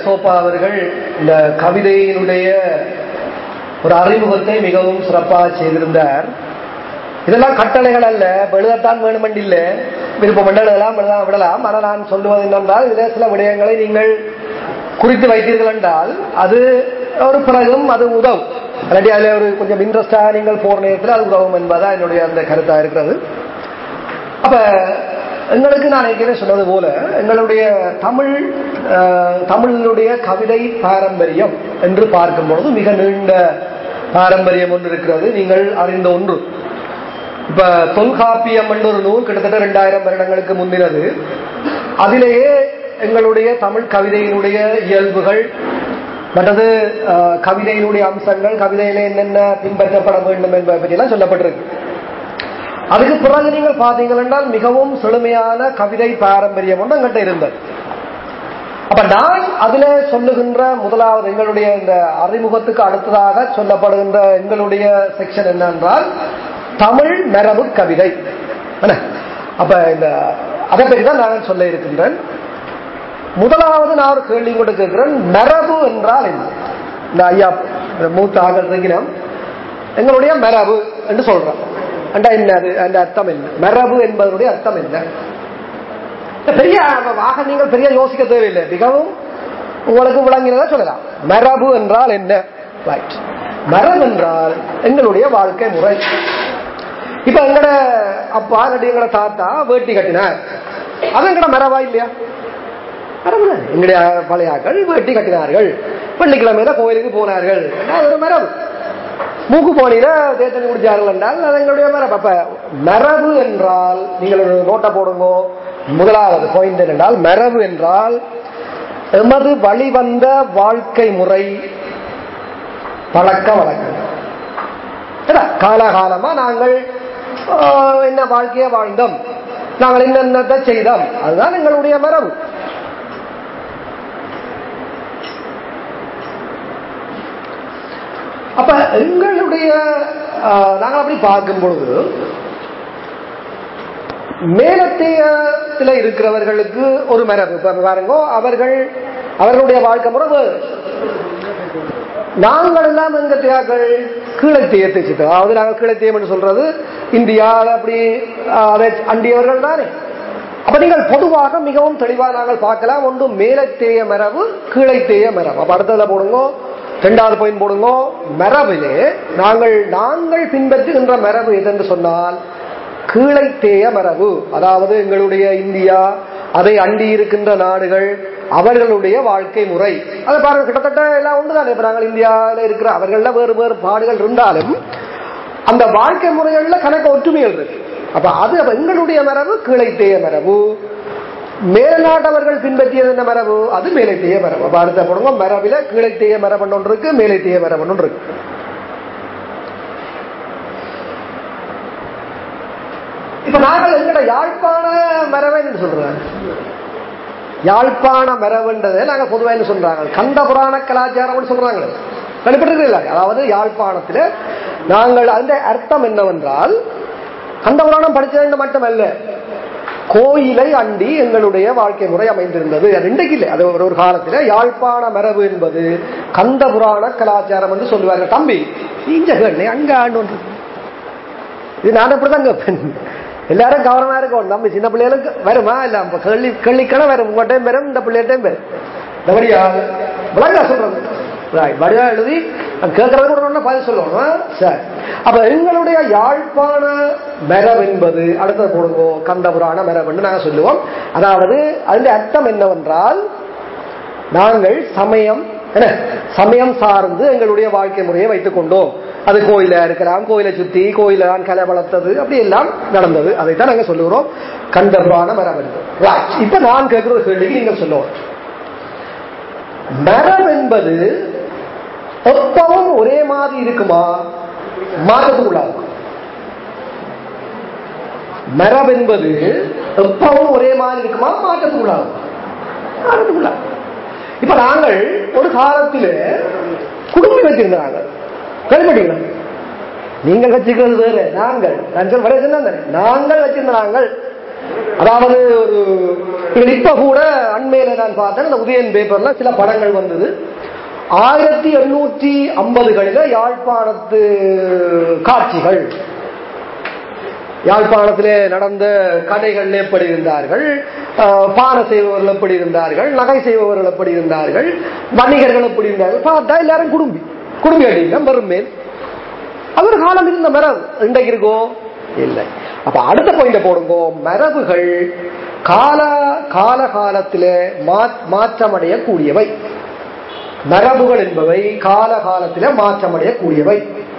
சோப்பா அவர்கள் இந்த கவிதையினுடைய ஒரு அறிமுகத்தை மிகவும் சிறப்பாக செய்திருந்தார் இதெல்லாம் கட்டளைகள் அல்ல இப்ப எழுதத்தான் வேணுமென்று இல்லை விருப்பம் எழுதலாம் எழுதலாம் விடலாம் ஆனால் நான் சொல்லுவது என்னென்றால் இதில் சில விடயங்களை நீங்கள் குறித்து வைத்தீர்கள் என்றால் அது ஒரு பிறகும் அது உதவும் இல்லாட்டி அதில் ஒரு கொஞ்சம் இன்ட்ரெஸ்டாக நீங்கள் போற நேரத்தில் அது உதவும் என்பதா என்னுடைய அந்த கருத்தாக இருக்கிறது அப்ப எங்களுக்கு நான் ஏற்கனவே சொன்னது போல எங்களுடைய தமிழ் அஹ், தமிழினுடைய கவிதை பாரம்பரியம் என்று பார்க்கும் பொழுது மிக நீண்ட பாரம்பரியம் ஒன்று இருக்கிறது நீங்கள் அறிந்த ஒன்று இப்ப தொல்காப்பியம் என்ற ஒரு நூல் கிட்டத்தட்ட ரெண்டாயிரம் வருடங்களுக்கு முந்தினது அதிலேயே எங்களுடைய தமிழ் கவிதையினுடைய இயல்புகள் மற்றது அஹ், கவிதையினுடைய அம்சங்கள் கவிதையில என்னென்ன பின்பற்றப்பட வேண்டும் என்பதை பற்றியெல்லாம் சொல்லப்பட்டிருக்கு அதுக்கு பிறகு நீங்கள் பார்த்தீங்கள் என்றால் மிகவும் செழுமையான கவிதை பாரம்பரியம் ஒன்று எங்கிட்ட இருந்தது அப்ப நான் அதுல சொல்லுகின்ற முதலாவது எங்களுடைய இந்த அறிமுகத்துக்கு அடுத்ததாக சொல்லப்படுகின்ற எங்களுடைய செக்ஷன் என்னென்றால் தமிழ் மரபு கவிதை என்ன? அப்ப இந்த அதை பற்றி தான் நான் சொல்ல இருக்கின்றேன் முதலாவது நான் ஒரு கேள்வி கூட கேட்கிறேன் மரபு என்றால் என்ன இந்த ஐயா இந்த மூத்த ஆகல் இருக்கிறோம் எங்களுடைய மரபு என்று சொல்றோம் அண்டா என்ன அது அந்த அர்த்தம் என்ன மரபு என்பதனுடைய அர்த்தம் என்ன பெரிய ஆக நீங்கள் பெரிய யோசிக்க தேவையில்லை மிகவும் உங்களுக்கு விளங்கினதா சொல்லலாம் மரபு என்றால் என்ன ரைட் மரபு என்றால் எங்களுடைய வாழ்க்கை முறை இப்ப எங்கட அப்பா இல்லாட்டி எங்கட தாத்தா வேட்டி கட்டினார் அது எங்கட மரபா இல்லையா மரபு தானே. எங்களுடைய பழையாக்கள் வேட்டி கட்டினார்கள் வெள்ளிக்கிழமையில கோயிலுக்கு போனார்கள் அது ஒரு மரபு மூக்கு போனியில தேத்தனி குடிச்சார்கள் என்றால் அது எங்களுடைய மரபு அப்ப மரபு என்றால் நீங்கள் ஒரு நோட்டை போடுங்க முதலாவது பாயிண்ட் என்றால் மரபு என்றால் எமது வழிவந்த வாழ்க்கை முறை பழக்க வழக்கங்கள் ஏடா, காலாகாலமா நாங்கள் ஆஹ், என்ன வாழ்க்கையை வாழ்ந்தோம் நாங்கள் என்னென்னத்தை செய்தோம் அதுதான் எங்களுடைய மரபு அப்ப எங்களுடைய ஆஹ், நாங்கள் அப்படி பார்க்கும் பொழுது மேலத்தையத்தில் இருக்கிறவர்களுக்கு ஒரு மரபு இப்ப பாருங்க அவர்கள் அவர்களுடைய வாழ்க்கை முறை வேறு. நாங்கள் எல்லாம் எங்க தியாக்கள் கீழத்தையத்தை சித்தம் அதாவது நாங்கள் கீழத்தையம் என்று சொல்றது இந்தியா அப்படி ஆஹ், அதை அண்டியவர்கள் தானே அப்ப நீங்கள் பொதுவாக மிகவும் தெளிவாக நாங்கள் பார்க்கலாம் ஒன்று மேலத்தேய மரபு கீழைத்தேய மரபு அப்ப அடுத்ததுல போடுங்க ரெண்டாவது பாயிண்ட் போடுங்க மரபிலே நாங்கள் நாங்கள் பின்பற்றுகின்ற மரபு எதென்று சொன்னால் கீழைத்தேய மரபு அதாவது எங்களுடைய இந்தியா அதை அண்டி இருக்கின்ற நாடுகள் அவர்களுடைய வாழ்க்கை முறை அதை பாருங்க கிட்டத்தட்ட எல்லாம் ஒன்றுதானே இப்ப நாங்கள் இந்தியாவில் இருக்கிற அவர்கள வேறு வேறு பாடுகள் இருந்தாலும் அந்த வாழ்க்கை முறைகள்ல கணக்கு ஒற்றுமைகள் இருக்கு அப்ப அது அப்ப எங்களுடைய மரபு கீழைத்தேய மரபு மேல்நாட்டவர்கள் பின்பற்றியது என்ன மரபு அது மேலைத்தேய மரபு அப்ப அடுத்த போடுங்க மரபில கீழைத்தேய மரபு ஒன்று இருக்கு மேலைத்தேய மரபு ஒன்று இருக்கு இப்ப நாங்கள் எங்கட யாழ்ப்பாண மரபுன்னு சொல்றோம் யாழ்ப்பாண மரபுன்றதை நாங்க பொதுவா என்ன சொல்றாங்க கந்த புராண கலாச்சாரம் சொல்றாங்க வெளிப்பட்டிருக்கீங்களா அதாவது யாழ்ப்பாணத்துல நாங்கள் அந்த அர்த்தம் என்னவென்றால் கந்த புராணம் படிச்சது மட்டுமல்ல கோயிலை அண்டி எங்களுடைய வாழ்க்கை முறை அமைந்திருந்தது அது இன்றைக்கு இல்லை அது ஒரு ஒரு காலத்துல யாழ்ப்பாண மரபு என்பது கந்த புராண கலாச்சாரம் என்று சொல்லுவாங்க தம்பி நீஞ்ச கேள்வி அங்க ஆண்டு ஒன்று இது நான் அப்படிதான் கேட்பேன் எல்லாரும் கவனமா இருக்கும் நம்ம சின்ன பிள்ளைகளுக்கு வருமா இல்ல அப்ப கேள்வி கேள்விக்கான வரும் உங்கள்கிட்டையும் வரும் இந்த பிள்ளைகிட்டையும் வரும் இந்த வழியா விளங்கா சொல்றது Right. வடிவா எழுதி கேட்கறது கூட ஒண்ணு பதில் சொல்லணும் சரி அப்ப எங்களுடைய யாழ்ப்பாண மரபு என்பது அடுத்தது போடுங்க கந்தபுராண மரபுன்னு நாங்க சொல்லுவோம் அதாவது அதுல அர்த்தம் என்னவென்றால் நாங்கள் சமயம் என்ன சமயம் சார்ந்து எங்களுடைய வாழ்க்கை முறையை வைத்துக் கொண்டோம் அது கோயில இருக்கலாம் கோயிலை சுத்தி கோயில தான் கலை வளர்த்தது அப்படி எல்லாம் நடந்தது அதைத்தான் நாங்க சொல்லுகிறோம் கந்தபுராண மரபு Right. இப்ப நான் கேட்கிற ஒரு கேள்விக்கு நீங்க சொல்லுவோம் மரம் என்பது எப்பவும் ஒரே மாதிரி இருக்குமா மாற்றத்துக்குள்ளாகும் மரபு என்பது எப்பவும் ஒரே மாதிரி இருக்குமா மாற்றத்துக்குள்ளாகும் மாற்றத்துக்குள்ளாகும் இப்ப நாங்கள் ஒரு காலத்தில் குடும்பம் வச்சிருந்தாங்க கேள்விப்பட்டீங்களா நீங்கள் வச்சுக்கிறது வேறு நாங்கள் நான் சொல்ல வர சொன்னேன் தானே. நாங்கள் வச்சிருந்த நாங்கள் அதாவது ஒரு நீங்கள் இப்ப கூட அண்மையில நான் பார்த்தேன் அந்த உதயன் பேப்பர்ல சில படங்கள் வந்தது ஆயிரத்தி எண்ணூற்றி ஐம்பதுகளில யாழ்ப்பாணத்து காட்சிகள் யாழ்ப்பாணத்திலே நடந்த கடைகள் எப்படி இருந்தார்கள் அஹ், பானை செய்பவர்கள் எப்படி இருந்தார்கள் நகை செய்பவர்கள் எப்படி இருந்தார்கள் வணிகர்கள் எப்படி இருந்தார்கள் பார்த்தா எல்லாரும் குடும்பி குடும்பி அடிங்க மறுமேல் அவர் காலம் இருந்த மரபு இன்றைக்கு இருக்கோ இல்லை அப்ப அடுத்த பாயிண்ட போடுங்க மரபுகள் கால கால காலத்திலே மா- மாற்றமடையக்கூடியவை மரபுகள் என்பவை கால காலத்திலே மாற்றமடையக்கூடியவை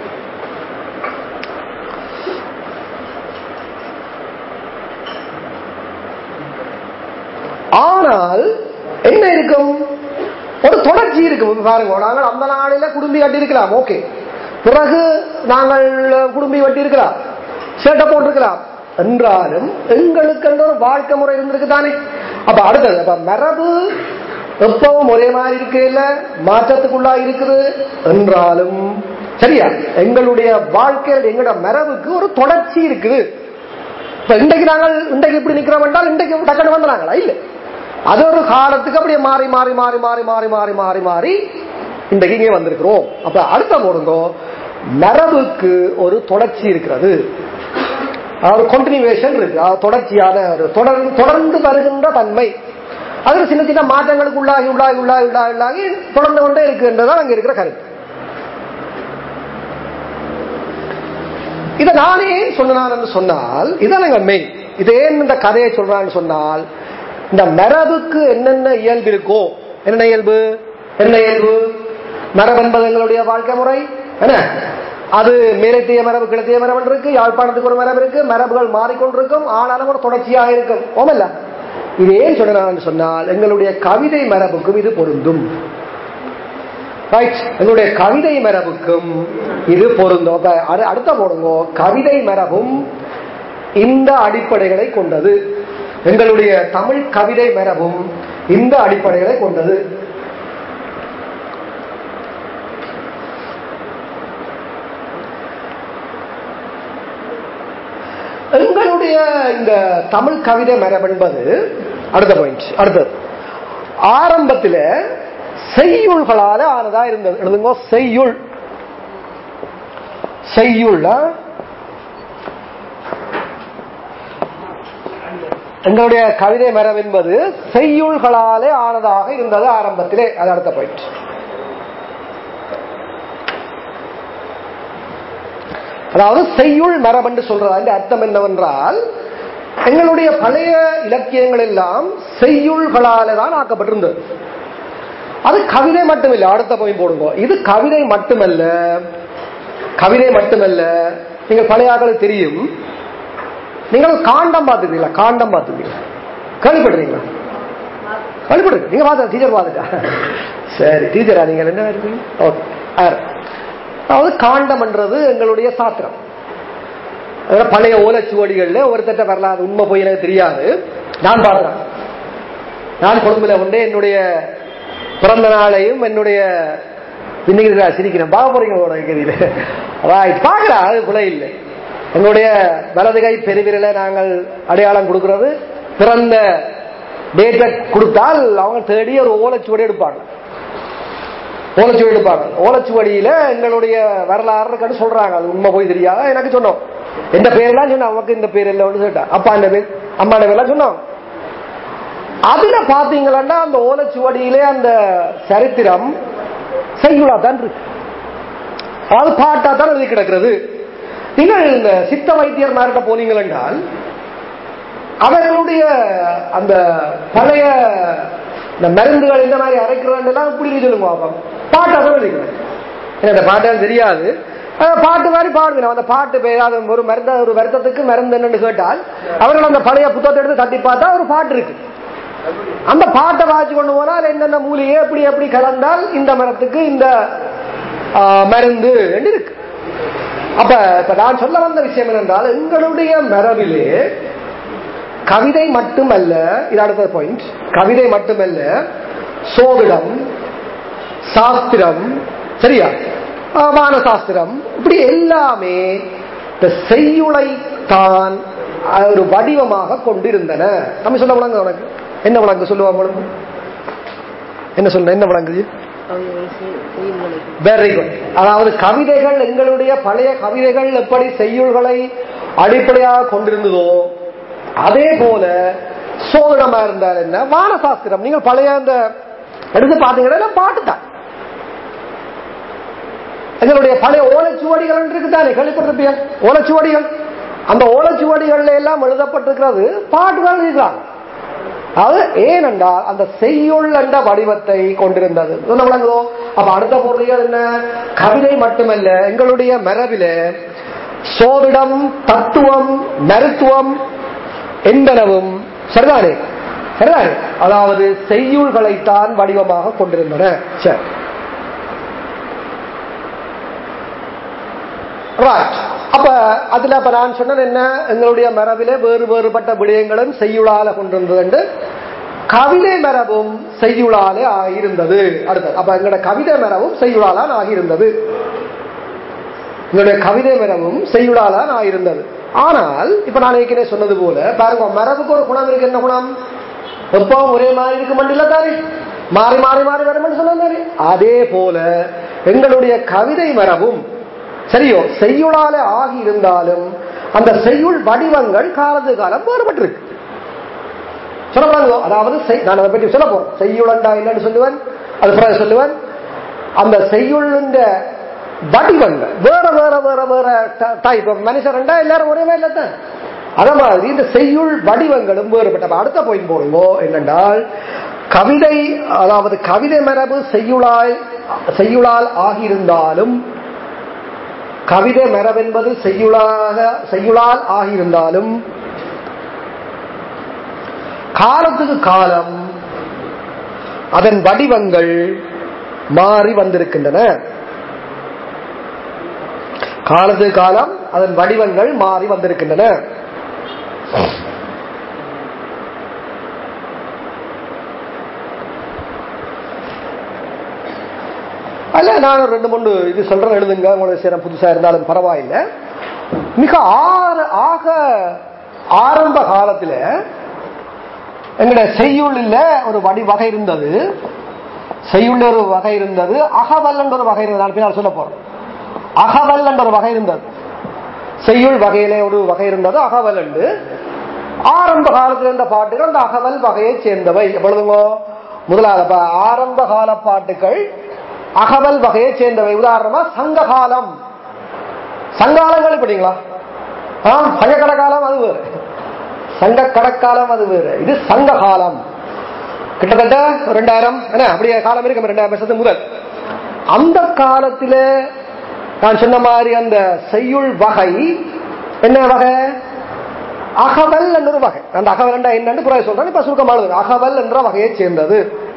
ஆனால் என்ன இருக்கும் ஒரு தொடர்ச்சி இருக்கும் பாருங்க நாங்கள் அந்த நாளில குடும்பி கட்டியிருக்கலாம் ஓகே பிறகு நாங்கள் குடும்பி வெட்டி இருக்கலாம் சேட்டை போட்டிருக்கலாம் என்றாலும் எங்களுக்கு என்ற ஒரு வாழ்க்கை முறை இருந்திருக்கு தானே அப்ப அடுத்தது அப்ப மரபு எப்பவும் ஒரே மாதிரி இருக்கு இல்ல மாற்றத்துக்குள்ளா இருக்குது என்றாலும் சரியா எங்களுடைய வாழ்க்கையில் எங்களோட மரபுக்கு ஒரு தொடர்ச்சி இருக்குது இப்ப இன்றைக்கு நாங்கள் இன்றைக்கு இப்படி நிக்கிறோம் என்றால் இன்றைக்கு டக்குனு வந்துறாங்களா இல்ல அது ஒரு காலத்துக்கு அப்படியே மாறி மாறி மாறி மாறி மாறி மாறி மாறி மாறி இன்றைக்கு இங்கே வந்திருக்கிறோம் அப்ப அடுத்த போடுங்க மரபுக்கு ஒரு தொடர்ச்சி இருக்கிறது ஒரு கண்டினியூவேஷன் இருக்கு அது தொடர்ச்சியான ஒரு தொடர்ந்து தொடர்ந்து வருகின்ற தன்மை அது சின்ன சின்ன மாற்றங்களுக்கு உள்ளாகி உள்ளாகி உள்ளாகி உள்ளாகி உள்ளாகி தொடர்ந்து கொண்டே இருக்குன்றதான் அங்க இருக்கிற கருத்து இதை நானே சொன்னான் என்று சொன்னால் இதான் எங்க மெயின் இது ஏன் இந்த கதையை சொல்றான்னு சொன்னால் இந்த மரபுக்கு என்னென்ன இயல்பு இருக்கோ என்ன இயல்பு என்ன இயல்பு மரபு என்பது எங்களுடைய வாழ்க்கை முறை என்ன அது மேலத்திய மரபு கிழத்திய மரபு இருக்கு யாழ்ப்பாணத்துக்கு ஒரு மரபு இருக்கு மரபுகள் மாறிக்கொண்டிருக்கும் ஆனாலும் ஒரு தொடர்ச்சியாக இருக்கும் ஓமல்ல இது ஏன் சொன்னான்னு சொன்னால் எங்களுடைய கவிதை மரபுக்கும் இது பொருந்தும் ரைட் என்னுடைய கவிதை மரபுக்கும் இது பொருந்தும் அப்ப அடு- அடுத்த போடுங்க கவிதை மரபும் இந்த அடிப்படைகளை கொண்டது எங்களுடைய தமிழ் கவிதை மரபும் இந்த அடிப்படைகளை கொண்டது எங்களுடைய இந்த தமிழ் கவிதை மரபு என்பது அடுத்த பாயிண்ட் அடுத்தது ஆரம்பத்தில் செய்யுள்களால ஆனதா இருந்தது எழுதுங்க செய்யுள் செய்யுள் ஆ? எங்களுடைய கவிதை மரபு என்பது செய்யுள்களாலே ஆனதாக இருந்தது ஆரம்பத்திலே அது அடுத்த பாயிண்ட் அதாவது செய்யுள் மரபென்று சொல்றது அந்த அர்த்தம் என்னவென்றால் எங்களுடைய பழைய இலக்கியங்கள் எல்லாம் செய்யுள்களால தான் ஆக்கப்பட்டிருந்தது அது கவிதை மட்டுமில்லை அடுத்த போய் போடுங்க இது கவிதை மட்டுமல்ல கவிதை மட்டுமல்ல நீங்கள் பழைய ஆக்களுக்கு தெரியும் நீங்கள் காண்டம் பார்த்துக்கிறீங்களா காண்டம் பார்த்துக்கிறீங்களா கேள்விப்படுறீங்களா கேள்விப்படுறீங்க நீங்க பார்த்த டீச்சர் பார்த்துட்டா சரி டீச்சரா நீங்கள் என்ன இருக்கீங்க ஓகே அதாவது காண்டம்ன்றது எங்களுடைய சாத்திரம் அதனால பழைய ஓலைச்சுவடிகள்ல ஒருத்தட்ட வரலாறு உண்மை போய் எனக்கு தெரியாது நான் பார்க்கிறேன் நான் கொழும்புல கொண்டே என்னுடைய பிறந்த நாளையும் என்னுடைய இன்னைக்கு நான் சிரிக்கிறேன் பார்க்க போறீங்க உங்களோட கதியில பார்க்கறா அது குலை இல்லை எங்களுடைய வலது கை பெருவிரலை நாங்கள் அடையாளம் கொடுக்கிறது பிறந்த டேட்டை கொடுத்தால் அவங்க தேடி ஒரு ஓலைச்சுவடி எடுப்பாங்க ஓலைச்சுவடி எடுப்பாங்க ஓலைச்சுவடியில எங்களுடைய வரலாறு கண்டு சொல்றாங்க அது உண்மை போய் தெரியாத எனக்கு சொன்னோம் எந்த பேரெல்லாம் சொன்ன அவனுக்கு இந்த பேர் இல்லை கேட்டா அப்பா இந்த பேர் அம்மா இந்த பேர்லாம் சொன்னோம் அதுல பாத்தீங்களா அந்த ஓலைச்சுவடியிலே அந்த சரித்திரம் செய்யுளா தான் இருக்கு அதாவது பாட்டா தான் எழுதி கிடக்கிறது நீங்கள் இந்த சித்த வைத்தியர் மார்கிட்ட போனீங்கள் என்றால் அவர்களுடைய அந்த பழைய இந்த மருந்துகள் இந்த மாதிரி அரைக்கிறதெல்லாம் இப்படி இருக்கு சொல்லுங்க பாப்போம் பாட்டா தான் எழுதிக்கிறேன் எனக்கு பாட்டு தெரியாது அஹ் பாட்டு மாதிரி பாடுவேன் அந்த பாட்டு பெய்யாத ஒரு மருந்த ஒரு வருத்தத்துக்கு மருந்து என்னன்னு கேட்டால் அவர்கள் அந்த பழைய புத்தகத்தை எடுத்து தட்டி பார்த்தா ஒரு பாட்டு இருக்கு அந்த பாட்டை வாசி கொண்டு போனால் என்னென்ன மூலிகை எப்படி எப்படி கலந்தால் இந்த மரத்துக்கு இந்த ஆஹ், மருந்து என்று இருக்கு அப்ப இப்ப நான் சொல்ல வந்த விஷயம் என்னென்றால் எங்களுடைய மரபிலே கவிதை மட்டுமல்ல இது அடுத்த பாயிண்ட் கவிதை மட்டுமல்ல சோதிடம் சாஸ்திரம் சரியா ஆஹ், வான சாஸ்திரம் இப்படி எல்லாமே இந்த செய்யுளை தான் அஹ், ஒரு வடிவமாக கொண்டிருந்தன நம்ம சொல்ல விளங்கு உனக்கு என்ன விளங்கு சொல்லுவாங்க உங்களுக்கு என்ன சொல்ல என்ன விளங்குது வெரி குட் அதாவது கவிதைகள் எங்களுடைய பழைய கவிதைகள் எப்படி செய்யுள்களை அடிப்படையாக கொண்டிருந்ததோ அதே போல சோதனமா இருந்தால் என்ன வானசாஸ்திரம் நீங்கள் பழைய அந்த எடுத்து பாத்தீங்கன்னா பாட்டு தான் எங்களுடைய பழைய ஓலைச்சுவடிகள் இருக்குதானே கேள்விப்பட்டிருப்பீங்க ஓலைச்சுவடிகள் அந்த ஓலைச்சுவடிகள்ல எல்லாம் எழுதப்பட்டிருக்கிறது பாட்டுகள் இருக்கிறாங்க அது ஏனென்றால் அந்த செய்யுள் என்ற வடிவத்தை கொண்டிருந்தது சொன்ன விளங்குதோ அப்ப அடுத்த பொருளியல் என்ன கவிதை மட்டுமல்ல எங்களுடைய மரபில சோதிடம் தத்துவம் மருத்துவம் என்பனவும் சரிதானே சரிதானே அதாவது செய்யுள்களைத்தான் வடிவமாக கொண்டிருந்தன சரி ரைட் அப்ப அதுல அப்ப நான் சொன்னது என்ன எங்களுடைய மரபிலே வேறு வேறுபட்ட விடயங்களும் செய்யுளால கொண்டிருந்தது என்று கவிதை மரபும் செய்யுளாலே ஆகியிருந்தது அடுத்தது அப்ப எங்களோட கவிதை மரபும் செய்யுளாலான் ஆகியிருந்தது எங்களுடைய கவிதை மரபும் செய்யுளாலான் ஆகியிருந்தது ஆனால் இப்ப நான் ஏற்கனவே சொன்னது போல பாருங்க மரபுக்கு ஒரு குணம் இருக்கு என்ன குணம் எப்பவும் ஒரே மாதிரி இருக்க மாட்டில்ல தானே மாறி மாறி மாறி வரும் சொன்னாரு அதே போல எங்களுடைய கவிதை மரபும் சரியோ செய்யுளால ஆகி இருந்தாலும் அந்த செய்யுள் வடிவங்கள் காலத்து காலம் வேறுபட்டிருக்கு சொல்லப்படாதோ அதாவது செய்- நான் அதை பற்றி சொல்ல போறேன் செய்யுளண்டா இல்லைன்னு சொல்லுவேன் அது பிறகு சொல்லுவேன் அந்த செய்யுள்ன்ற வடிவங்கள் வேற வேற வேற வேற டைப் மனுஷன்டா எல்லாரும் ஒரே மாதிரி தான் அத மாதிரி இந்த செய்யுள் வடிவங்களும் வேறுபட்ட அப்ப அடுத்த பாயிண்ட் போடுங்கோ என்னென்றால் கவிதை அதாவது கவிதை மரபு செய்யுளால் செய்யுளால் ஆகியிருந்தாலும் கவிதை மரபென்பது செய்யுளாக செய்யுளால் ஆகியிருந்தாலும் காலத்துக்கு காலம் அதன் வடிவங்கள் மாறி வந்திருக்கின்றன காலத்துக்கு காலம் அதன் வடிவங்கள் மாறி வந்திருக்கின்றன அல்ல நான் ஒரு ரெண்டு மூணு இது சொல்றேன் எழுதுங்க உங்களுக்கு சேரம் புதுசா இருந்தாலும் பரவாயில்லை மிக ஆர ஆக ஆரம்ப காலத்துல எங்களுடைய செய்யுள்ளில் ஒரு வடி வகை இருந்தது செய்யுள்ள ஒரு வகை இருந்தது அகவல் என்ற ஒரு வகை இருந்தது நான் பின்னால் சொல்ல போறேன் அகவல் என்ற ஒரு வகை இருந்தது செய்யுள் வகையிலே ஒரு வகை இருந்தது அகவல் என்று ஆரம்ப காலத்தில் இருந்த பாட்டுகள் அந்த அகவல் வகையை சேர்ந்தவை எவ்வளவுங்க முதலாவது அப்ப ஆரம்ப கால பாட்டுகள் அகவல் வகையை சேர்ந்தவை உதாரணமா சங்க காலம் சங்காலங்கள் இப்படிங்களா ஆ சங்கக்கட காலம் அது வேறு சங்க கடக்காலம் அது வேறு இது சங்க காலம் கிட்டத்தட்ட ரெண்டாயிரம் என்ன அப்படியே காலம் இருக்கு ரெண்டாயிரம் வருஷத்துக்கு முதல் அந்த காலத்தில நான் சொன்ன மாதிரி அந்த செய்யுள் வகை என்ன வகை அகவல் என்ற ஒரு வகை அந்த அகவல் என்ற என்னன்னு பிறகு சொல்றேன் இப்ப சுருக்கமா எழுதுங்க. அகவல் என்ற வகையை சேர்ந்தது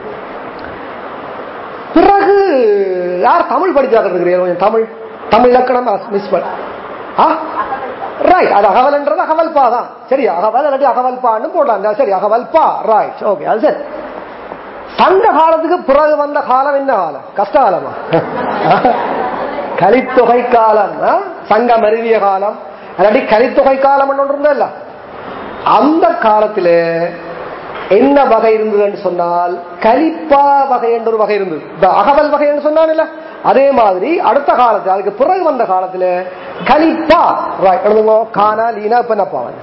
பிறகு யார் தமிழ் படிச்சாக்க இருக்கிறீங்க கொஞ்சம் தமிழ் தமிழ் இலக்கணம் மிஸ் பண்ண ரைட் அது அகவல்ன்றது அகவல்பா தான் சரி அகவல் இல்லாட்டி அகவல்பான்னு போடலாம் சரி அகவல்பா ரைட் ஓகே அது சரி சங்க காலத்துக்கு பிறகு வந்த காலம் என்ன காலம் கஷ்ட காலமா கலித்தொகை காலம் ஆ? சங்கம் அருவிய காலம் அல்லாட்டி கலித்தொகை காலம் ஒன்று இருந்தல்ல அந்த காலத்துல என்ன வகை இருந்ததுன்னு சொன்னால் கலிப்பா வகை என்ற ஒரு வகை இருந்தது இந்த அகவல் வகை என்று சொன்னான்ல அதே மாதிரி அடுத்த காலத்துல அதுக்கு பிறகு வந்த காலத்துல கலிப்பா right, எழுதுங்க கானா லீனா இப்ப என்ன பாவன்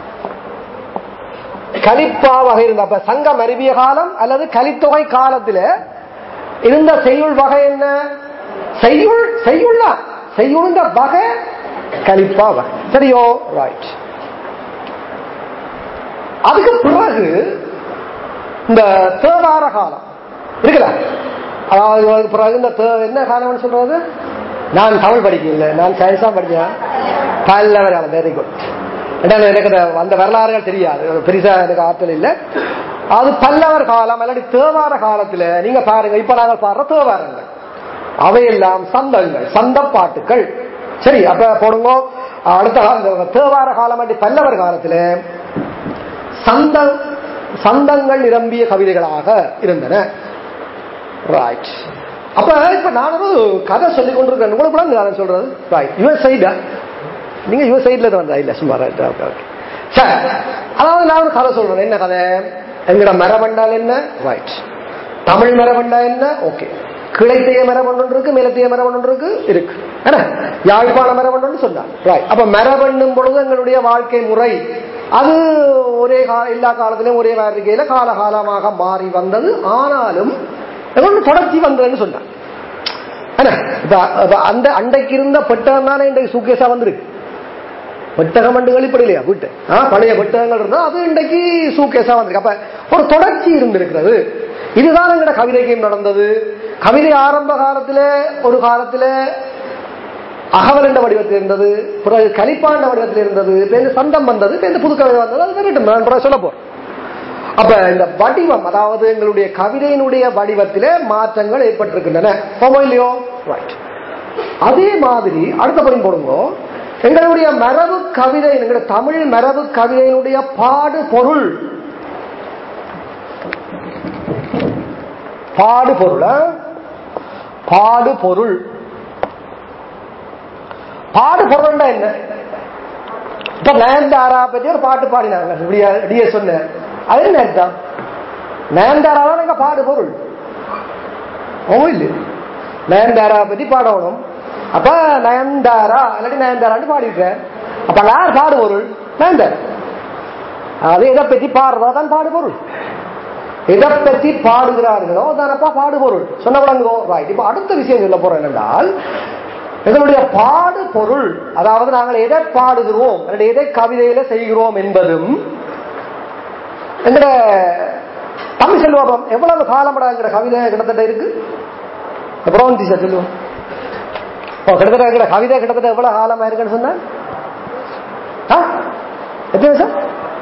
கலிப்பா வகை இருந்த அப்ப சங்கம் அறிவிய காலம் அல்லது கலித்தொகை காலத்துல இருந்த செய்யுள் வகை என்ன செய்யுள் செய்யுள்ளா செய்யுள் வகை கலிப்பா வகை சரியோ ரைட் அதுக்கு பிறகு இந்த தேவார காலம் இருக்குல்ல அதாவது அதுக்கு பிறகு இந்த தே- என்ன காலம்னு சொல்றது நான் தமிழ் படிக்கல நான் சயின்ஸா படிச்சேன் பல்லவர் காலம் வெரி குட் எனக்கு அந்த அந்த வரலாறுகள் தெரியாது பெருசா எனக்கு ஆற்றல் இல்லை அது பல்லவர் காலம் இல்லாட்டி தேவார காலத்துல நீங்க பாருங்க இப்ப நாங்கள் பாடுற தேவாரங்கள் அவையெல்லாம் சந்தங்கள் சந்த பாட்டுகள் சரி அப்ப போடுங்க அடுத்த கால தேவார காலம் இல்லாட்டி பல்லவர் காலத்துல சந்த சந்தங்கள் நிரம்பிய கவிதைகளாக இருந்தன ரைட் அப்ப இப்ப நான் ஒரு கதை சொல்லி கொண்டிருக்கேன் உங்களுக்கு கூட நான் சொல்றது ரைட் யுவர் சைடா நீங்க யுவர் சைட்ல தான் வந்தா இல்ல சும்மா ரைட் ஓகே ஓகே சரி அதாவது நான் ஒரு கதை சொல்றேன் என்ன கதை எங்கட மரபண்டால் என்ன ரைட் தமிழ் மரபண்டா என்ன ஓகே கிளைத்தைய மரபண் ஒன்று இருக்கு மேலத்தைய மரபண் ஒன்று இருக்கு இருக்கு என்ன யாழ்ப்பாண மரபண் ஒன்று சொன்னார் ரைட் அப்ப மரபண்ணும் பொழுது எங்களுடைய வாழ்க்கை முறை அது ஒரே கா- எல்லா காலத்திலும் ஒரே மாதிரி இருக்கையில கால காலமாக மாறி வந்தது ஆனாலும் எங்களுக்கு தொடர்ச்சி வந்ததுன்னு சொன்னார் என்ன இப்ப இப்ப அந்த அண்டைக்கு இருந்த பெட்டகம் தானே இன்றைக்கு சூக்கேஸா வந்திருக்கு பெட்டகம் வந்து வெளிப்படையிலையா வீட்டு ஆ, பழைய பெட்டகங்கள் இருந்தா அது இன்றைக்கு சூக்கேஸா வந்திருக்கு அப்ப ஒரு தொடர்ச்சி இருந்திருக்கிறது இதுதான் எங்கட கவிதைக்கும் நடந்தது கவிதை ஆரம்ப காலத்துல ஒரு காலத்துல அகவல் என்ற வடிவத்தில் இருந்தது பிறகு கலிப்பாண்ட வடிவத்தில் இருந்தது பேருந்து சந்தம் வந்தது பேருந்து புது கவிதை வந்தது அது வரட்டும் நான் பிறகு சொல்ல போறேன் அப்ப இந்த வடிவம் அதாவது எங்களுடைய கவிதையினுடைய வடிவத்திலே மாற்றங்கள் ஏற்பட்டிருக்கின்றன ஆமா இல்லையோ ரைட் அதே மாதிரி அடுத்த படம் போடுங்க எங்களுடைய மரபு கவிதை எங்களுடைய தமிழ் மரபு கவிதையினுடைய பாடு பொருள் பாடு பொருள் ஆ? பாடு பொருள் பாடு பொருள்னா என்ன இப்ப நயன்தாரா பத்தி ஒரு பாட்டு பாடினாங்க இப்படியா இப்படியே சொன்னேன் அது என்ன அர்த்தம் நயன்தாரா தான் எங்க பாடு பொருள் ஓ இல்ல நயன்தாரா பத்தி பாடணும் அப்ப நயன்தாரா இல்லாட்டி நயன்தாரான்னு பாடிருக்கேன் அப்ப யார் பாடு பொருள் நயன்தாரா அது எதை பத்தி பாடுறதா தான் பாடு பொருள் எதை பத்தி பாடுகிறார்களோ தானப்பா பாடு பொருள் சொன்ன விளங்குதோ ரைட் இப்ப அடுத்த விஷயம் சொல்ல போறேன் என்றால் எங்களுடைய பாடு பொருள் அதாவது நாங்கள் எதை பாடுகிறோம் அல்லது எதை கவிதையில செய்கிறோம் என்பதும் எங்கட தமிழ் செல்வம் எவ்வளவு காலமடா எங்கட கவிதை கிட்டத்தட்ட இருக்கு அப்புறம் டீச்சர் சொல்லுவோம் ஓ கிட்டத்தட்ட எங்கட கவிதை கிட்டத்தட்ட எவ்வளவு காலமா இருக்குன்னு சொன்ன ஆ? எத்தனை வருஷம்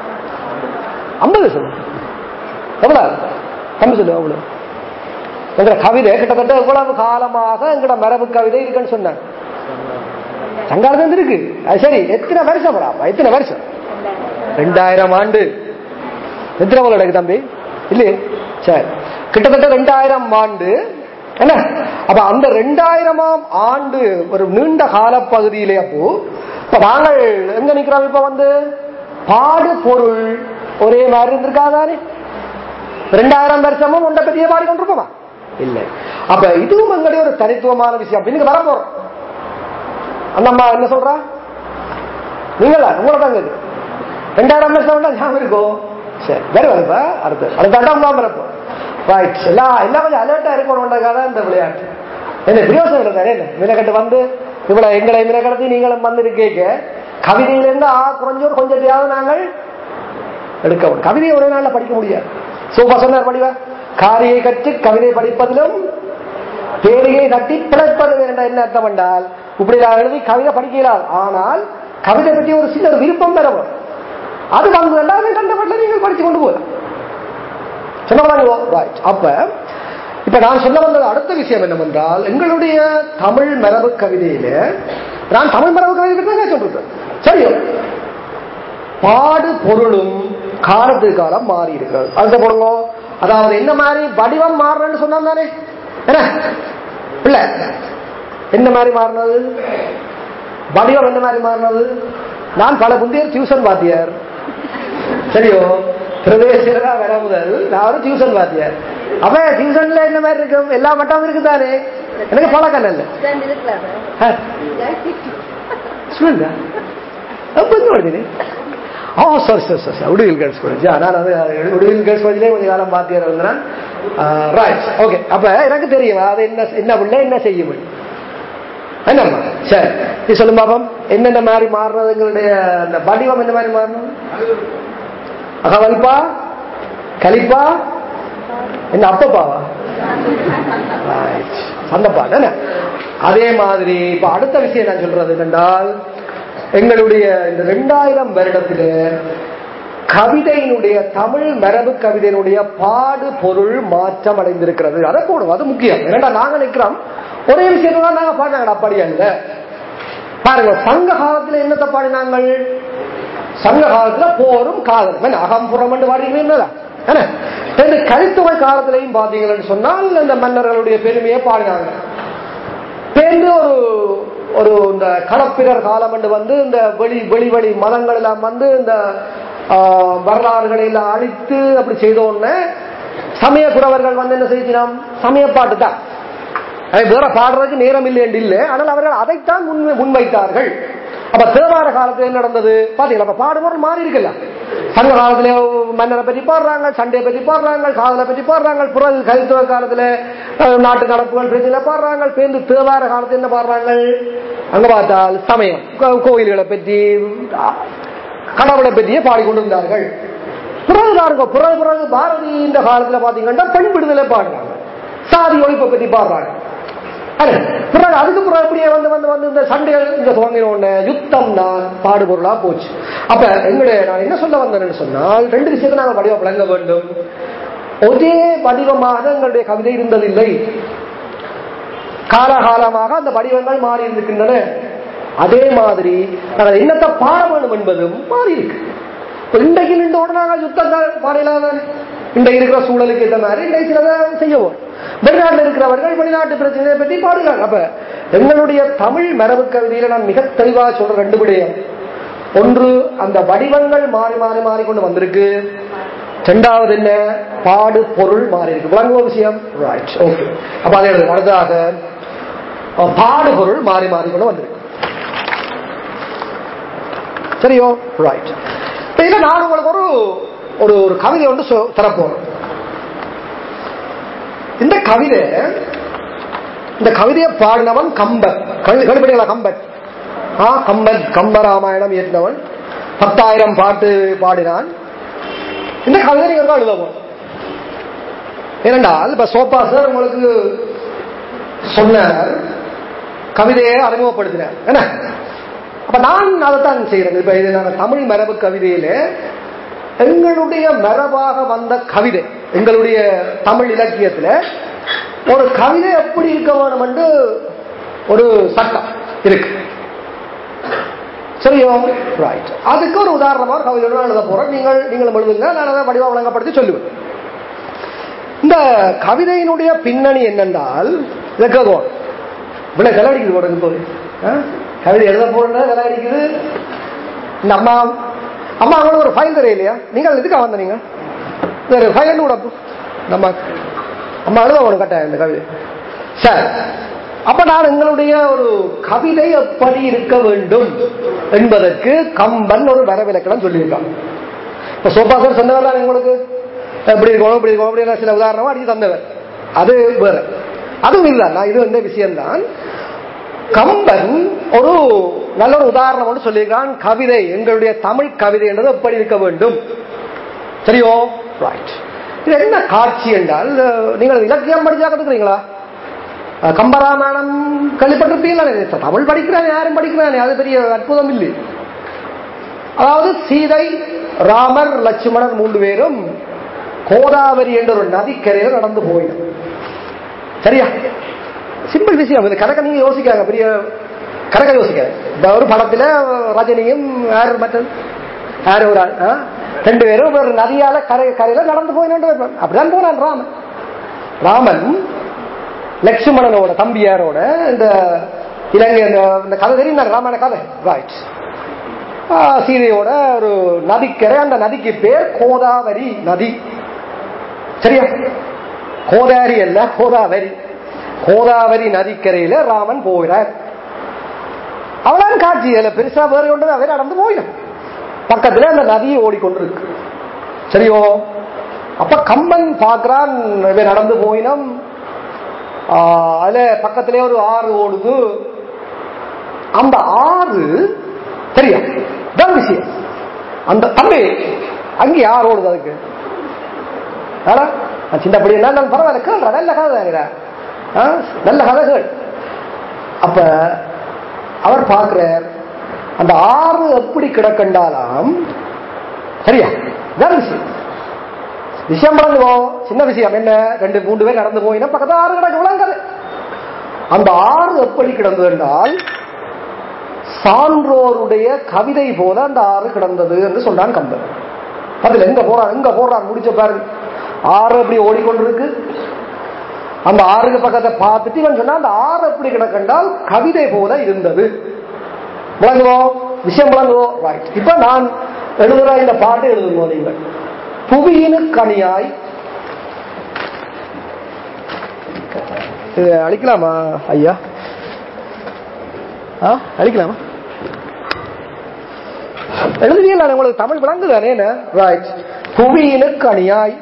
ஐம்பது வருஷம் எவ்வளவு கம்மி சொல்லு அவ்வளவு எங்கட கவிதை கிட்டத்தட்ட எவ்வளவு காலமாக எங்கட மரபு கவிதை இருக்குன்னு சொன்னாங்க சங்காரதம் இருக்கு அது சரி எத்தனை வருஷம் வராப்பா எத்தனை வருஷம் ரெண்டாயிரம் ஆண்டு எத்தனை போல எனக்கு தம்பி இல்லையே சரி கிட்டத்தட்ட ரெண்டாயிரம் ஆண்டு என்ன அப்ப அந்த ரெண்டாயிரமாம் ஆண்டு ஒரு நீண்ட கால பகுதியிலே அப்போ இப்ப நாங்கள் எங்க நிக்கிறோம் இப்ப வந்து பாடு பொருள் ஒரே மாதிரி இருந்திருக்காதானே ரெண்டாயிரம் வருஷமும் உண்டை பத்தியே பாடிக்கொண்டிருப்போமா இல்ல அப்ப இதுவும் எங்களுடைய ஒரு தனித்துவமான விஷயம் இன்னைக்கு வர போறோம் அந்த அம்மா என்ன சொல்றா நீங்களா உங்களை தாங்க இது ரெண்டாயிரம் வருஷம் உண்டா ஞாபகம் இருக்கும் சரி வேற வரப்ப அடுத்து அடுத்த அடம் தான் வரப்போ ரைட் எல்லாம் எல்லாம் கொஞ்சம் அலர்ட்டா இருக்கணும்ன்றக்காக தான் இந்த விளையாட்டு என்ன பிரியோசனம் இல்லை தானே என்ன மினக்கட்டு வந்து இவ்வளவு எங்களை மினக்கடத்தி நீங்களும் வந்து இருக்கீங்க கவிதையிலிருந்து ஆ குறைஞ்சோர் கொஞ்சத்தையாவது நாங்கள் எடுக்க முடியும் கவிதையை ஒரே நாள்ல படிக்க முடியாது சூப்பா சொன்னார் படிவா காரியை கற்று கவிதை படிப்பதிலும் பேரியை தட்டி பிழைப்பது என்ற என்ன அர்த்தம் என்றால் இப்படி நான் எழுதி கவிதை படிக்கிறார் ஆனால் கவிதை பற்றி ஒரு சின்ன ஒரு விருப்பம் பெற வரும் அது வந்து எல்லாருமே கண்டபடில நீங்கள் படிச்சு கொண்டு போகலாம் சொன்னவங்களோ ரைட் அப்ப இப்ப நான் சொல்ல வந்தது அடுத்த விஷயம் என்னவென்றால் எங்களுடைய தமிழ் மரபு கவிதையில நான் தமிழ் மரபு கவிதை பற்றி தான் சொல்லிருக்கேன் சரியோ பாடு பொருளும் காலத்துக்கு காலம் மாறி இருக்கிறது அடுத்த போடுங்க அதாவது என்ன மாதிரி வடிவம் மாறுறேன்னு சொன்னா தானே என்ன இல்ல என்ன மாதிரி மாறினது வடிவம் என்ன மாதிரி மாறினது நான் பல முந்தையர் டியூஷன் வாத்தியார் சரியோ பிரதேசா வர முதல் நான் ஒரு டியூஷன் வாத்தியார் அப்ப டியூஷன்ல என்ன மாதிரி இருக்கும் எல்லா மட்டமும் இருக்குதானே எனக்கு பழக்கம் இல்ல ಸ್ಟೂಡೆಂಟ್ ಬಂದು ನೋಡಿದ್ದೀನಿ ಓ ಸರಿ ಸರಿ ಸರಿ ಉಡುಗಿಲ್ ಗರ್ಲ್ಸ್ ಕಾಲೇಜ್ நான் அது உடுவில் கேர்ள்ஸ் காலேஜ்லேயே கொஞ்ச காலம் பார்த்தியார் இருந்தேன் ரைட் ஓகே அப்ப எனக்கு தெரியும் அது என்ன என்ன பிள்ளை என்ன செய்ய முடியும் என்னம்மா சரி நீ சொல்லும் பாப்போம் என்னென்ன மாதிரி மாறுறது எங்களுடைய அந்த வடிவம் என்ன மாதிரி மாறணும் அகவல்பா கலிப்பா என்ன அப்பப்பாவா சந்தப்பா தானே அதே மாதிரி இப்ப அடுத்த விஷயம் நான் சொல்றது என்னென்றால் எங்களுடைய இந்த ரெண்டாயிரம் வருடத்தில கவிதையினுடைய தமிழ் மரபு கவிதையினுடைய பாடு பொருள் மாற்றம் அடைந்திருக்கிறது அதை போடுவோம் அது முக்கியம் ஏன்னா நாங்க நிக்கிறோம் ஒரே விஷயம் தான் நாங்க பாடினாங்க அப்படி அல்ல பாருங்க சங்க காலத்துல என்னத்தை பாடினாங்கள் சங்க காலத்துல போரும் காதலும் அகம்புறம் என்று பாடிக்கிறீங்களா கருத்துவை காலத்திலையும் பாத்தீங்கன்னு சொன்னால் இந்த மன்னர்களுடைய பெருமையை பாடினாங்க பேருந்து ஒரு ஒரு இந்த கடப்பிரர் காலம் என்று வந்து இந்த வெளி வெளி வெளி மதங்கள் எல்லாம் வந்து இந்த ஆஹ், வரலாறுகளை எல்லாம் அழித்து அப்படி செய்த உடனே சமய குறவர்கள் வந்து என்ன செய்யணும் சமயப்பாட்டு தான் அது வேற பாடுறதுக்கு நேரம் இல்லை என்று இல்லை ஆனால் அவர்கள் அதைத்தான் முன் முன்வைத்தார்கள் அப்ப தேவார காலத்துல என்ன நடந்தது பாத்தீங்களா அப்ப பாடுபொருள் மாறி இருக்குல்ல சங்க காலத்துல மன்னரை பற்றி பாடுறாங்க சண்டையை பற்றி பாடுறாங்க காதலை பற்றி பாடுறாங்க புற கலித்துவ காலத்துல அஹ், நாட்டு நடப்புகள் பிரச்சனை பாடுறாங்க பேருந்து தேவார காலத்துல என்ன பாடுறாங்க அங்க பார்த்தால் சமயம் கோ- கோயில்களை பற்றி அஹ், கடவுளை பற்றியே பாடிக்கொண்டிருந்தார்கள் பிறகு பாருங்க பிறகு பிறகு பாரதி இந்த காலத்துல பாத்தீங்கன்னா பெண் விடுதலை பாடுறாங்க சாதி ஒழிப்பை பற்றி பாடுறாங்க அது, பிறகு அதுக்கு பிறகு அப்படியே வந்து வந்து வந்து இந்த சண்டைகள் இங்க துவங்கின உடனே யுத்தம் தான் பாடுபொருளா போச்சு அப்ப எங்களுடைய நான் என்ன சொல்ல வந்தேன்னு சொன்னால் ரெண்டு விஷயத்தை நாங்கள் வடிவம் விளங்க வேண்டும் ஒரே வடிவமாக எங்களுடைய கவிதை இருந்ததில்லை காலகாலமாக அந்த வடிவங்கள் மாறி இருக்கின்றன அதே மாதிரி நாங்கள் என்னத்தை பாட வேண்டும் என்பதும் மாறி இருக்கு இப்ப இன்றைக்கு நின்ற உடனே நாங்கள் யுத்தம் தான் பாடலாத இன்றைக்கு இருக்கிற சூழலுக்கு ஏற்ற மாதிரி இன்றைக்கு சிலதை செய்யவும் வெளிநாட்டில் இருக்கிறவர்கள் வெளிநாட்டு பிரச்சனையை பற்றி பாடுகிறாங்க அப்ப எங்களுடைய தமிழ் மரபு கவிதையில நான் மிக தெளிவாக சொல்ற ரெண்டு விடயம் ஒன்று அந்த வடிவங்கள் மாறி மாறி மாறி கொண்டு வந்திருக்கு ரெண்டாவது என்ன பாடு பொருள் மாறி இருக்கு விளங்குவ விஷயம் ரைட் ஓகே அப்ப அதே அடுத்ததாக அஹ், பாடு பொருள் மாறி மாறி கொண்டு வந்திருக்கு சரியோ ரைட் இதுல நான் உங்களுக்கு ஒரு ஒரு ஒரு கவிதை ஒன்று சொ- தரப்போறேன் இந்த கவிதை இந்த கவிதையை பாடினவன் கம்பர் கண்டுபிடிங்களா கம்பர் ஆ கம்பன் கம்பராமாயணம் இயற்றினவன் பத்தாயிரம் பாட்டு பாடினான் இந்த கவிதை நீங்க தான் எழுதவும் ஏனென்றால் இப்ப சோப்பா சார் உங்களுக்கு சொன்னார் கவிதையை அறிமுகப்படுத்தினார் என்ன அப்ப நான் அதைத்தான் செய்யறேன் இப்ப இது நாங்க தமிழ் மரபு கவிதையில எங்களுடைய மரபாக வந்த கவிதை எங்களுடைய தமிழ் இலக்கியத்துல ஒரு கவிதை எப்படி இருக்க வேணும் என்று ஒரு சட்டம் இருக்கு சரியோ ரைட் அதுக்கு ஒரு உதாரணமா ஒரு கவிதை நான் எழுத போறேன் நீங்கள் நீங்களும் எழுதுங்க நான் அதை வடிவா வழங்கப்படுத்தி சொல்லுவேன் இந்த கவிதையினுடைய பின்னணி என்னென்றால் இதை கேட்கும் இவ்வளவு கலவடிக்குது போடுங்க போது கவிதை எழுத போறது கலவடிக்குது இந்த அம்மா அம்மா அவங்களுக்கு ஒரு ஃபைல் தெரிய இல்லையா நீங்கள் இதுக்காக வந்த நீங்க வேற ஃபைல் கூட நம்ம அம்மா எழுத ஒன்று கட்டாயம் இந்த கவிதை சார் அப்ப நான் எங்களுடைய ஒரு கவிதை எப்படி இருக்க வேண்டும் என்பதற்கு கம்பன் ஒரு வரவிலக்கணம் சொல்லியிருக்கான் இப்ப சோபாசர் சொன்னவர் தான் உங்களுக்கு எப்படி இருக்கணும் இப்படி இருக்கணும் அப்படின்னு சில உதாரணமா அடிச்சு தந்தவர் அது வேற அதுவும் இல்லை நான் இது வந்து விஷயம்தான் கம்பன் ஒரு நல்ல ஒரு உதாரணம் ஒன்று சொல்லியிருக்கான் கவிதை எங்களுடைய தமிழ் கவிதை என்றது எப்படி இருக்க வேண்டும் சரியோ ரைட் இது என்ன காட்சி என்றால் அஹ், நீங்கள் இலக்கியம் படிச்சா கத்துக்கிறீங்களா அஹ், கம்பராமாயணம் கேள்விப்பட்டிருப்பீங்களா தமிழ் படிக்கிறானே யாரும் படிக்கிறானே அது பெரிய அற்புதம் இல்லை அதாவது சீதை ராமர் லட்சுமணர் மூன்று பேரும் கோதாவரி என்ற ஒரு நதிக்கரையில் நடந்து போயிடும் சரியா சிம்பிள் விஷயம் இது கணக்க நீங்க யோசிக்காங்க பெரிய கணக்க யோசிக்காங்க இந்த ஒரு படத்துல ரஜினியும் யார் மற்ற யார் ஒரு ஆள் ஆ? ரெண்டு பேரும் ஒரு நதியால கரை கரையில நடந்து போயினு அப்படிதான் போனான் ராமன் ராமன் லட்சுமணனோட தம்பியாரோட இந்த இலங்கை இந்த இந்த கதை தெரியும் ராமாயண கதை ரைட் சீதையோட ஒரு நதிக்கரை அந்த நதிக்கு பேர் கோதாவரி நதி சரியா கோதாரி அல்ல கோதாவரி கோதாவரி நதிக்கரையில ராமன் போகிறார் அவளான் காட்சி அதுல பெருசா வேற கொண்டு அவர் நடந்து போயிடும் பக்கத்துல அந்த நதி ஓடிக்கொண்டிருக்கு சரியோ அப்ப கம்பன் பார்க்கிறான் இவன் நடந்து போயினம் ஆஹ், அதுல பக்கத்திலே ஒரு ஆறு ஓடுது அந்த ஆறு சரியா தான் விஷயம் அந்த தம்பி அங்கே யார் ஓடுது அதுக்கு ஆனா நான் சின்ன படி எல்லாம் நான் பரவாயில்ல கேள்றா நல்ல கதை தாங்கிறா ஆ, நல்ல கதை கேள் அப்ப அவர் பார்க்கிறார் அந்த ஆறு எப்படி கிடக்கண்டாலாம் சரியா இதான் விஷயம் விஷயம் வழங்குவோம் சின்ன விஷயம் என்ன ரெண்டு மூன்று பேர் நடந்து போயினா பக்கத்துல ஆறு கிடக்கு விளங்காது அந்த ஆறு எப்படி கிடந்தது என்றால் சான்றோருடைய கவிதை போல அந்த ஆறு கிடந்தது என்று சொல்றான் கம்பன் அதுல எங்க போறான் எங்க போறான் முடிச்ச பாருங்க ஆறு எப்படி ஓடிக்கொண்டிருக்கு அந்த ஆறுக்கு பக்கத்தை பார்த்துட்டு இவன் சொன்னா அந்த ஆறு எப்படி கிடக்கண்டால் கவிதை போல இருந்தது விளங்குவோம் விஷயம் விளங்குவோம் ரைட் இப்ப நான் எழுதுற இந்த பாட்டு எழுதுங்க நீங்கள் புவியினுக்கு அணியாய் இது அழிக்கலாமா ஐயா ஆ அழிக்கலாமா எழுதுவீங்களா உங்களுக்கு தமிழ் விளங்குதானே ரைட் புவியினுக்கு அணியாய்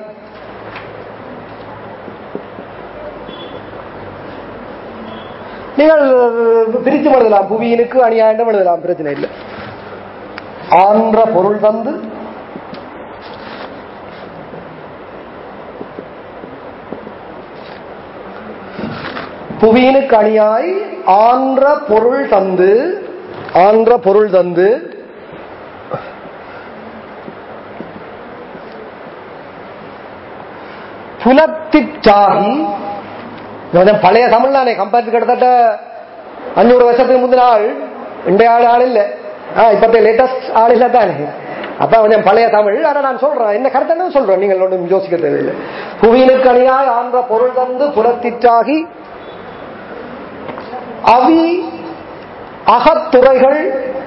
நீங்கள் பிரித்து எழுதலாம் புவியினுக்கு அணியாண்டம் எழுதலாம் பிரச்சனை இல்லை ஆன்ற பொருள் தந்து புவியினுக்கு அணியாய் ஆன்ற பொருள் தந்து ஆன்ற பொருள் தந்து புலத்திற்றாகி கொஞ்சம் பழைய தமிழ் தானே கம்பேர் கிட்டத்தட்ட அஞ்சூறு வருஷத்துக்கு முந்தின ஆள் இன்றைய ஆள் ஆள் இல்லை இப்பத்த லேட்டஸ்ட் ஆள் இல்லை தானே அப்ப கொஞ்சம் பழைய தமிழ் ஆனா நான் சொல்றேன் என்ன கருத்து சொல்றேன் நீங்கள் ஒன்றும் யோசிக்க தேவையில்லை புவியினுக்கு அணியாய் ஆன்ற பொருள் தந்து புலத்திற்றாகி அவி அகத்துறைகள்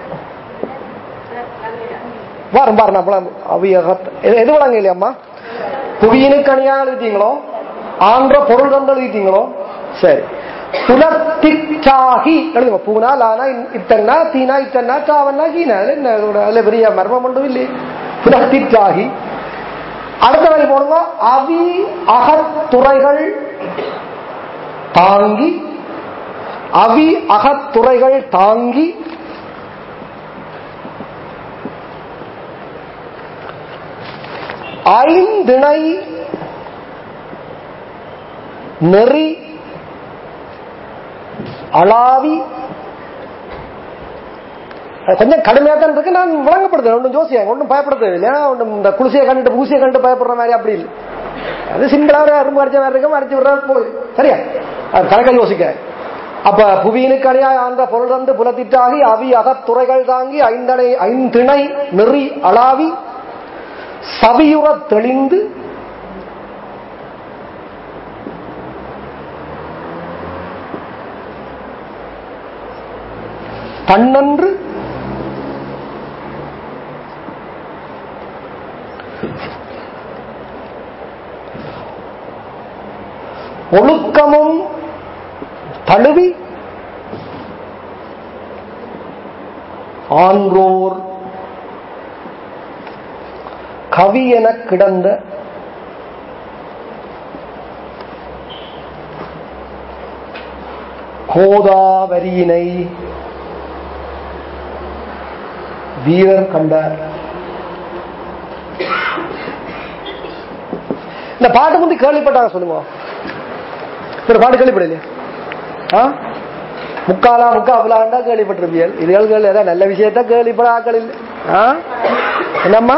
வாரம் பாரு நான் அவி அகத் எது வழங்க இல்லையம்மா புவியினுக்கு அணியா எழுதிட்டீங்களோ ஆன்ற பொருள் தந்து எழுதிட்டீங்களோ சரி புலத்திச்சாகி எழுதுங்க பூனா லானா இத்தன்னா தீனா இத்தன்னா சாவன்னா கீனா என்ன அதுல பெரிய மர்மம் ஒன்றும் இல்லை புலத்திச்சாகி அடுத்த வரி போடுங்க அவி அகத்துறைகள் தாங்கி அவி அகத்துறைகள் தாங்கி ஐந்திணை நெறி அளாவி கொஞ்சம் கடுமையா தான் இருக்கு நான் விளங்கப்படுத்துறேன் ஒன்றும் ஜோசியா ஒன்றும் பயப்பட தேவையில்லை ஒன்றும் இந்த குளிசையை கண்டுட்டு பூசியை கண்டு பயப்படுற மாதிரி அப்படி இல்லை அது சிம்பிளா ஒரு அரும்பு அடிச்ச மாதிரி இருக்கும் அடிச்சு விடுற போய் சரியா அது கணக்கை யோசிக்க அப்ப புவியினுக்கு அணியா அந்த பொருள் தந்து புலத்திட்டாகி அவி அகத்துறைகள் தாங்கி ஐந்தனை ஐந்திணை நெறி அளாவி சவியுற தெளிந்து தன்னன்று ஒழுக்கமும் தழுவி ஆன்றோர் கவி என கிடந்த கோதாவரியினை வீரர் கண்டார் இந்த பாட்டு முந்தி கேள்விப்பட்டாங்க சொல்லுங்க இந்த பாட்டு கேள்விப்படலையா ஆ முக்காலா முக்கா அவ்வளாண்டா கேள்விப்பட்டிருப்பியல் இதுகள் ஏதாவது நல்ல விஷயத்த கேள்விப்பட ஆக்கள் இல்லை ஆ என்னம்மா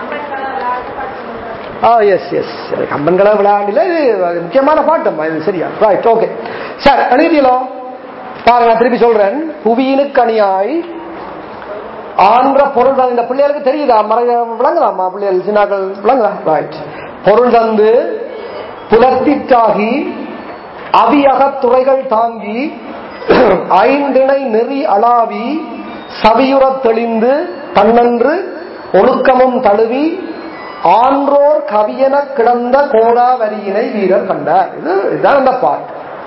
ஆ எஸ் எஸ் கம்பன்களா விளையாண்டில இது முக்கியமான பாட்டம்மா இது சரியா ரைட் ஓகே சார் எழுதியலோ பாருங்க திருப்பி சொல்றேன் புவியினுக்கு அணியாய் ஆன்ற பொருள் தான் இந்த பிள்ளைகளுக்கு தெரியுதா மறைய விளங்கலாமா பிள்ளைகள் சின்னாக்கள் விளங்கலாம் ரைட் பொருள் தந்து புலத்திற்றாகி அவியக துறைகள் தாங்கி ஐந்திணை நெறி அளாவி சவியுறத் தெளிந்து தன்னன்று ஒழுக்கமும் தழுவி ஆன்றோர் கவியன கிடந்த கோதாவரியினை வீரர் கண்டார் இது இதுதான் இந்த பாட்டு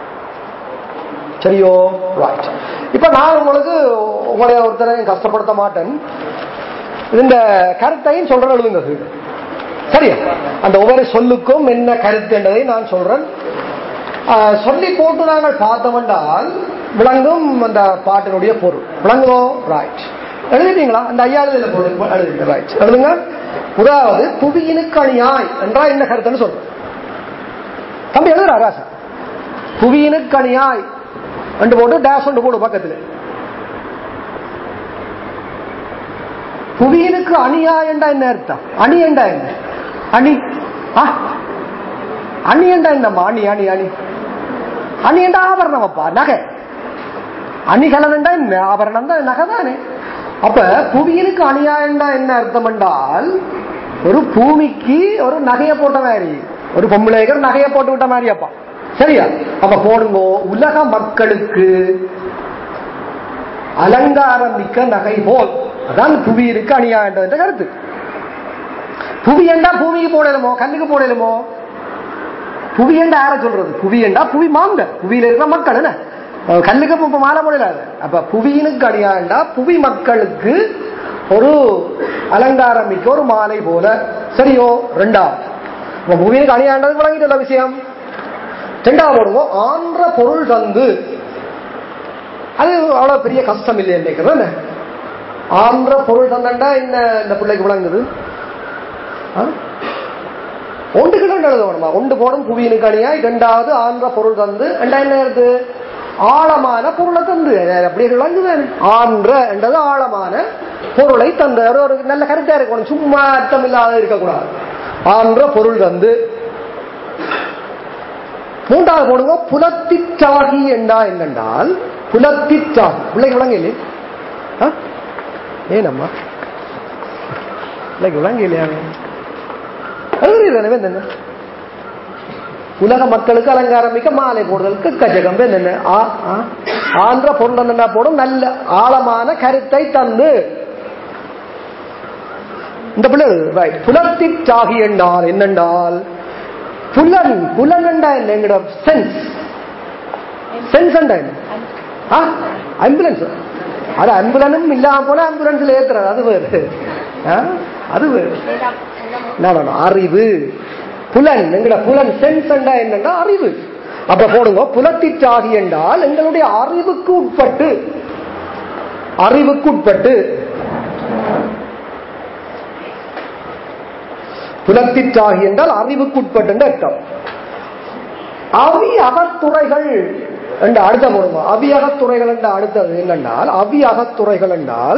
சரியோ ரைட் இப்ப நான் உங்களுக்கு உங்களை ஒருத்தரையும் கஷ்டப்படுத்த மாட்டேன் இந்த கருத்தையும் சொல்றேன் எழுதுங்க சரியா அந்த ஒவ்வொரு சொல்லுக்கும் என்ன கருத்து என்பதை நான் சொல்றேன் சொல்லி போட்டு நாங்கள் பார்த்தோம் என்றால் விளங்கும் அந்த பாட்டினுடைய பொருள் விளங்குமோ ரைட் எழுதிட்டீங்களா அந்த ஐயா எழுதில பொருள் எழுதுங்க ரைட் எழுதுங்க முதலாவது புவியினுக்கு அணியாய் என்றால் என்ன கருத்துன்னு சொல்றேன் தம்பி எழுதுறா ராசா புவியினுக்கு அணியாய் ரெண்டு போட்டு டேஷ் ஒன்று போடு பக்கத்தில் புவியினுக்கு அணியா என்றா என்ன அர்த்தம் அணி என்றா என்ன அணி அணி என்றா என்னம்மா அணி அணி அணி அணி என்றா ஆபரணம் அப்பா நகை அணிகலன் என்றா என்ன ஆபரணம் தான் நகை தானே அப்ப புவியினுக்கு அணியா என்றா என்ன அர்த்தம் என்றால் ஒரு பூமிக்கு ஒரு நகையை போட்ட மாதிரி ஒரு பொம்பளைகள் நகையை போட்டு விட்ட மாதிரி அப்பா சரியா அப்ப போடுங்க உலக மக்களுக்கு அலங்காரம் மிக்க நகை போல் அதான் புவியிருக்கு அணியா என்ற கருத்து புவி என்றா பூமிக்கு போடலுமோ கல்லுக்கு போடலுமோ புவி என்றா யார சொல்றது புவி என்றா புவி மாங்க புவியில இருக்கிற மக்கள் என்ன அஹ் கல்லுக்கு இப்ப மாலை போடலாது அப்ப புவியினுக்கு அடியாண்டா புவி மக்களுக்கு ஒரு அலங்காரம் மிக்க ஒரு மாலை போல சரியோ ரெண்டாவது இப்ப புவியினுக்கு அணியாண்டது வழங்கிட்டு விஷயம் ரெண்டாவது போடுவோம் ஆன்ற பொருள் தந்து அது அவ்வளவு பெரிய கஷ்டம் இல்லை நினைக்கிறேன் என்ன? ஆன்ற பொருள் தந்தண்டா என்ன இந்த பிள்ளைக்கு விளங்குது ஆ? ஒன்றுக்கு ரெண்டு எழுத வேணுமா ஒன்று போடும் புவியினுக்கு அணியாய் இரண்டாவது ஆன்ற பொருள் தந்து ரெண்டா என்ன இருக்கு ஆழமான பொருளை தந்து அது அப்படி விளங்குது ஆன்ற என்றது ஆழமான பொருளை தந்து அது ஒரு நல்ல கருத்தா இருக்கணும் சும்மா அர்த்தம் இல்லாத இருக்கக்கூடாது ஆன்ற பொருள் தந்து மூன்றாவது போடுங்க புலத்திற்றாகி என்றா என்னென்றால் புலத்திற்றாகி பிள்ளைக்கு விளங்க இல்லையே ஆ? ஏனம்மா பிள்ளைக்கு விளங்க இல்லையா அது என்ன உலக மக்களுக்கு அலங்காரம் மிக்க மாலை போடுதலுக்கு கஜகம் என்ன ஆ- ஆ. ஆந்திர பொருள் என்ன போடும் நல்ல ஆழமான கருத்தை தந்து இந்த பிள்ளை ரைட் புலத்திற்றாகி என்றால் என்னென்றால் புலன் புலன் என்றா என்ன எங்கட சென்ஸ் சென்ஸ் என்றா என்ன ஆம்புலன்ஸ் அது ஆம்புலனும் இல்லாம போனா ஆம்புலன்ஸ்ல ஏத்துறது அது வேறு ஆ? அது வேறு நான் வேணும் அறிவு புலன் எங்கட புலன் சென்ஸ் என்றா என்னன்னா அறிவு அப்ப போடுங்க புலத்திற்றாகி என்றால் எங்களுடைய அறிவுக்கு உட்பட்டு அறிவுக்கு உட்பட்டு புலத்திற்றாகி என்றால் அறிவுக்கு உட்பட்டு என்று அர்த்தம் அவி அகத்துறைகள் என்ற அடுத்த போடுங்க அவி அகத்துறைகள் என்ற அடுத்தது என்னென்றால் அவி அகத்துறைகள் என்றால்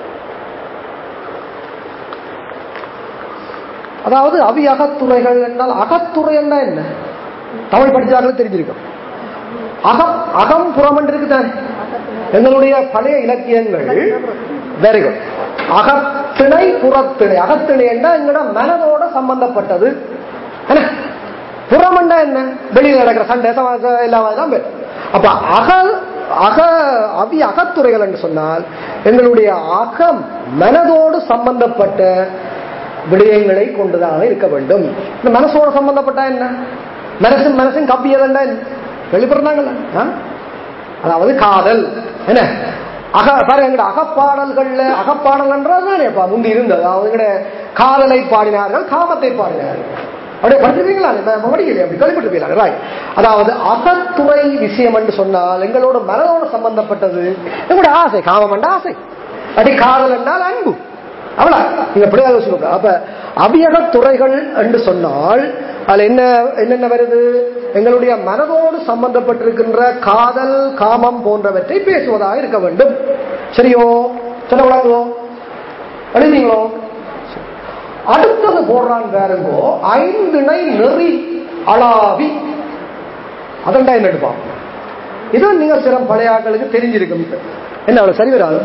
அதாவது அவி அகத்துறைகள் என்றால் அகத்துறை என்ன என்ன தமிழ் படிச்சாலும் தெரிஞ்சிருக்கும் அகம் அகம் புறம் என்று இருக்குதானே எங்களுடைய பழைய இலக்கியங்கள் வெரி குட் அகத்திணை புறத்திணை அகத்திணை என்றா எங்களோட மனதோட சம்பந்தப்பட்டது என்ன புறமண்டா என்ன வெளியில் நடக்கிற சண்டை சமாச இல்லாம தான் பேர். அப்ப அக அக அவி அகத்துறைகள் என்று சொன்னால் எங்களுடைய அகம் மனதோடு சம்பந்தப்பட்ட விடயங்களை கொண்டுதான் இருக்க வேண்டும் இந்த மனசோட சம்பந்தப்பட்டா என்ன மனசின் மனசின் கப்பியதண்டா என்ன வெளிப்படுறாங்கல்ல ஆ? அதாவது காதல் என்ன அக பாருங்க எங்கட அகப்பாடல்கள்ல அகப்பாடல் என்றால் முந்தி இருந்தது அதாவது எங்கட காதலை பாடினார்கள் காமத்தை பாடினார்கள் அப்படியே படிச்சிருக்கீங்களா நம்ம படிக்கலையே அப்படி கேள்விப்பட்டிருப்பீங்களா ராய் அதாவது அகத்துறை விஷயம் என்று சொன்னால் எங்களோட மனதோட சம்பந்தப்பட்டது எங்களோட ஆசை காமம் என்ற ஆசை அப்படி காதல் என்றால் அன்பு அவ்வளவு நீங்க அப்படியே யோசிக்கணும் அப்ப அபியக துறைகள் என்று சொன்னால் அதுல என்ன என்னென்ன வருது எங்களுடைய மனதோடு சம்பந்தப்பட்டிருக்கின்ற காதல் காமம் போன்றவற்றை பேசுவதாக இருக்க வேண்டும் சரியோ சொல்ல விளங்குவோ எழுதிங்களோ அடுத்தது போடுறான் பாருங்கோ ஐந்திணை நெறி அளாவி அதண்டா என்ன எடுப்பான் இதான் நீங்க சில பழைய ஆட்களுக்கு தெரிஞ்சிருக்கும் என்ன அவ்வளவு சரி வராது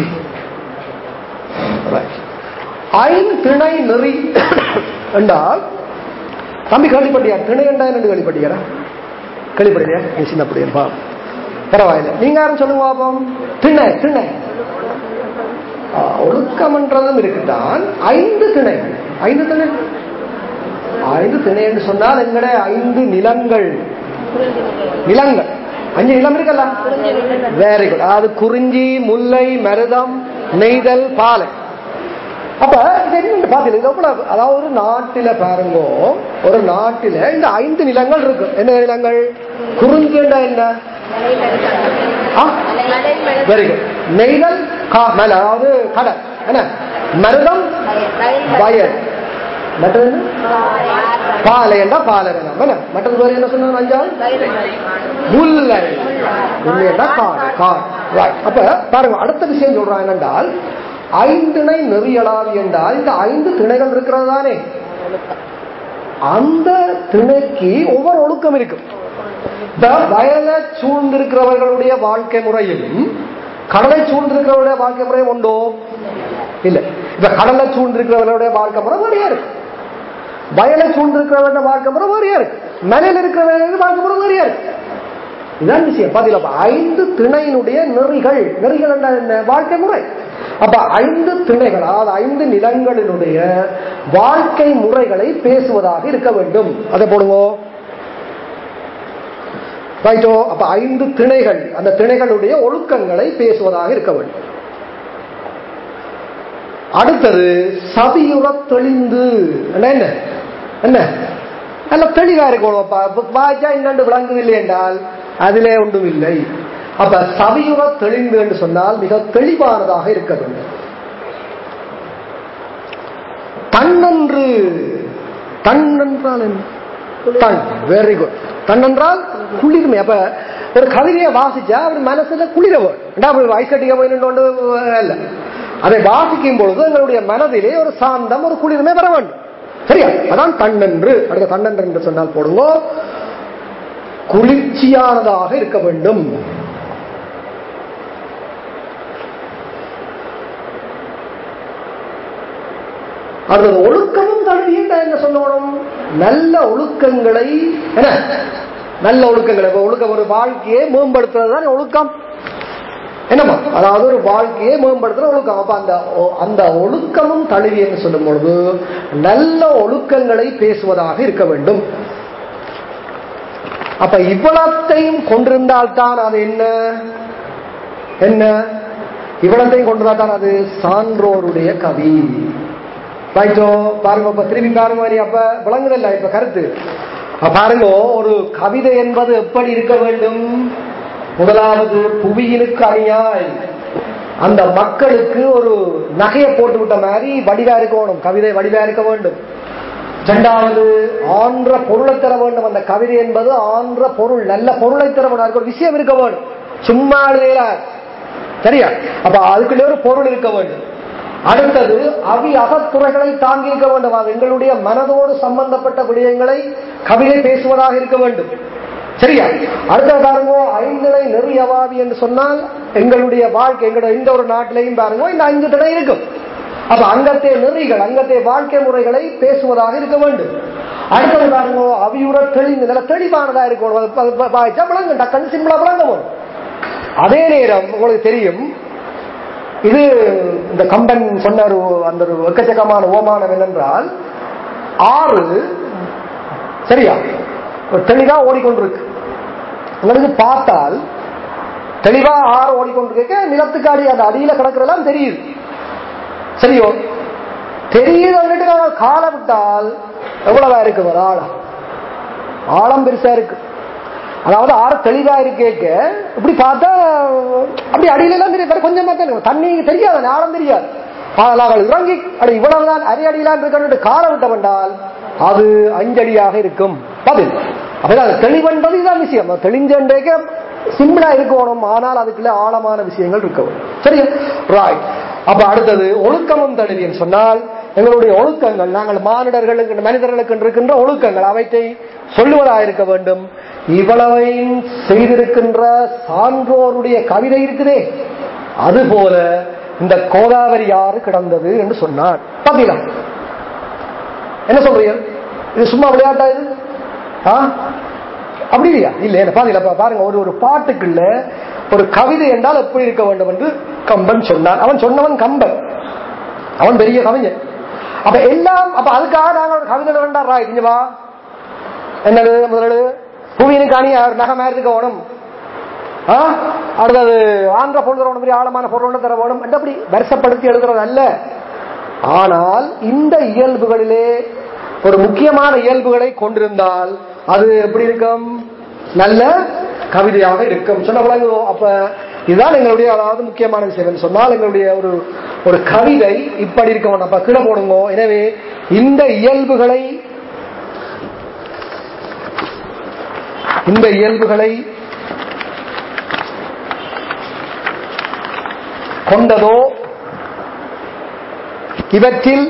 ஐந்திணை நெறி என்றால் தம்பி கேள்விப்பட்டியா திணை என்றா என்ன கேள்விப்பட்டியா கேள்விப்பட்டியா நீ சின்ன பிள்ளையப்பா பரவாயில்ல நீங்க யாரும் சொல்லுங்க பாப்போம் திணை திணை ஆ, ஒழுக்கம்ன்றதும் இருக்குதான் ஐந்து திணை ஐந்து திணை ஐந்து திணை என்று சொன்னால் எங்கட ஐந்து நிலங்கள் நிலங்கள் அஞ்சு நிலம் இருக்கல்ல வெரி குட் அதாவது குறிஞ்சி முல்லை மருதம் நெய்தல் பாலை அப்ப இது என்னன்னு பாத்தீங்க இது எவ்வளவு அதாவது ஒரு நாட்டில பாருங்க ஒரு நாட்டில இந்த ஐந்து நிலங்கள் இருக்கு என்ன நிலங்கள் குறிஞ்சிண்டா என்ன வெரி குட் நெய்தல் கா- மேல அதாவது கடல் என்ன மருதம் வயல் மற்றது என்ன பாலை என்றா பாலை வேணாம் என்ன மற்றது வேறு என்ன சொன்னாங்க அஞ்சால் முல்லை முல்லைன்னா காடு காடு Right. அப்ப பாருங்க அடுத்த விஷயம் சொல்றான் என்னென்றால் ஐந்திணை நெறியலாவி என்றால் இந்த ஐந்து திணைகள் இருக்கிறது தானே அந்த திணைக்கு ஒவ்வொரு ஒழுக்கம் இருக்கும் இந்த வயலை சூழ்ந்திருக்கிறவர்களுடைய வாழ்க்கை முறையும் கடலை சூழ்ந்திருக்கிறவருடைய வாழ்க்கை முறையும் உண்டோ இல்ல இப்ப கடலை சூழ்ந்திருக்கிறவர்களுடைய வாழ்க்கை முறை வேறையா இருக்கு வயலை சூழ்ந்திருக்கிறவருடைய வாழ்க்கை முறை வேறையா இருக்கு மலையில இருக்கிறவர்களுடைய வாழ்க்கை முறை வேறையா இருக்கு இதான் விஷயம் பாத்தீங்களா ஐந்து திணையினுடைய நெறிகள் நெறிகள் என்றால் என்ன வாழ்க்கை முறை அப்ப ஐந்து திணைகள் அதாவது ஐந்து நிலங்களினுடைய வாழ்க்கை முறைகளை பேசுவதாக இருக்க வேண்டும் அதை போடுங்க ரைட்டோ அப்ப ஐந்து திணைகள் அந்த திணைகளுடைய ஒழுக்கங்களை பேசுவதாக இருக்க வேண்டும் அடுத்தது சதியுற தெளிந்து என்ன என்ன என்ன நல்ல தெளிவா இருக்கணும் வாய்ச்சா இன்னொன்று விளங்குதில்லை என்றால் அதிலே ஒன்றும் இல்லை அப்ப சவியுற தெளிந்து என்று சொன்னால் மிக தெளிவானதாக இருக்க வேண்டும் தன்னன்று தன் என்றால் என்ன தன் வெரி குட் தன் என்றால் குளிர்மை அப்ப ஒரு கவிதையை வாசிச்சா அவர் மனசுல குளிர வேணும் வயசு கட்டிக்க போயின்னு அல்ல அதை வாசிக்கும் பொழுது எங்களுடைய மனதிலே ஒரு சாந்தம் ஒரு குளிர்மை வர வேண்டும் சரியா அதான் தன்னன்று அடுத்த தன்னன்று என்று சொன்னால் போடுங்க குளிர்ச்சியானதாக இருக்க வேண்டும் அடுத்தது ஒழுக்கமும் தழுவியும் என்ன சொல்லணும் நல்ல ஒழுக்கங்களை என்ன நல்ல ஒழுக்கங்களை ஒழுக்கம் ஒரு வாழ்க்கையை மேம்படுத்துறது தான் ஒழுக்கம் என்னமா அதாவது ஒரு வாழ்க்கையை மேம்படுத்துற ஒழுக்கம் அப்ப அந்த அந்த ஒழுக்கமும் தழுவி என்று சொல்லும் பொழுது நல்ல ஒழுக்கங்களை பேசுவதாக இருக்க வேண்டும் அப்ப இவ்வளத்தையும் கொண்டிருந்தால்தான் அது என்ன என்ன இவ்வளத்தையும் கொண்டிருந்தால் தான் அது சான்றோருடைய கவி ரைட்டோ பாருங்க இப்ப திரும்பி பாருங்க மாதிரி அப்ப விளங்குதல்ல இப்ப கருத்து பாருங்க ஒரு கவிதை என்பது எப்படி இருக்க வேண்டும் முதலாவது புவியினுக்கு அணியாய் அந்த மக்களுக்கு ஒரு நகையை போட்டு விட்ட மாதிரி வடிவா இருக்கணும் கவிதை வடிவா இருக்க வேண்டும் இரண்டாவது ஆன்ற பொருளை தர வேண்டும் அந்த கவிதை என்பது ஆன்ற பொருள் நல்ல பொருளை தர வேண்டும் ஒரு விஷயம் இருக்க வேண்டும் சும்மா சரியா அப்ப அதுக்குள்ளே ஒரு பொருள் இருக்க வேண்டும் அடுத்தது அவி அகத்துறைகளை தாங்கி இருக்க வேண்டும் அது எங்களுடைய மனதோடு சம்பந்தப்பட்ட விடயங்களை கவிதை பேசுவதாக இருக்க வேண்டும் சரியா அடுத்த பாருங்க ஐந்திணை நெறி அவாவி என்று சொன்னால் எங்களுடைய வாழ்க்கை எங்களுடைய எந்த ஒரு நாட்டிலையும் பாருங்க இந்த ஐந்து திணை இருக்கும் அப்ப அங்கத்தே நெறிகள் அங்கத்தே வாழ்க்கை முறைகளை பேசுவதாக இருக்க வேண்டும் அடுத்தது பாருங்க அவியுற தெளிந்து நல்ல தெளிவானதா இருக்கணும் விளங்கும் டக்குன்னு சிம்பிளா விளங்கும் அதே நேரம் உங்களுக்கு தெரியும் இது இந்த கம்பன் சொன்ன ஒரு அந்த ஒரு எக்கச்சக்கமான ஓமானம் என்னென்றால் ஆறு சரியா தெளிவா ஓடிக்கொண்டிருக்கு உங்களுக்கு பார்த்தால் தெளிவா ஆறு ஓடிக்கொண்டிருக்க நிலத்துக்கு அடி அந்த அடியில கிடக்கிறதெல்லாம் தெரியுது சரியோ தெரியுது கால விட்டால் எவ்வளவா இருக்கு ஒரு ஆழம் ஆழம் பெருசா இருக்கு அதாவது ஆறு தெளிவா இருக்கேக்க இப்படி பார்த்தா அப்படி அடியில எல்லாம் தெரியும் கொஞ்சமா தான் இருக்கும் தண்ணி தெரியாது ஆழம் தெரியாது ஆனால் இறங்கி அடி இவ்வளவுதான் அரை அடியிலான் இருக்க கால விட்ட வந்தால் அது அஞ்சடியாக இருக்கும் பதில் அப்பதான் தெளிவென்பது இதுதான் விஷயம் தெளிஞ்சேக்க சிம்பிளா இருக்கணும் ஆனால் அதுக்குள்ள ஆழமான விஷயங்கள் இருக்கணும் சரியா ராய் அப்ப அடுத்தது ஒழுக்கமும் தழுவின்னு சொன்னால் எங்களுடைய ஒழுக்கங்கள் நாங்கள் மானிடர்களுக்கு மனிதர்களுக்கு இருக்கின்ற ஒழுக்கங்கள் அவற்றை சொல்லுவதாக இருக்க வேண்டும் இவ்வளவையும் செய்திருக்கின்ற சான்றோருடைய கவிதை இருக்குதே அதுபோல இந்த கோதாவரி யாரு கிடந்தது என்று சொன்னார் பாத்தீங்களா என்ன சொல்றீங்க இது சும்மா விளையாட்டா இது அப்படி இல்லையா இல்ல பாத்தீங்களா பாருங்க ஒரு ஒரு பாட்டுக்குள்ள ஒரு கவிதை என்றால் எப்படி இருக்க வேண்டும் என்று கம்பன் சொன்னான் அவன் சொன்னவன் கம்பன் அவன் பெரிய கவிஞன் அப்ப எல்லாம் அப்ப அதுக்காக நாங்க ஒரு கவிதை வேண்டாம் ராய் இங்கவா என்னது முதலடு புவியினுக்கு அணி நகை மேறதுக்கு ஓணும் அடுத்தது ஆந்திர பொருள் ஒன்று ஆழமான பொருள் தர வேணும் அப்படி வருஷப்படுத்தி எழுதுறது அல்ல ஆனால் இந்த இயல்புகளிலே ஒரு முக்கியமான இயல்புகளை கொண்டிருந்தால் அது எப்படி இருக்கும் நல்ல கவிதையாக இருக்கும் சொன்ன விளங்குவோம் அப்ப இதுதான் எங்களுடைய அதாவது முக்கியமான விஷயம் சொன்னால் எங்களுடைய ஒரு ஒரு கவிதை இப்படி இருக்க வேண்டாம் அப்ப கீழே போடுங்க எனவே இந்த இயல்புகளை இந்த இயல்புகளை கொண்டதோ இவற்றில்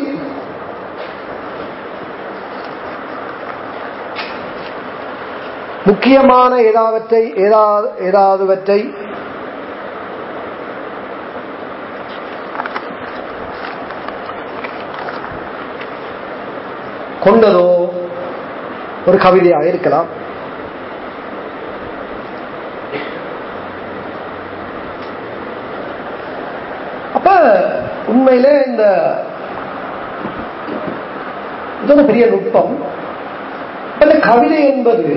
முக்கியமான ஏதாவற்றை ஏதாவது ஏதாவதுவற்றை கொண்டதோ ஒரு கவிதையாக இருக்கலாம் அப்ப உண்மையிலே இந்த இது ஒரு பெரிய நுட்பம் இந்த கவிதை என்பது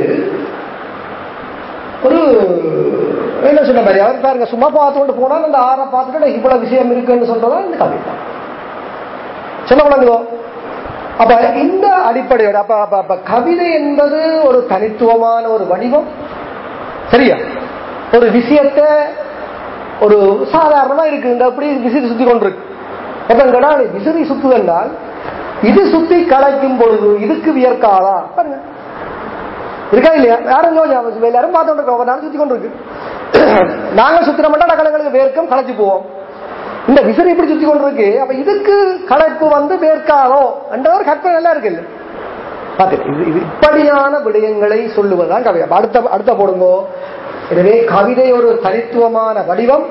ஒரு என்ன சொன்ன மாதிரி அவர் பாருங்க சும்மா பார்த்து கொண்டு போனால் அந்த ஆறை பார்த்துட்டு இவ்வளவு விஷயம் இருக்குன்னு சொல்றதா இந்த கவிதை சொல்ல விளங்குதோ அப்ப இந்த அடிப்படையோட அப்ப அப்ப அப்ப கவிதை என்பது ஒரு தனித்துவமான ஒரு வடிவம் சரியா ஒரு விஷயத்தை ஒரு சாதாரணமா இருக்கு இந்த அப்படி விசிறி சுத்தி கொண்டிருக்கு எப்ப விசிறி சுத்துவென்றால் இது சுத்தி கலைக்கும் பொழுது இதுக்கு வியர்க்காதா பாருங்க இருக்கா இல்லையா யாரும் யோசிச்சு எல்லாரும் பார்த்து இருக்கோம் ஒரு நாள் சுத்தி கொண்டு இருக்கு நாங்க சுத்தின மட்டும் நகலங்களுக்கு வேர்க்கம் களைச்சு போவோம் இந்த விசிறி இப்படி சுத்தி கொண்டு இருக்கு அப்ப இதுக்கு களைப்பு வந்து வேர்க்காதோ என்ற ஒரு கற்பனை எல்லாம் இருக்கு இல்ல பாத்து இது இது இப்படியான விடயங்களை சொல்லுவதுதான் கவிதை அப்ப அடுத்த அடுத்த போடுங்கோ எனவே கவிதை ஒரு தனித்துவமான வடிவம்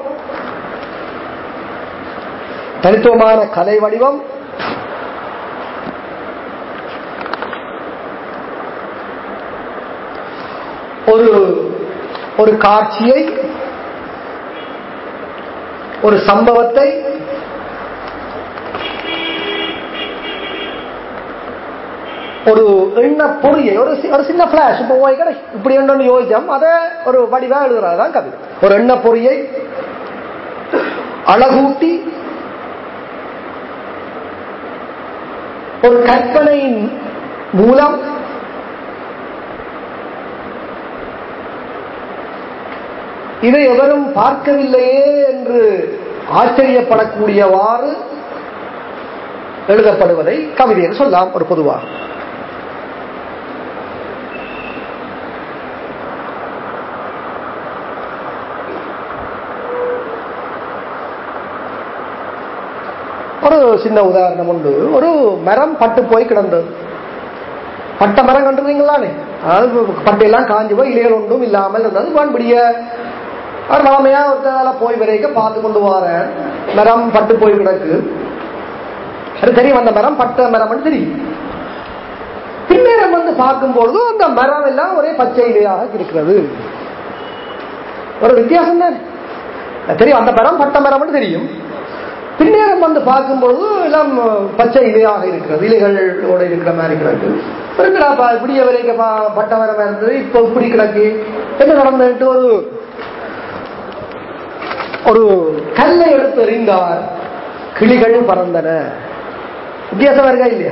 தனித்துவமான கலை வடிவம் ஒரு ஒரு காட்சியை ஒரு சம்பவத்தை ஒரு எண்ண பொறியை ஒரு சி- ஒரு சின்ன பிளாஷ் இப்போ போய் கூட இப்படி ஒன்று யோசிச்சோம் அதை ஒரு வடிவா எழுதுறதுதான் கவிதை ஒரு எண்ண பொறியை அழகூட்டி ஒரு கற்பனையின் மூலம் இதை எவரும் பார்க்கவில்லையே என்று ஆச்சரியப்படக்கூடியவாறு எழுதப்படுவதை கவிதை என்று சொல்லலாம் ஒரு பொதுவாக ஒரு சின்ன உதாரணம் உண்டு ஒரு மரம் பட்டு போய் கிடந்தது பட்ட மரம் கண்டுறீங்களானே அது பட்டையெல்லாம் காஞ்சு போய் இலைகள் ஒன்றும் இல்லாமல் இருந்தது வான்படிய அவர் மாமையா ஒருத்தனால போய் வரைக்கும் பார்த்து கொண்டு வரேன் மரம் பட்டு போய் கிடக்கு அது தெரியும் அந்த மரம் பட்ட மரம்னு தெரியும் பின்னேரம் வந்து பார்க்கும்பொழுது அந்த மரம் எல்லாம் ஒரே பச்சை இலையாக இருக்கிறது ஒரு வித்தியாசம் தானே தெரியும் அந்த மரம் பட்ட மரம்னு தெரியும் பின்னேரம் வந்து பார்க்கும்பொழுது எல்லாம் பச்சை இலையாக இருக்கிறது இலைகளோட இருக்கிற மாதிரி கிடக்கு இருக்குடாப்பா இப்படிய வரைக்கும் பா- பட்ட மரம் இருந்தது இப்போ இப்படி கிடக்கு என்ன நடந்துட்டு ஒரு ஒரு கல்லை எடுத்து எறிந்தார் கிளிகள் பறந்தன வித்தியாசம் இருக்கா இல்லையா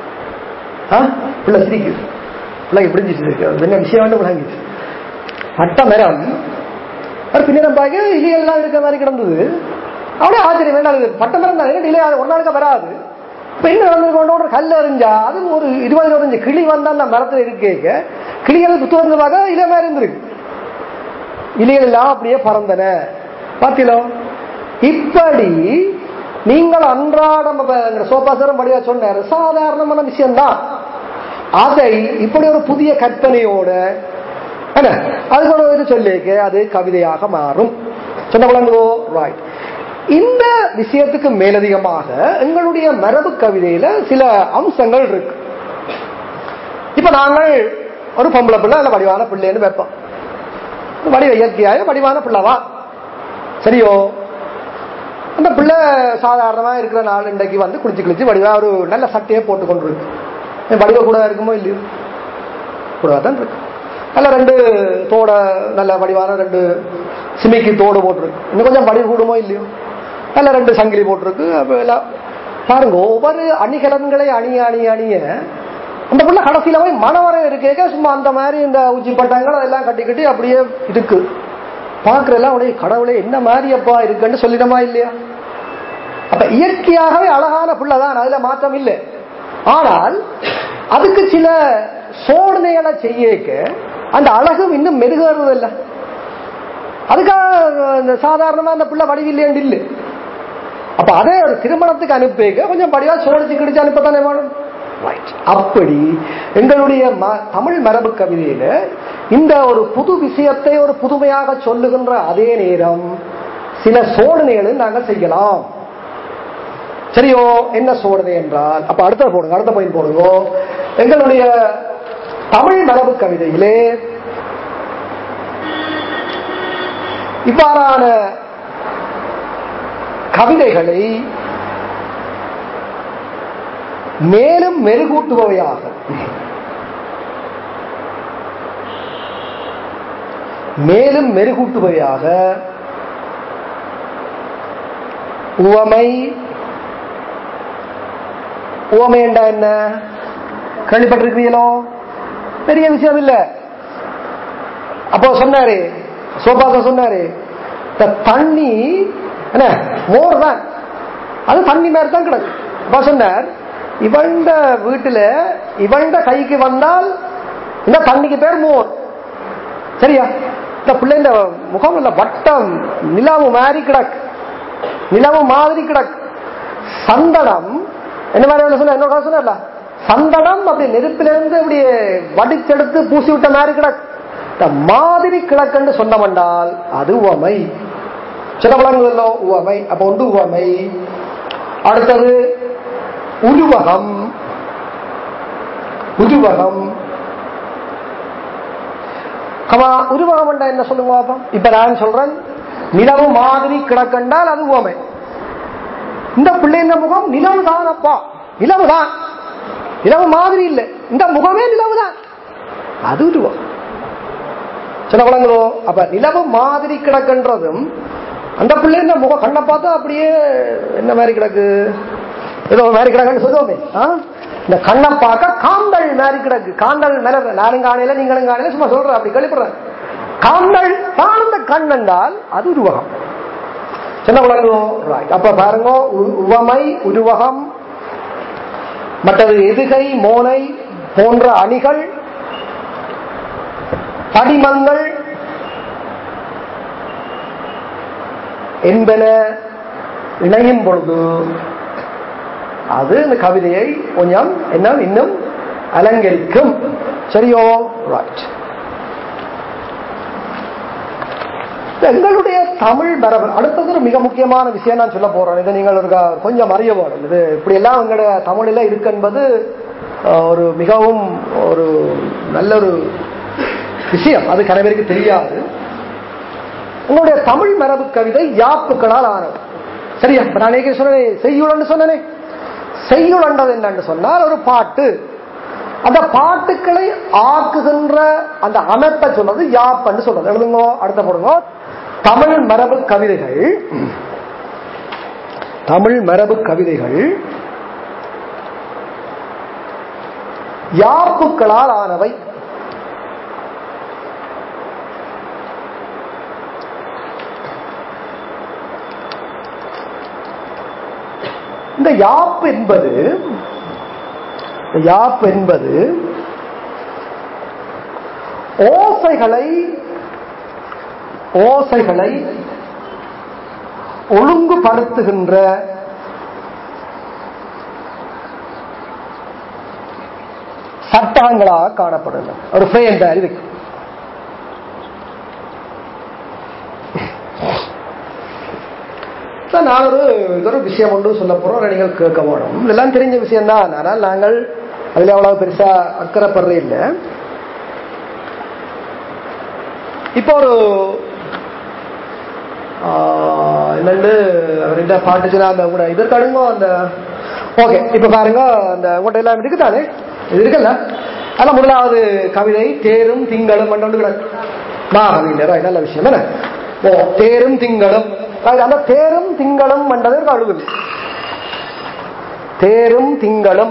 ஆ? பிள்ளை சிரிக்கு பிள்ளை எப்படி சிரிக்கு என்ன விஷயம் வந்து விளங்கிச்சு பட்ட மரம் அது பின்னிடம் பார்க்க இலையெல்லாம் இருக்கிற மாதிரி கிடந்தது அப்படியே ஆச்சரியம் வேண்டாம் இது பட்ட மரம் தான் இலை அது ஒரு நாளுக்கு வராது இப்ப என்ன நடந்து ஒரு கல் எறிஞ்சா அது ஒரு இருபது இருபத்தஞ்சு கிளி வந்தா அந்த மரத்துல இருக்கேக்க கிளிகள் புத்தகம் பார்க்க இலை மாதிரி இருந்திருக்கு இலைகள் எல்லாம் அப்படியே பறந்தன பாத்தீங்களோ இப்படி நீங்கள் அன்றாடம் சோபாசரம் படியா சொன்னார் சாதாரணமான விஷயம்தான் அதை இப்படி ஒரு புதிய கற்பனையோட என்ன அதுக்கு ஒரு இது சொல்லிக்க அது கவிதையாக மாறும் சொன்ன விளங்குதோ ரைட் இந்த விஷயத்துக்கு மேலதிகமாக எங்களுடைய மரபு கவிதையில சில அம்சங்கள் இருக்கு இப்ப நாங்கள் ஒரு பொம்பளை பிள்ளை அல்ல வடிவான பிள்ளைன்னு வைப்போம் வடிவ இயற்கையாக வடிவான பிள்ளைவா சரியோ அந்த பிள்ளை சாதாரணமா இருக்கிற நாள் இன்றைக்கு வந்து குளிச்சு குளிச்சு வடிவா ஒரு நல்ல சட்டையை போட்டு கொண்டு இருக்கு வடிவ கூட இருக்குமோ இல்லையோ கூட தான் இருக்கு நல்ல ரெண்டு தோட நல்ல வடிவான ரெண்டு சிமிக்கி தோடு போட்டிருக்கு இன்னும் கொஞ்சம் வடிவு கூடுமோ இல்லையோ நல்ல ரெண்டு சங்கிலி போட்டிருக்கு அப்ப எல்லாம் பாருங்க ஒவ்வொரு அணிகலன்களை அணிய அணிய அணிய அந்த பிள்ளை கடைசியில போய் மனவரை இருக்கேக்க சும்மா அந்த மாதிரி இந்த உச்சி பட்டங்கள் அதெல்லாம் கட்டி கட்டி அப்படியே இருக்கு பாக்குறெல்லாம் உடைய கடவுளே என்ன மாதிரி அப்பா இருக்குன்னு சொல்லிடமா இல்லையா அப்ப இயற்கையாகவே அழகான பிள்ளைதான் அதுல மாற்றம் இல்லை ஆனால் அதுக்கு சில சோதனைகளை செய்யக்க அந்த அழகு இன்னும் மெருகேறது இல்லை அதுக்காக இந்த சாதாரணமா அந்த பிள்ளை வடிவில்லையாண்டு இல்லை அப்ப அதே ஒரு திருமணத்துக்கு அனுப்பிக்க கொஞ்சம் படியா சோடிச்சு கிடிச்சு அனுப்பத்தானே வேணும் Right. அப்படி எங்களுடைய ம- தமிழ் மரபு கவிதையில இந்த ஒரு புது விஷயத்தை ஒரு புதுமையாக சொல்லுகின்ற அதே நேரம் சில சோதனைகளை நாங்கள் செய்யலாம் சரியோ என்ன சோதனை என்றால் அப்ப அடுத்த போடுங்க அடுத்த பாயிண்ட் போடுங்க எங்களுடைய தமிழ் மரபு கவிதையிலே இவ்வாறான கவிதைகளை மேலும் மெருகூட்டுபவையாக மேலும் மெருகூட்டுபவையாக உவமை உவமை என்றா என்ன கேள்விப்பட்டிருக்கிறீங்களோ பெரிய விஷயம் இல்ல அப்போ சொன்னாரு சோபாச சொன்னாரு இந்த தண்ணி என்ன மோர் தான் அது தண்ணி மாதிரி தான் கிடக்கு அப்ப சொன்னார் இவண்ட வீட்டுல இவண்ட கைக்கு வந்தால் இந்த தண்ணிக்கு பேர் மோர் சரியா இந்த பிள்ளைங்க முகம் இல்ல வட்டம் நிலாவு மாதிரி கிடக்கு நிலவு மாதிரி கிடக்கு சந்தனம் என்ன மாதிரி சொன்ன என்ன சொன்ன சந்தனம் அப்படி நெருப்பிலிருந்து அப்படி வடிச்செடுத்து பூசி விட்ட மாதிரி கிடக்கு இந்த மாதிரி கிழக்குன்னு சொன்னவண்டால் அது உவமை சில பழங்களோ உவமை அப்ப ஒன்று உவமை அடுத்தது உருவகம் உருவகம் கமா உருவகம் என்றா என்ன சொல்லுங்க இப்ப நான் சொல்றேன் நிலவு மாதிரி கிடக்கண்டால் அது உவமை இந்த பிள்ளைங்க முகம் நிலவு தான் அப்பா நிலவு தான் நிலவு மாதிரி இல்லை இந்த முகமே நிலவு தான் அது உருவம் சில குழந்தைகளோ அப்ப நிலவு மாதிரி கிடக்குன்றதும் அந்த பிள்ளைங்க முகம் கண்ணை பார்த்தா அப்படியே என்ன மாதிரி கிடக்கு ஏதோ மாதிரி கிடக்குன்னு சொல்லுவோமே இந்த கண்ணை பார்க்க காந்தல் மாதிரி கிடக்கு காந்தல் மேல நானும் காணையில நீங்களும் காணையில சும்மா சொல்றேன் அப்படி கழிப்படுறேன் காந்தல் சார்ந்த கண் என்றால் அது உருவகம் சின்ன குழந்தைகளோ அப்ப பாருங்க உவமை உருவகம் மற்றது எதுகை மோனை போன்ற அணிகள் படிமங்கள் என்பன இணையும் பொழுது அது இந்த கவிதையை கொஞ்சம் என்ன இன்னும் அலங்கரிக்கும் சரியோ ரைட் எங்களுடைய தமிழ் பரவல் அடுத்தது ஒரு மிக முக்கியமான விஷயம் நான் சொல்ல போறேன் இதை நீங்கள் ஒரு கொஞ்சம் அறிய வேணும் இது இப்படி எல்லாம் எங்களுடைய தமிழில் இருக்கு என்பது ஒரு மிகவும் ஒரு நல்ல ஒரு விஷயம் அது கணவருக்கு தெரியாது உங்களுடைய தமிழ் மரபு கவிதை யாப்புக்களால் ஆனது சரியா நான் சொன்னேன் செய்யுளன்னு சொன்னேனே செய்யுளன்றது என்னன்னு சொன்னால் ஒரு பாட்டு அந்த பாட்டுக்களை ஆக்குகின்ற அந்த அமைப்பை சொல்றது யாப்பன்னு சொல்றது எழுதுங்க அடுத்த போடுங்க தமிழ் மரபு கவிதைகள் தமிழ் மரபு கவிதைகள் யாப்புக்களால் ஆனவை இந்த யாப் என்பது யாப் என்பது ஓசைகளை ஓசைகளை ஒழுங்குபடுத்துகின்ற சட்டங்களாக காணப்படுது ஒரு ஃப்ரேம் தான் இருக்கு நான் ஒரு இதொரு விஷயம் ஒன்று சொல்ல போறோம் நீங்கள் கேட்க வேணும் இதெல்லாம் தெரிஞ்ச விஷயம் தான் ஆனால் நாங்கள் அதுல அவ்வளவு பெருசா அக்கறைப்படுற இல்லை இப்போ ஒரு என்னண்டு ரெண்டு பாட்டுச்சுனா அந்த கூட இதற்கு அடுங்க அந்த ஓகே இப்ப பாருங்க அந்த உங்கள்கிட்ட எல்லாம் இருக்குதானே இது இருக்குல்ல அதான் முதலாவது கவிதை தேரும் திங்களும் மண்டோண்டு கிடக்கு மாகவியில நல்ல விஷயம் என்ன ஓ தேரும் திங்களும் அந்த தேரும் திங்களும் மண்டது அழுகுது தேரும் திங்களும்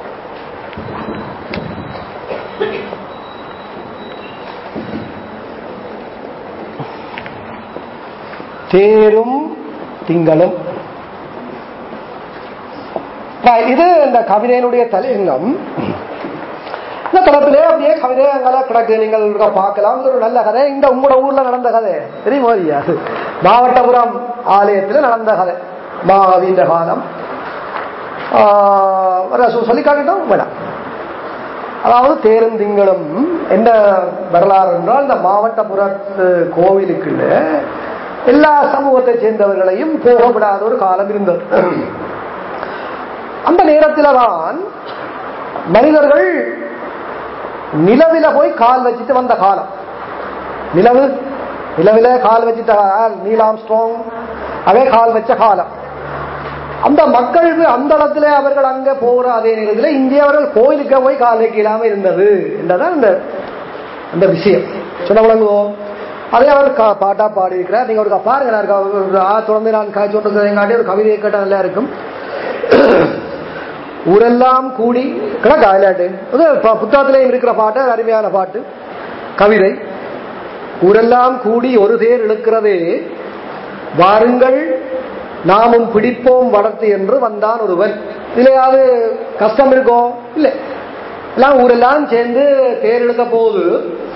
தேரும் திங்களும் இது இந்த கவிதையினுடைய தலையங்கம் இந்த தளத்திலே அப்படியே கவிதை அங்கே கிடக்கு நீங்கள் பார்க்கலாம் ஒரு நல்ல கதை இந்த உங்களோட ஊர்ல நடந்த கதை தெரியுமா இல்லையா மாவட்டபுரம் ஆலயத்தில் நடந்த கதை மாவீந்த காலம் சொல்லி காட்டட்டும் வேணாம் அதாவது தேரும் திங்களும் என்ன வரலாறு என்றால் இந்த மாவட்டபுரத்து கோவிலுக்குள்ள எல்லா சமூகத்தை சேர்ந்தவர்களையும் போக விடாத ஒரு காலம் இருந்தது அந்த நேரத்தில் தான் மனிதர்கள் நிலவில போய் கால் வச்சுட்டு வந்த காலம் நிலவு நிலவில கால் வச்சுட்ட நீலாம் ஸ்ட்ராங் அவே கால் வச்ச காலம் அந்த மக்களுக்கு அந்த இடத்துல அவர்கள் அங்க போகிற அதே நேரத்தில் இங்கே அவர்கள் கோயிலுக்கு போய் கால் வைக்கலாம இருந்தது என்றதான் அந்த அந்த விஷயம் சொன்ன விளங்குவோம் அதே அவர் கா- பாட்டா பாடி இருக்கிறார் நீங்க ஒரு க- பாருங்க நான் க- ஒரு ஆ தொடர்ந்து நான் காய்ச்சி கொண்டிருக்கிறதையும் ஒரு கவிதையை கேட்டால் நல்லா இருக்கும் ஊரெல்லாம் கூடி கிடக்கா இல்லாட்டு அது ப- புத்தகத்திலேயும் இருக்கிற பாட்டு அது அருமையான பாட்டு கவிதை ஊரெல்லாம் கூடி ஒரு தேர் இழுக்கிறதே வாருங்கள் நாமும் பிடிப்போம் வளர்த்து என்று வந்தான் ஒருவன் இதுலையாவது கஷ்டம் இருக்கோ இல்லை எல்லாம் ஊரெல்லாம் சேர்ந்து தேர் இழுக்க போகுது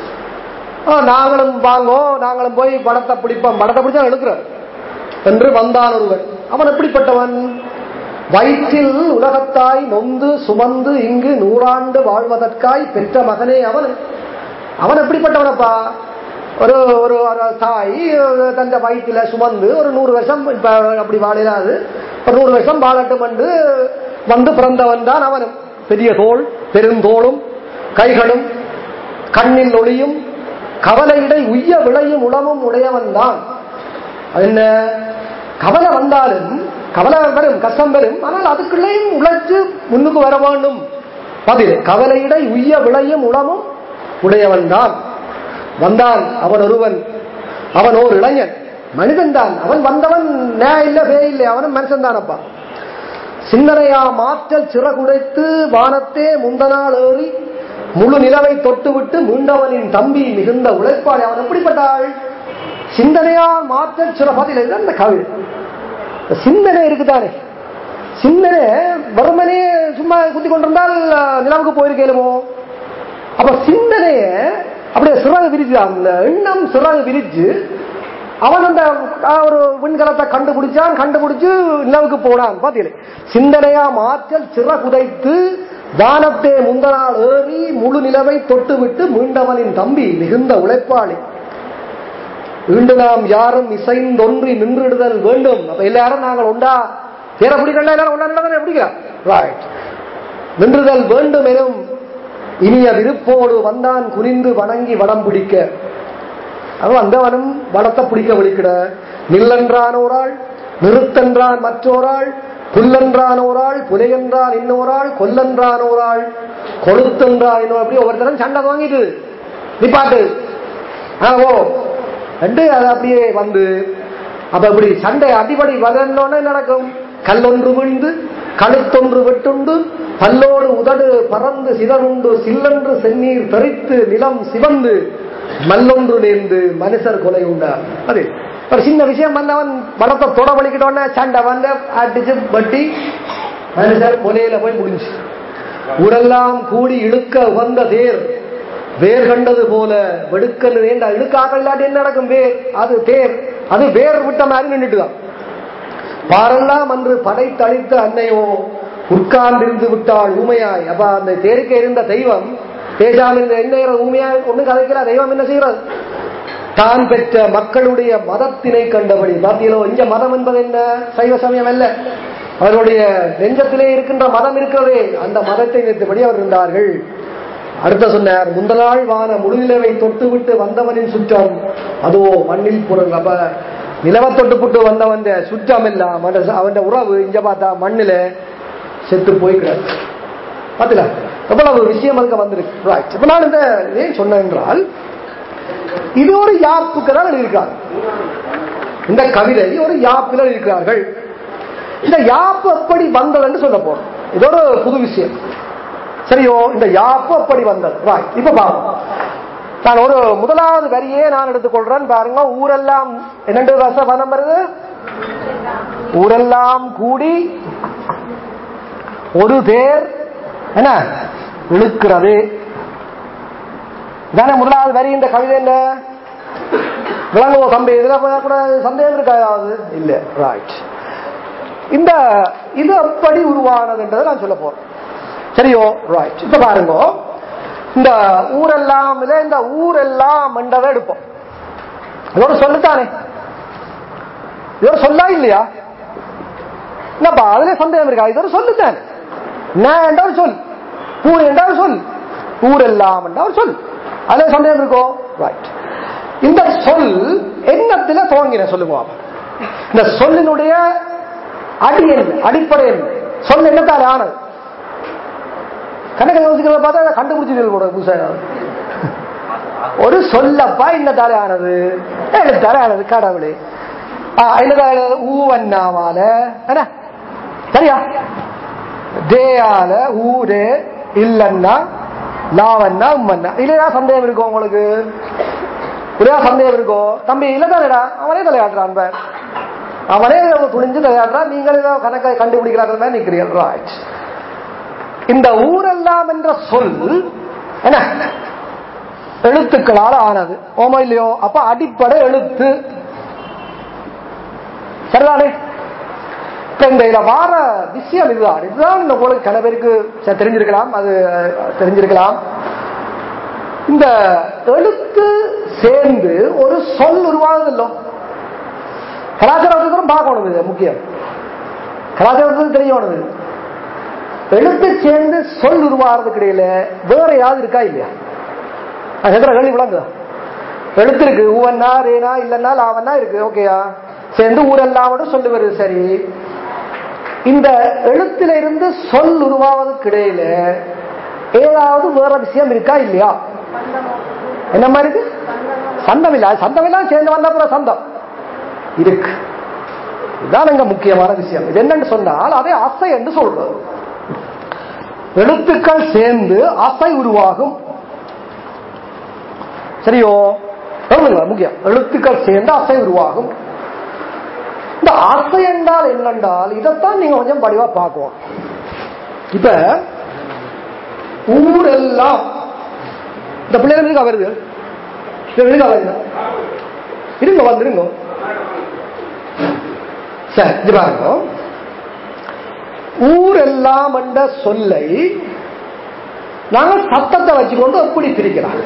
ஆ, நாங்களும் வாங்கோ நாங்களும் போய் படத்தை பிடிப்போம் படத்தை பிடிச்சா எடுக்கிறோம் என்று வந்தான் ஒருவன் அவன் எப்படிப்பட்டவன் வயிற்றில் உலகத்தாய் நொந்து சுமந்து இங்கு நூறாண்டு வாழ்வதற்காய் பெற்ற மகனே அவன் அவன் எப்படிப்பட்டவனப்பா ஒரு ஒரு ஒரு தாய் தந்த வயிற்றுல சுமந்து ஒரு நூறு வருஷம் இப்ப அப்படி வாழிடாது ஒரு நூறு வருஷம் வாழட்டும் என்று வந்து பிறந்தவன் தான் அவனும் பெரிய தோள் பெருந்தோளும் கைகளும் கண்ணில் ஒளியும் கவலையிடை உய்ய விளையும் உளமும் உடையவன் தான் அது என்ன கவலை வந்தாலும் கவலை வரும் கஷ்டம் வரும் ஆனால் அதுக்குள்ளேயும் உழைச்சு முன்னுக்கு வர வேண்டும் பதில் கவலையிடை உய்ய விளையும் உளமும் உடையவன் தான் வந்தான் அவன் ஒருவன் அவன் ஓர் இளைஞன் மனிதன் தான் அவன் வந்தவன் நே இல்ல பே இல்லை அவனும் மனுஷன் தானப்பா சிந்தனையா மாற்றல் சிறகுடைத்து வானத்தே முந்தனால் ஏறி முழு நிலவை தொட்டுவிட்டு மீண்டவனின் தம்பி மிகுந்த உழைப்பாளி அவன் எப்படிப்பட்ட ஆள் சிந்தனையா மாற்றல் சிற பதில் இதுதான் இந்த கவிதை இந்த சிந்தனை இருக்குதானே சிந்தனை வெறுமனே சும்மா குத்தி கொண்டிருந்தால் அஹ், நிலவுக்கு போயிருக்கேலுமோ அப்ப சிந்தனைய அப்படியே சிறகு விரிச்சு அந்த எண்ணம் சிறகு விரிச்சு அவன் அந்த அஹ், ஒரு விண்கலத்தை கண்டுபிடிச்சான் கண்டுபிடிச்சு நிலவுக்கு போனான் பாத்தீங்களே சிந்தனையா மாற்றல் சிறகுதைத்து வானத்தே முந்தனால் ஏறி முழு நிலவை தொட்டுவிட்டு மீண்டவனின் தம்பி மிகுந்த உழைப்பாளி இன்று நாம் யாரும் இசைந்தொன்றி நின்றுடுதல் வேண்டும் அப்ப எல்லாரும் நாங்கள் உண்டா பேர பிடிக்கல எல்லாரும் ஒன்றா நடந்தானே பிடிக்கலாம் ரைட் நின்றுதல் வேண்டும் எனும் இனிய விருப்போடு வந்தான் குனிந்து வணங்கி வடம் பிடிக்க அவன் வந்தவனும் வடத்தை பிடிக்க விழிக்கிட நில்லென்றான் ஓராள் நிறுத்தென்றான் மற்றோராள் புல்லென்றான் ஓராள் புலையென்றான் இன்னோராள் கொல்லென்றான் ஓராள் கொளுத்தென்றான் இன்னொரு அப்படி ஒவ்வொருத்தரும் சண்டை வாங்கிட்டு நிப்பாட்டு ஆ, ஓ ரெண்டு அது அப்படியே வந்து அப்ப இப்படி சண்டை அடிபடி வரலோன்னு நடக்கும் கல்லொன்று விழுந்து கழுத்தொன்று வெட்டுண்டு பல்லோடு உதடு பறந்து சிதறுண்டு சில்லென்று செந்நீர் தெறித்து நிலம் சிவந்து மல்லொன்று நேர்ந்து மனுஷர் கொலை உண்டார் அது ஒரு சின்ன விஷயம் வந்தவன் படத்தை தொட வலிக்கிட்டோன்னே சண்டை வந்து அடிச்சு வட்டி மனுஷர் கொலையில போய் முடிஞ்சு ஊரெல்லாம் கூடி இழுக்க உகந்த தேர் வேர் கண்டது போல வெடுக்கன்னு வேண்டா இழுக்காக இல்லாட்டி என்ன நடக்கும் வேர் அது தேர் அது வேர் விட்ட மாதிரி நின்றுட்டுதான் பாரெல்லாம் அன்று படைத்தளித்த அன்னையோ உட்கார்ந்திருந்து விட்டாள் ஊமையாய் அப்ப அந்த தேருக்கு இருந்த தெய்வம் பேசாம இருந்த என்ன ஊமையாய் ஒண்ணு கதைக்கிற தெய்வம் என்ன செய்யறது தான் பெற்ற மக்களுடைய மதத்தினை கண்டபடி பாத்தியலோ இங்க மதம் என்பது என்ன சைவ சமயம் அல்ல அவருடைய நெஞ்சத்திலே இருக்கின்ற மதம் இருக்கிறதே அந்த மதத்தை நிறுத்தபடி அவர் இருந்தார்கள் அடுத்த சொன்னார் முந்தநாள் வான முழுநிலவை தொட்டுவிட்டு வந்தவனின் சுற்றம் அதோ மண்ணில் புறங்க அப்ப நிலவை தொட்டுப்புட்டு வந்தவன் சுற்றம் எல்லாம் அவன் உறவு இங்க பார்த்தா மண்ணில செத்து போய்க்கிறார் பாத்தீங்களா எவ்வளவு விஷயம் அதுக்கு வந்திருக்கு ரைட் இப்ப நான் இந்த ஏன் சொன்னேன் என்றால் இது ஒரு யாப்புக்கு தான் எழுதியிருக்காங்க இந்த கவிதை ஒரு யாப்பில் இருக்கிறார்கள் இந்த யாப்பு எப்படி வந்ததுன்னு சொல்ல போறோம் இது ஒரு புது விஷயம் சரியோ இந்த யாப்பு அப்படி வந்தது ரைட் இப்ப பாருங்க நான் ஒரு முதலாவது வரியே நான் எடுத்துக்கொள்றேன் பாருங்க ஊரெல்லாம் என்னண்டு ரச வனம் வருது ஊரெல்லாம் கூடி ஒரு தேர் என்ன இழுக்கிறது தானே முதலாவது வரி இந்த கவிதை என்ன விளங்குவோம் தம்பி இதுல கூட சந்தேகம் இருக்கா ஏதாவது இல்ல ரைட் இந்த இது எப்படி உருவானதுன்றதை நான் சொல்ல போறேன் சரியோ ரைட் இப்ப பாருங்க இந்த ஊரெல்லாம் இல்ல இந்த ஊரெல்லாம் என்றதை எடுப்போம் இதோட சொல்லுத்தானே இதோட சொல்லா இல்லையா என்னப்பா அதுல சந்தேகம் இருக்கா இதோட சொல்லுத்தானே நான் என்றால் சொல் ஊர் என்றால் சொல் ஊரெல்லாம் என்றால் சொல் அதுல சந்தேகம் இருக்கோ ரைட் இந்த சொல் எண்ணத்துல துவங்கின சொல்லுங்க இந்த சொல்லினுடைய அடி என்ன அடிப்படை என்ன சொல் என்னத்தால ஆனது கணக்கு யோசிக்கிறத பார்த்தா அதை கண்டுபிடிச்சு கூட புதுசாக ஒரு சொல்லப்பா இன்னதால ஆனது எழுத்தால ஆனது கடவுளே என்னதால ஊவன்னாவால என்ன சரியா தேயால ஊரே இல்லன்னா லாவன்னா உம்மன்னா இல்லையா சந்தேகம் இருக்கும் உங்களுக்கு ஒரே சந்தேகம் இருக்கும் தம்பி இல்ல தானடா அவனே தலையாடுறான் பார். அவனே துணிஞ்சு தலையாடுறான் நீங்கள் ஏதோ கணக்கை கண்டுபிடிக்கிறார்கள் மாதிரி நிற்கிறீர்கள் ரைட் இந்த ஊரெல்லாம் என்ற சொல் என்ன எழுத்துக்களால் ஆனது ஓமோ இல்லையோ அப்ப அடிப்படை எழுத்து சரிதானே இப்ப இந்த இதுல வார விஷயம் இதுதான் இதுதான் இந்த உங்களுக்கு சில பேருக்கு ச- தெரிஞ்சிருக்கலாம் அது அஹ், தெரிஞ்சிருக்கலாம் இந்த எழுத்து சேர்ந்து ஒரு சொல் உருவாகுது இல்லோ கலாச்சாரத்துக்கும் பார்க்கணும் இது முக்கியம் கலாச்சாரத்துக்கு தெரியணும் இது எழுத்து சேர்ந்து சொல் உருவாகிறதுக்கு இடையில வேற யாவது இருக்கா இல்லையா அது எத்தனை கேள்வி விளங்குதா எழுத்து இருக்கு ஊவன்னா ரேனா இல்லன்னா லாவன்னா இருக்கு ஓகேயா சேர்ந்து ஊரெல்லாம் மட்டும் சொல்லு வருது சரி இந்த எழுத்துல இருந்து சொல் உருவாவதுக்கு இடையில ஏதாவது வேற விஷயம் இருக்கா இல்லையா என்ன மாதிரி இருக்கு சந்தம் இல்ல அது சந்தம் எல்லாம் சேர்ந்து வந்த அப்புறம் சந்தம் இருக்கு இதுதான் இங்க முக்கியமான விஷயம் இது என்னன்னு சொன்னால் அதை அசை என்று சொல்றது எழுத்துக்கள் சேர்ந்து அசை உருவாகும் சரியோ சொல்லுங்க முக்கியம் எழுத்துக்கள் சேர்ந்து அசை உருவாகும் இந்த அசை என்றால் என்னென்றால் இதைத்தான் நீங்க கொஞ்சம் படிவா பார்க்குவோம் இப்ப ஊரெல்லாம் இந்த பிள்ளைகள் இருக்கா வருது இது இருக்கா வருது இருங்க வந்துருங்க சரி இது பாருங்க ஊரெல்லாம் என்ற சொல்லை நாங்கள் சத்தத்தை வச்சுக்கொண்டு எப்படி பிரிக்கலாம்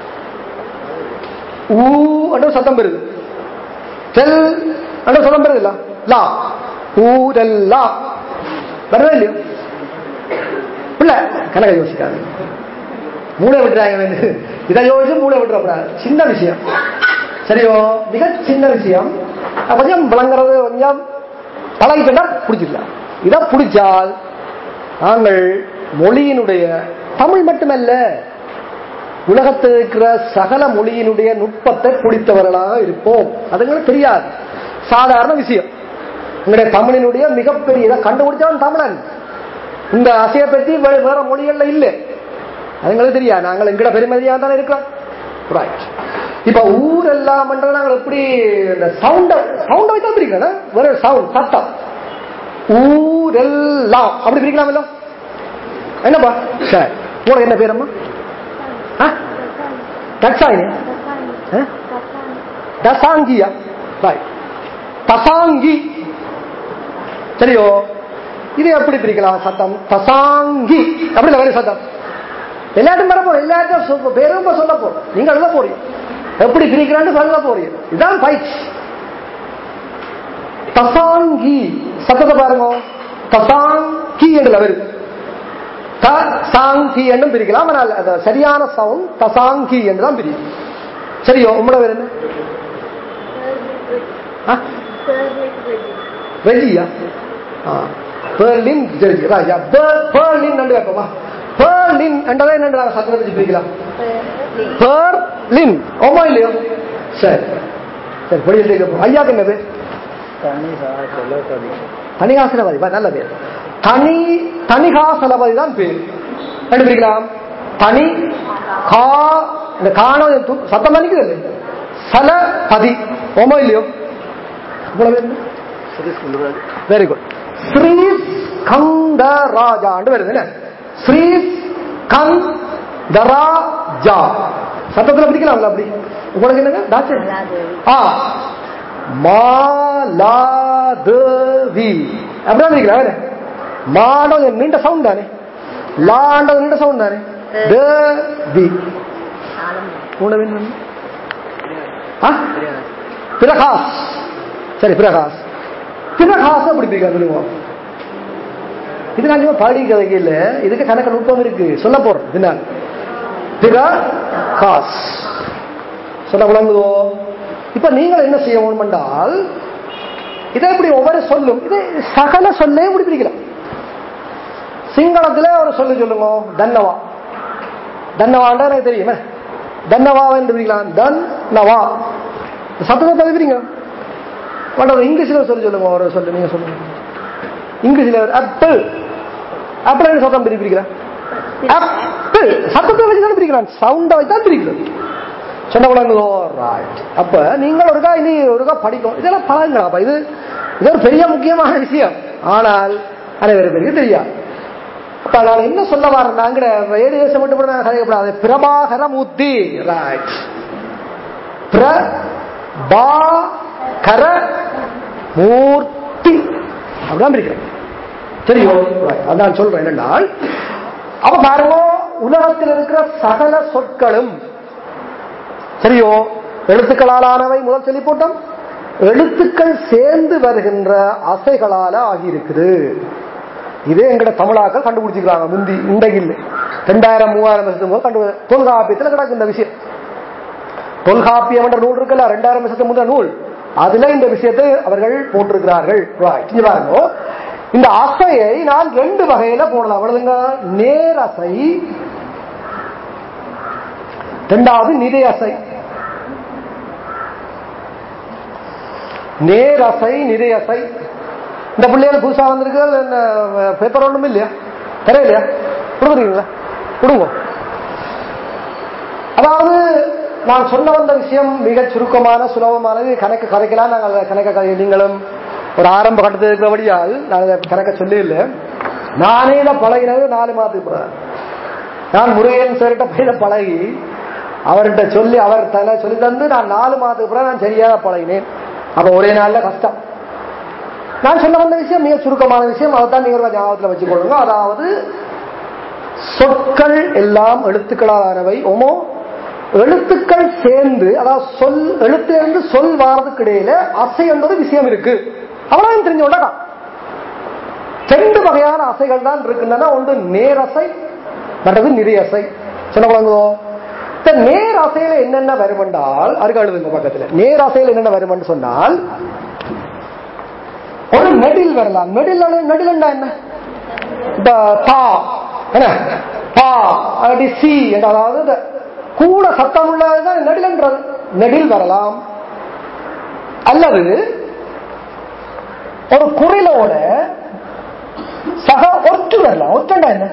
ஊ என்ற சத்தம் பெறுது தெல் என்ற சத்தம் பெறுது இல்ல லா ஊரெல்லாம் வரவே இல்லையோ பிள்ளை கணக்கை யோசிக்காது மூளை விட்டுறாங்க வேண்டு இதை யோசிச்சு மூளை விட்டுறக்கூடாது சின்ன விஷயம் சரியோ மிக சின்ன விஷயம் அது கொஞ்சம் விளங்குறது கொஞ்சம் பழகிக்கிட்டா பிடிச்சிக்கலாம் இதை பிடிச்சால் நாங்கள் மொழியினுடைய தமிழ் மட்டுமல்ல உலகத்தில் இருக்கிற சகல மொழியினுடைய நுட்பத்தை பிடித்தவர்களாக இருப்போம் அதுங்களுக்கு தெரியாது சாதாரண விஷயம் எங்களுடைய தமிழினுடைய மிகப்பெரிய இதை கண்டுபிடிச்சவன் தமிழன் இந்த அசையை பற்றி வேற வேற மொழிகள்ல இல்லை அதுங்களுக்கு தெரியாது நாங்கள் எங்கட பெருமதியாக தானே இருக்கிறோம் ரைட் இப்ப ஊர் எல்லாம் நாங்கள் எப்படி இந்த சவுண்ட சவுண்ட வைத்தா பிரிக்கணும் வேற சவுண்ட் சத்தம் ஊரெல்லாம் அப்படி பிரிக்கலாமல்ல என்னப்பா சரி உங்களுக்கு என்ன பேரம்மா தட்சாயினி தசாங்கியா பாய் தசாங்கி சரியோ இது எப்படி பிரிக்கலாம் சத்தம் தசாங்கி அப்படி வேற சத்தம் எல்லாரும் வர போறோம் எல்லாத்தையும் பேரும் சொல்ல போறோம் நீங்க எழுத போறீங்க எப்படி பிரிக்கிறான்னு சொல்ல போறீங்க இதுதான் பயிற்சி தசாங்கி சத்தத்தை பாருங்க தசாங்கி என்று வருது தசாங்கி என்றும் பிரிக்கலாம் ஆனால் அது சரியான சவுண்ட் தசாங்கி என்று தான் பிரியும் சரியோ உங்களோட வேறு என்ன வெஜியா பேர்லின் ஜெர்ஜி ராஜா பேர்லின் நண்டு வைப்போமா பேர்லின் என்றதை என்னண்டு நாங்கள் சத்தத்தை வச்சு பிரிக்கலாம் பேர்லின் ஓமா இல்லையோ சரி சரி பொடியில் கேட்போம் ஐயாக்கு என்ன பேர் தனிகாசலபதி நல்ல பேர் தனி தனிகாசலபதி தான் பேர் கண்டுபிடிக்கலாம் தனி கா இந்த காண சத்தம் பண்ணிக்குது இல்லை சலபதி ஓமோ இல்லையோ வெரி குட் ஸ்ரீ கந்தராஜா வருது என்ன ஸ்ரீ கந்தராஜா சத்தத்தில் பிடிக்கலாம்ல அப்படி உங்களுக்கு என்னங்க டாக்டர் ஆ மாலாதேவி அப்படிதான் பிடிக்கலாம் மாடோ நீண்ட சவுண்ட் தானே லாண்டது நீண்ட சவுண்ட் தானே தேவி உணவு பிரகாஷ் சரி பிரகாஷ் பிரகாஷ் அப்படி பிடிக்க சொல்லுவோம் இது நான் சும்மா படிக்கிறதுக்கு இல்ல இதுக்கு கணக்கு நுட்பம் இருக்கு சொல்ல போறோம் தினால் பிரகாஷ் சொல்ல விளங்குதோ இப்ப நீங்கள் என்ன செய்ய வேணும் என்றால் இதை இப்படி ஒவ்வொரு சொல்லும் இது சகல சொல்லே இப்படி பிரிக்கலாம் சிங்களத்துல ஒரு சொல்லு சொல்லுங்க தன்னவா தன்னவாண்டா எனக்கு தெரியுமே தன்னவா என்று பிரிக்கலாம் தன் நவா சத்தத்தை பதிவிங்க வேண்டாம் இங்கிலீஷ்ல ஒரு சொல்லு சொல்லுங்க ஒரு சொல்லு நீங்க சொல்லுங்க இங்கிலீஷ்ல ஆப்பிள் ஆப்பிள் சத்தம் பிரிக்கிறேன் ஆப்பிள் சத்தத்தை வச்சு தான் பிரிக்கிறான் சவுண்டை வச்சு தான் பிரிக்கிறது சொன்ன குழந்தைங்களோ ரைட் அப்ப நீங்கள் ஒருக்கா இனி ஒருக்கா படிக்கும் இதெல்லாம் பழங்களாப்பா இது இது ஒரு பெரிய முக்கியமான விஷயம் ஆனால் அனைவரும் பேருக்கு தெரியாது அப்ப நான் என்ன சொல்ல வரேன் நாங்கிற ரேடியேஷன் மட்டும் கூட நான் கதைக்கப்படாது பிரபாகர மூர்த்தி ரைட் பிரபாகர மூர்த்தி அப்படிதான் இருக்கிறேன் சரியோ அதான் சொல்றேன் என்னென்னால் அப்ப பாருங்க உலகத்தில் இருக்கிற சகல சொற்களும் சரியோ எழுத்துக்களாலானவை முதல் சொல்லி போட்டோம் எழுத்துக்கள் சேர்ந்து வருகின்ற அசைகளால ஆகியிருக்குது இதே எங்கட தமிழாக்கள் கண்டுபிடிச்சிக்கிறாங்க முந்தி இன்றைக்கு இல்லை ரெண்டாயிரம் மூவாயிரம் வருஷத்துக்கு போது கண்டு தொல்காப்பியத்தில் கிடக்கு இந்த விஷயம் தொல்காப்பியம் என்ற நூல் இருக்குல்ல ரெண்டாயிரம் வருஷத்துக்கு முந்தைய நூல் அதுல இந்த விஷயத்தை அவர்கள் போட்டிருக்கிறார்கள் பாருங்க இந்த அசையை நான் ரெண்டு வகையில போடலாம் அவ்வளவுங்க நேரசை ரெண்டாவது நிறையசை நேரசை நிறையசை இந்த பிள்ளைகள் புதுசா வந்திருக்கு பேப்பர் ஒண்ணும் இல்லையா தெரியலையா கொடுக்குறீங்களா கொடுங்க அதாவது நான் சொல்ல வந்த விஷயம் மிக சுருக்கமான சுலபமானது கணக்கு கதைக்கலாம் நாங்கள் கணக்க கதை நீங்களும் ஒரு ஆரம்ப கட்டத்தில் இருக்கிறபடியால் நான் இதை கணக்க சொல்லி இல்லை நானே இதை பழகினது நாலு மாதத்துக்கு பிறகு நான் முருகன் சார்கிட்ட போய் இதை பழகி அவர்கிட்ட சொல்லி அவர் தலை சொல்லி தந்து நான் நாலு மாதத்துக்கு பிறகு நான் சரியாக பழகினேன் அப்ப ஒரே நாள்ல கஷ்டம் நான் சொல்ல வந்த விஷயம் மிக சுருக்கமான விஷயம் அதை தான் நீங்கள் ஞாபகத்தில் வச்சுக்கொள்ளுங்க அதாவது சொற்கள் எல்லாம் எழுத்துக்களானவை ஓமோ எழுத்துக்கள் சேர்ந்து அதாவது சொல் எழுத்து இருந்து சொல் வாரதுக்கு இடையில அசை என்பது விஷயம் இருக்கு அவ்வளவு தெரிஞ்சு கொள்ளலாம் ரெண்டு வகையான அசைகள் தான் இருக்கின்றன ஒன்று நேரசை மற்றது நிறையசை சொன்ன குழந்தைங்களோ இந்த நேர் அசையில என்னென்ன வரும் என்றால் அருக எழுதுங்க பக்கத்துல நேர் அசையில் என்னென்ன வரும் சொன்னால் ஒரு நெடில் வரலாம் நெடில் நெடில் என்ன இந்த பா என்ன பா அப்படி சி என்ற அதாவது இந்த கூட சத்தம் உள்ளதுதான் நெடில்ன்றது நெடில் வரலாம் அல்லது ஒரு குரலோட சக ஒற்று வரலாம் ஒற்றண்டா என்ன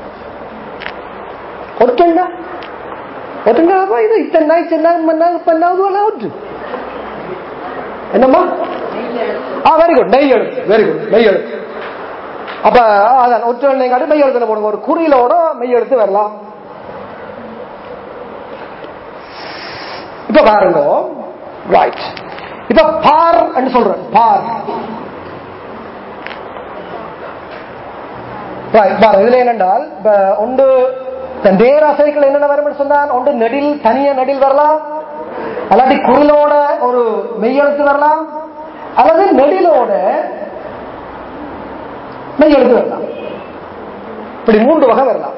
ஒற்றண்டா ஒற்றண்டா இது இத்தனை இத்தனை மணி பண்ணாவது ஒற்று என்னம்மா ஆ வெரி குட் நெய் எழுத்து வெரி குட் மெய் எழுத்து அப்ப அதான் ஒற்று எண்ணெய் காட்டி மெய் எழுத்துல போடுங்க ஒரு குறியிலோட மெய் எழுத்து வரலாம் இப்ப பாருங்க ரைட் இப்ப பார் சொல்றேன் பார் பாரு இதுல என்னென்றால் ஒன்று நேராசைகள் என்னென்ன வரும் சொன்னால் ஒன்று நெடில் தனிய நெடில் வரலாம் அல்லாட்டி குரலோட ஒரு மெய்யெழுத்து வரலாம் அல்லது நெடிலோட மெய்யெழுத்து வரலாம் இப்படி மூன்று வகை வரலாம்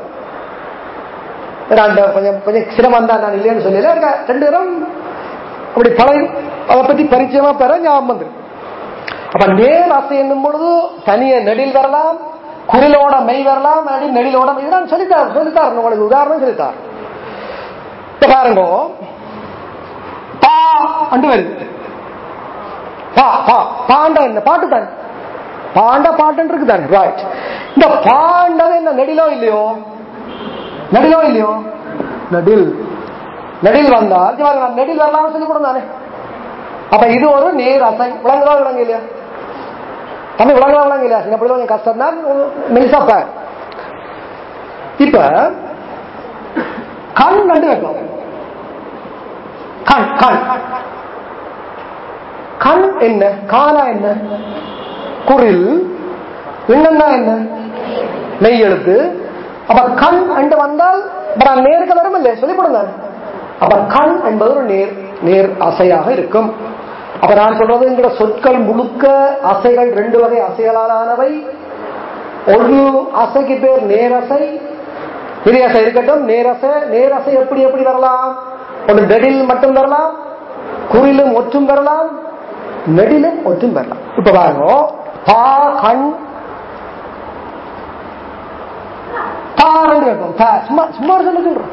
கொஞ்சம் கொஞ்சம் சிரமம் தான் நான் இல்லைன்னு சொல்லல ரெண்டு பேரும் அப்படி பழைய அதை பத்தி பரிச்சயமா பெற ஞாபகம் வந்துரு அப்ப நேர் அசை என்னும் பொழுது தனிய நெடில் வரலாம் குரலோட மெய் வரலாம் நெடிலோட மெய் நான் சொல்லித்தார் சொல்லித்தார் உங்களுக்கு உதாரணம் சொல்லித்தார் இப்ப பாருங்க பா அண்டு வருது பா பா பாண்டா என்ன பாட்டு தான் பாண்ட பாட்டு இருக்கு தானே ரைட் இந்த பாண்டது என்ன நெடிலோ இல்லையோ நெடிலோ இல்லையோ நெடில் நெடில் வந்தால் நான் நெடில் வரலாம்னு சொல்லி கொடுத்தானே அப்ப இது ஒரு நேர் அசை விளங்குதா விளங்க இல்லையா தம்பி விளங்கலாம் விளங்க இல்லையா சின்ன பிள்ளை கொஞ்சம் கஷ்டம் தான் மெலிசாப்ப இப்ப கண் நண்டு வைக்கலாம் கண் கண் கண் என்ன காலா என்ன குரில் என்னன்னா என்ன மெய் எழுத்து அப்ப கண் என்று வந்தால் நேருக்கு வரும் இல்லை சொல்லி போடுங்க அப்ப கண் என்பது ஒரு நேர் நேர் அசையாக இருக்கும் அப்ப நான் சொல்றது என்கிற சொற்கள் முழுக்க அசைகள் ரெண்டு வகை அசைகளாலானவை ஒரு அசைக்கு பேர் நேரசை நிறையசை இருக்கட்டும் நேரசை நேரசை எப்படி எப்படி வரலாம் ஒரு நெடில் மட்டும் வரலாம் குறிலும் ஒற்றும் வரலாம் நெடிலும் ஒற்றும் வரலாம் இப்ப பாருங்க பா கண் தாரன்னு கேட்போம் தா, சும்மா சும்மா ஒரு சொல்ல சொல்றோம்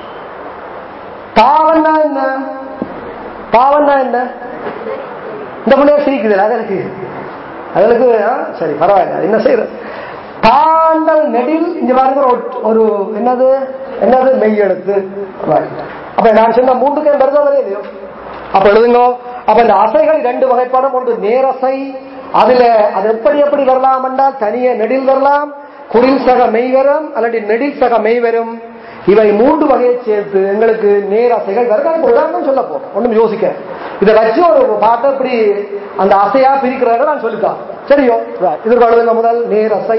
தாவன்னா என்ன தாவன்னா என்ன இந்த பிள்ளைய சிரிக்குது அதற்கு அதற்கு ஆ, சரி பரவாயில்ல அது என்ன செய்யறது தாண்டல் நெடில் இங்க பாருங்க ஒரு ஒட்- ஒரு என்னது என்னது மெய் எழுத்து Right. அப்ப நான் சொன்ன மூன்றுக்கே வருதா வரே இல்லையோ அப்ப எழுதுங்க அப்ப இந்த அசைகள் ரெண்டு வகைப்படும் ஒன்று நேரசை அதுல அது எப்படி எப்படி வரலாம் என்றால் தனியே நெடில் வரலாம் குரில் சக மெய் வரும் அல்லது நெடில் சக மெய் வரும் இவை மூன்று வகையை சேர்த்து எங்களுக்கு நேரசைகள் வருது அதுக்கு ஒரு உதாரணம் சொல்ல போறோம் ஒண்ணும் யோசிக்க இதை வச்சு ஒரு பாட்டை இப்படி அந்த அசையா பிரிக்கிறத நான் சொல்லித்தான் சரியோ Right. இதற்கு எழுதுங்க முதல் நேரசை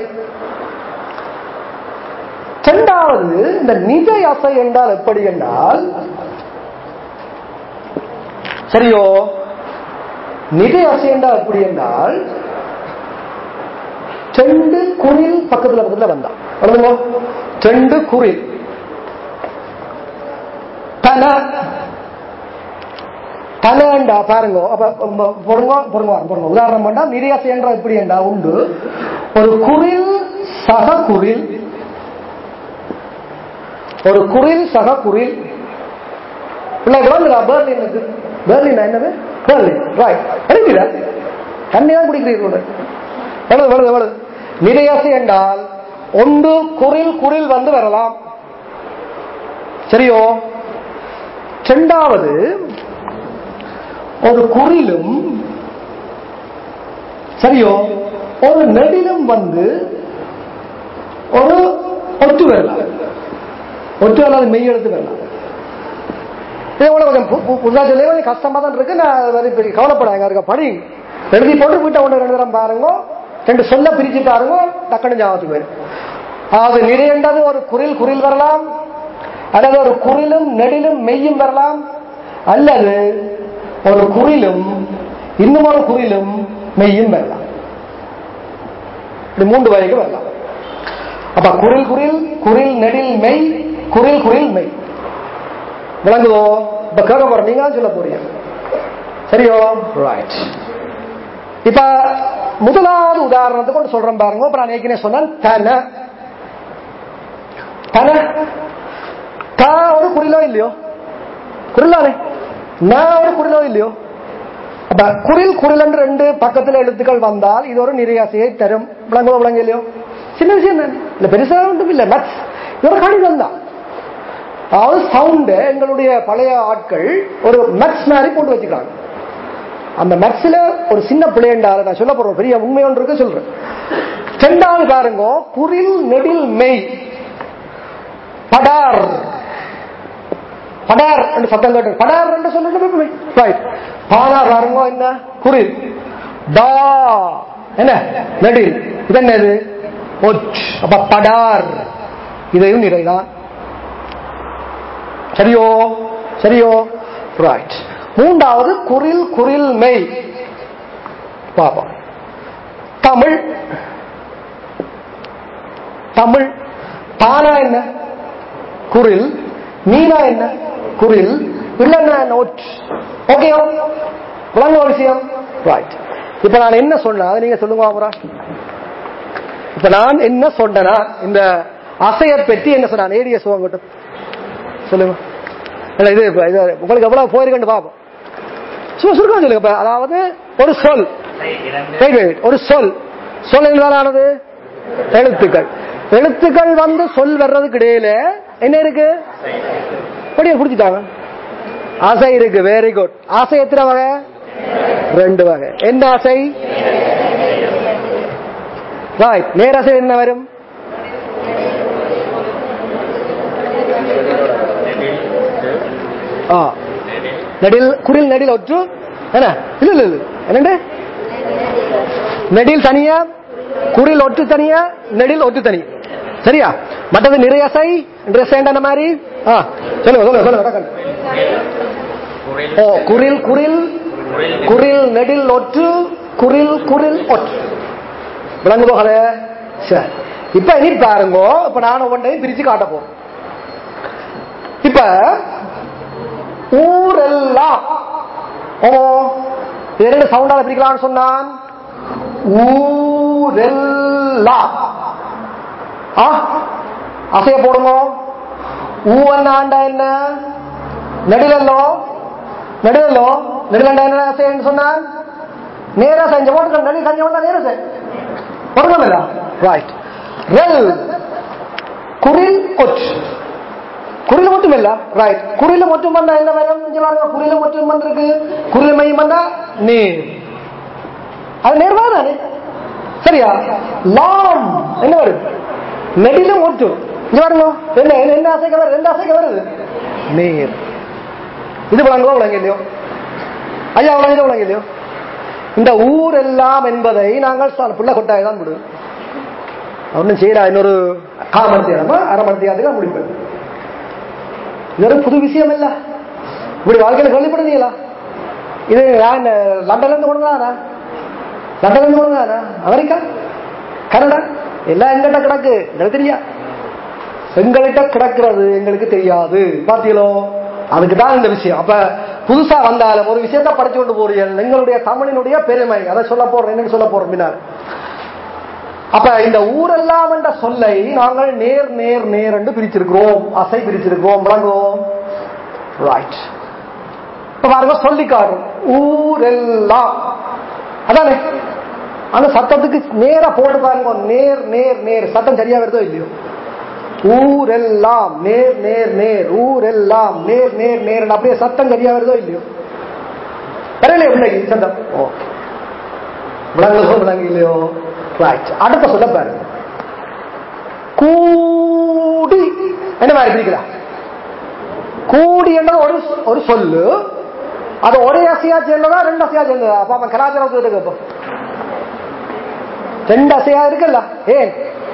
இரண்டாவது இந்த நிஜ அசை என்றால் எப்படி என்றால் சரியோ நிஜ அசை என்றால் எப்படி என்றால் ரெண்டு குரில் பக்கத்துல பக்கத்துல வந்தான் எழுதுங்க ரெண்டு குரில் தன தனண்டா பாருங்க அப்ப உம், பொறுங்க பொறுங்க பொறுங்க உதாரணம் பண்ணா நிதியாசை என்ற எப்படி என்றா உண்டு ஒரு குரில் சக குரில் ஒரு குரில் சக குரில் இல்லை விளங்குதா பேர்லினுக்கு பேர்லின் என்னது பேர்லின் ராய்ட் எழுதுதா தண்ணி தான் குடிக்கிறீர்கள் எவ்வளவு எவ்வளவு எவ்வளவு நிலையாசை என்றால் ஒன்று குரில் குரில் வந்து வரலாம் சரியோ இரண்டாவது ஒரு குறிலும் சரியோ ஒரு நெடிலும் வந்து ஒரு ஒட்டு வரலாம் ஒட்டு அல்லது மெய் எழுத்து வரலாம் இது கூட கொஞ்சம் பு- பு- புதுசா சொல்லி கொஞ்சம் கஷ்டமா தான் இருக்கு நான் அது மாதிரி பெரிய கவலைப்படாங்க இருக்க படி எழுதி போட்டு வீட்டை ஒன்று ரெண்டு தரம் பாருங்க ரெண்டு சொல்ல பிரிச்சு பாருங்க டக்குனு ஞாபகத்துக்கு வரும் அது நிறையண்டது ஒரு குரில் குரில் வரலாம் அல்லது ஒரு குரிலும் நெடிலும் மெய்யும் வரலாம் அல்லது ஒரு குறிலும் இன்னும் ஒரு குறிலும் மெய்யும் வரலாம் இப்படி மூன்று வகைக்கு வரலாம் அப்ப குரில் குரில் குரில் நெடில் மெய் குரில் குரில் மெய் விளங்குதோ இப்ப கேட்க போற நீங்க தான் சொல்ல போறீங்க சரியோ ரைட் இப்ப முதலாவது உதாரணத்துக்கு ஒன்று சொல்றேன் பாருங்க இப்ப நான் ஏற்கனவே சொன்னேன் தன தன தா ஒரு குறிலோ இல்லையோ குறிலானே நான் ஒரு குறிலோ இல்லையோ அப்ப குரில் குரில் என்று ரெண்டு பக்கத்துல எழுத்துக்கள் வந்தால் இது ஒரு நிறையாசையை தரும் விளங்குவோ விளங்க இல்லையோ சின்ன விஷயம் தான் இல்ல பெருசா ஒன்றும் இல்ல மேத்ஸ் இது ஒரு கணிதம் தான் அதாவது சவுண்ட் எங்களுடைய பழைய ஆட்கள் ஒரு மேக்ஸ் மாதிரி போட்டு வச்சுக்கிறாங்க அந்த மேக்ஸ்ல ஒரு சின்ன பிள்ளைண்டால நான் சொல்ல போறேன் பெரிய உண்மை ஒன்று இருக்கு சொல்றேன் ரெண்டாவது பாருங்க குரில் நெடில் மெய் படார் படார் என்று சத்தம் கேட்டு படார் என்று சொல்லிட்டு ரைட் பாடா பாருங்க என்ன குரில் டா என்ன நெடில் இது என்னது ஒட் அப்ப படார் இதையும் நிறைதான் சரியோ சரியோ ரைட் மூன்றாவது குரில் குரில் மெய் பாப்போம் தமிழ் தமிழ் தானா என்ன குரில் மீனா என்ன குரில் இல்லைன்னா என்ன ஒட் ஓகே விளங்க ஒரு விஷயம் ரைட் இப்ப நான் என்ன சொன்னேன் அதை நீங்க சொல்லுங்க அப்புறா இப்ப நான் என்ன சொன்னேனா இந்த அசையை பற்றி என்ன சொன்னான் ஏரிய சுவங்கட்டும் சொல்லுங்க இல்ல, இது இப்ப இது உங்களுக்கு எவ்வளவு போயிருக்குன்னு பாப்போம் சும்மா சுருக்கம் சொல்லுங்க இப்ப அதாவது ஒரு சொல் Wait, wait. ஒரு சொல் சொல் என்னதானது எழுத்துக்கள் எழுத்துக்கள் வந்து சொல் வர்றதுக்கு இடையில என்ன இருக்கு அப்படியே குடிச்சிட்டாங்க ஆசை இருக்கு வெரி குட் ஆசை எத்தனை வகை ரெண்டு வகை என்ன ஆசை right நேராசை என்ன வரும் ஆ நெடில் குரில் நெடில் ஒற்று என்ன இல்ல இல்ல இல்ல என்னண்டு நெடில் தனியா குரில் ஒற்று தனியா நெடில் ஒற்று தனி சரியா மற்றது நிறையசை ட்ரெஸ் மாதிரி ஆ சொல்லுங்க சொல்லுங்க சொல்லுங்க டக்குனு. ஓ குரில் குரில் குரில் நெடில் ஒற்று குரில் குரில் ஒற்று விளங்கு போகல சரி இப்ப இனி பாருங்க இப்ப நான் ஒவ்வொன்றையும் பிரிச்சு காட்ட போறேன் இப்ப ஊரெல்லாம் ஓ இது ரெண்டு சவுண்டால பிரிக்கலாம்னு சொன்னான் ஊரெல்லா ஆ அசைய போடுங்க ஊவன்னாண்டா என்ன நெடிலல்லோ நெடிலல்லோ நெடிலண்டா என்ன அசைன்னு சொன்னான் நேரா செஞ்ச போட்டு நடி செஞ்ச போட்டா நேரா செய் போடுங்கல்ல ரைட் ரெல் குரில் ஒற்று குரில் மட்டும் இல்ல ரைட் குரில் மட்டும் வந்தா என்ன வரும் இங்க பாருங்க குரில் மட்டும் வந்திருக்கு குரில் மையம் வந்தா நேர் அது நேர்வா தானே சரியா லாம் என்ன வரும் நெடில மட்டும் இங்க பாருங்க என்ன என்ன- என்ன அசைக்க வருது ரெண்டு அசைக்க வருது நேர் இது விளங்குவோ விளங்க இல்லையோ ஐயா விளங்குதோ விளங்க இல்லையோ இந்த ஊர் எல்லாம் என்பதை நாங்கள் ச- பிள்ளை கொட்டாய் தான் விடுவோம் ஒன்றும் செய்யறா இன்னொரு கால் மணி நேரமா அரை மணி நேரத்துக்கு முடிப்பேன் இது ஒரு புது விஷயம் இல்ல இப்படி வாழ்க்கையில கேள்விப்படுறீங்களா இது நான் லண்டன்ல இருந்து கொண்டுதானா லண்டன்ல இருந்து கொண்டுதானா அமெரிக்கா கனடா எல்லாம் எங்கிட்ட கிடக்கு எங்களுக்கு தெரியா எங்கள்கிட்ட கிடக்கிறது எங்களுக்கு தெரியாது பார்த்தீங்களோ அதுக்கு தான் இந்த விஷயம் அப்ப புதுசா வந்தாலும் ஒரு விஷயத்த படிச்சு கொண்டு போறீங்க எங்களுடைய தமிழினுடைய பெருமை அதை சொல்ல போறோம் என்னன்னு சொல்ல போறோம் பின்னால் அப்ப இந்த ஊரெல்லாம் என்ற சொல்லை நாங்கள் நேர் நேர் நேர் என்று பிரிச்சிருக்கிறோம் அசை பிரிச்சிருக்கிறோம் விளங்குவோம் ரைட் இப்ப பாருங்க சொல்லி காட்டும் ஊரெல்லாம் அதானே அந்த சத்தத்துக்கு நேரா போட்டு பாருங்க நேர் நேர் நேர் சத்தம் சரியா வருதோ இல்லையோ ஊரெல்லாம் நேர் நேர் நேர் ஊரெல்லாம் நேர் நேர் நேர் அப்படியே சத்தம் சரியா வருதோ இல்லையோ தெரியல பிள்ளைக்கு சத்தம் ஓகே விளங்குதோ விளங்கு இல்லையோ ரைட் அடுத்த சொல்ல பாருங்க கூடி என்ன மாதிரி பிரிக்கலாம் கூடி என்றது ஒரு ஒரு சொல்லு அது ஒரே அசையா சேர்ந்ததா ரெண்டு அசையா சேர்ந்ததா பாப்பா கலாச்சாரத்துக்கு கேட்போம் ரெண்டு அசையா இருக்குல்ல ஏன்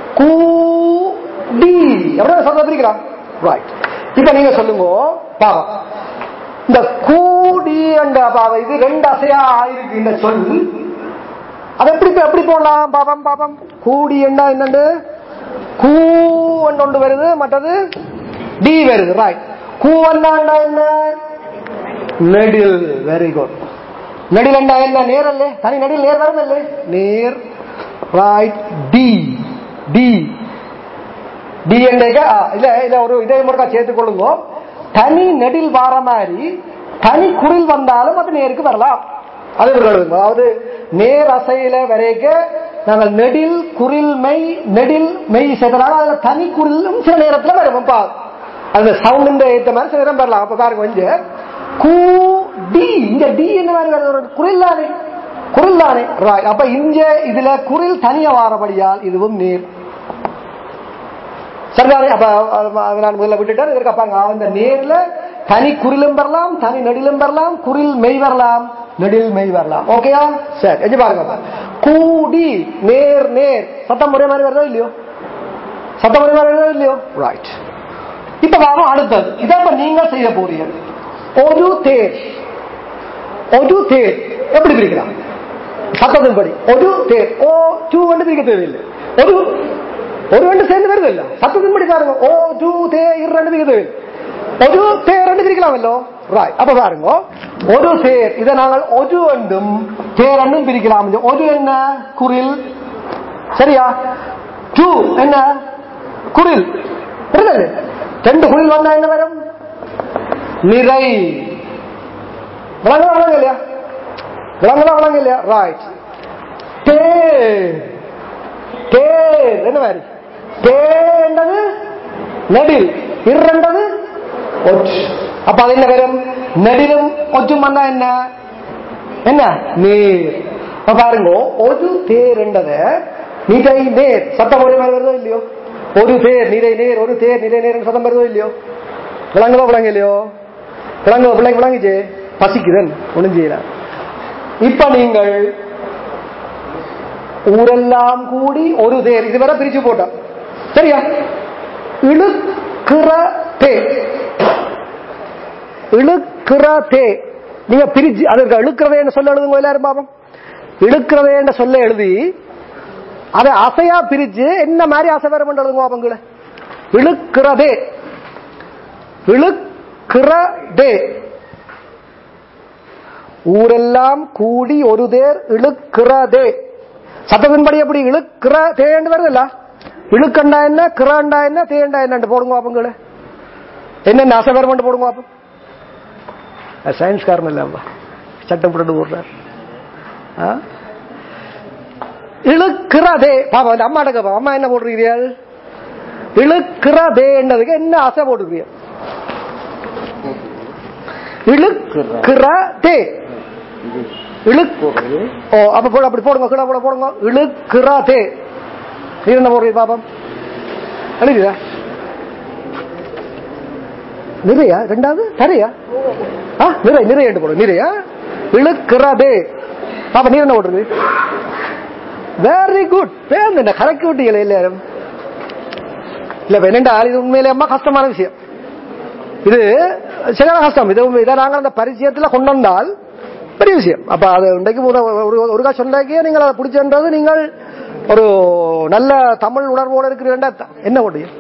கூடி எவ்வளவு சொல்ல பிரிக்கலாம் ரைட் இப்ப நீங்க சொல்லுங்க பாவம் இந்த கூடி என்ற பாவம் இது ரெண்டு அசையா ஆயிருக்கு இந்த சொல் அது எப்படி எப்படி போடலாம் பாபம் பாபம் கூடி என்ன என்னண்டு கூ ஒன்று வருது மற்றது டி வருது ரைட் கூ என்ன என்ன நெடில் வெரி குட் நெடில் என்ன என்ன நேர் அல்லே தனி நெடில் நேர் வருதல்லே நேர் ரைட் டி டி டி என்னங்க இல்ல இல்ல ஒரு இதே முறைக்கா சேர்த்துக் கொள்ளுங்க தனி நெடில் வார மாதிரி தனி குரில் வந்தாலும் அது நேருக்கு வரலாம் அது விழுங்க அதாவது நேர் அசையில வரைக்க நாங்கள் நெடில் குரில் மெய் நெடில் மெய் செய்தனால அதுல தனி குரிலும் சில நேரத்துல வரும் பா அந்த சவுண்ட் ஏத்த மாதிரி சில நேரம் வரலாம் அப்ப பாருங்க கொஞ்சம் கூ டி இங்க டி என்ன மாதிரி வருது ஒரு குரில் தானே குரில் தானே ராய் அப்ப இங்க இதுல குரில் தனியா வாரபடியால் இதுவும் நேர் சரிதானே அப்ப அஹ், நான் முதல்ல விட்டுட்டேன் இதற்கு பாருங்க அந்த நேர்ல தனி குரிலும் வரலாம் தனி நெடிலும் வரலாம் குரில் மெய் வரலாம் நெடில் மெய் வரலாம் ஓகேயா சரி எஜி பாருங்க கூடி நேர் நேர் சத்தம் ஒரே மாதிரி வருதோ இல்லையோ சத்தம் ஒரே மாதிரி வருதோ இல்லையோ ரைட் இப்ப வாரம் அடுத்தது இதை இப்ப நீங்க செய்ய போறீங்க ஒரு தேர் ஒரு தேர் எப்படி பிரிக்கலாம் சத்தத்தின்படி ஒரு தேர் ஓ டூ வந்து பிரிக்க தேவையில்லை ஒரு ஒரு ரெண்டு சேர்ந்து வருது இல்ல சத்தத்தின்படி பாருங்க ஓ டூ தே இரு ரெண்டு பிரிக்க தேவையில்லை ஒரு தேர் ரெண்டு பிரிக்கலாமல்லோ ராய் அப்ப பாருங்க ஒரு தேர் இதை நாங்கள் ஒரு ரெண்டும் தேர் ரெண்டும் பிரிக்கலாம் இந்த ஒரு என்ன குரில் சரியா டூ என்ன குரில் புரியுது ரெண்டு குரில் வந்தா என்ன வரும் நிறை விளங்குதா விளங்க இல்லையா விளங்குதா விளங்க இல்லையா ரைட் தேர் தேர் என்ன மாதிரி தேண்டது நெடில் இரண்டது ஒற்று அப்ப அது என்ன வரும் நெடிலும் ஒற்றும் வந்தா என்ன என்ன நேர் அப்ப பாருங்க ஒரு தேர் என்றத நிறை நேர் சத்தம் ஒரே மாதிரி வருதோ இல்லையோ ஒரு தேர் நிறை நேர் ஒரு தேர் நிறை நேர் சத்தம் வருதோ இல்லையோ விளங்குதோ விளங்க இல்லையோ விளங்குதோ பிள்ளைங்க விளங்குச்சு பசிக்குதன் ஒண்ணும் செய்யலாம் இப்ப நீங்கள் ஊரெல்லாம் கூடி ஒரு தேர் இதுவரை பிரிச்சு போட்டோம் சரியா இழுக்கிற தே இழுக்கிற தே நீங்க பிரிச்சு அதற்கு இழுக்கிறதே சொல்ல எழுதுங்க எல்லாரும் பாப்போம் இழுக்கிறதே சொல்ல எழுதி அதை அசையா பிரிச்சு என்ன மாதிரி அசை வரும் எழுதுங்க பாப்பங்கள இழுக்கிறதே இழுக்கிறதே ஊரெல்லாம் கூடி ஒரு தேர் இழுக்கிறதே சத்தத்தின்படி எப்படி இழுக்கிற தேண்டு வருதுல்ல இழுக்கண்டா என்ன கிரண்டா என்ன தேண்டா என்ன போடுங்க பாப்பங்களே என்னென்ன அசகர்மெண்ட் போடுங்க பாப்போம் சயின்ஸ்காரன் இல்ல சட்டம் போட்டு போடுறார் ஆ? இழுக்கிறதே பாப்பா அந்த அம்மாட்ட கேப்பா அம்மா என்ன போட்டிருக்கிறீர்கள் இழுக்கிறதேன்றதுக்கு என்ன ஆசை போட்டுக்கிறீர்கள் இழுக்கிறதே இழுக்கு ஓ அப்ப போடு அப்படி போடுங்க கீழே போட போடுங்க இழுக்கிறதே நீ என்ன போடுறீங்க பாப்பம் எழுதியா நிறையா ரெண்டாவது தரையா ஆ நிறை நிறை என்று போடு நிறையா இழுக்கிறதே பாப்பா நீ என்ன போடுறது வெரி குட் பேருந்து என்ன கலக்கி விட்டீங்களே எல்லாரும் இல்ல இப்ப என்னண்டா இது உண்மையிலே அம்மா கஷ்டமான விஷயம் இது சில கஷ்டம் இது இதை நாங்கள் அந்த பரிச்சயத்துல கொண்டு வந்தால் பெரிய விஷயம் அப்ப அது இன்றைக்கு ஒரு ஒரு- ஒரு காசு சொன்னாக்கே நீங்கள் அதை பிடிச்சன்றது நீங்கள் ஒரு நல்ல தமிழ் உணர்வோடு இருக்கிறீர்கள் அர்த்தம். என்ன முடியும்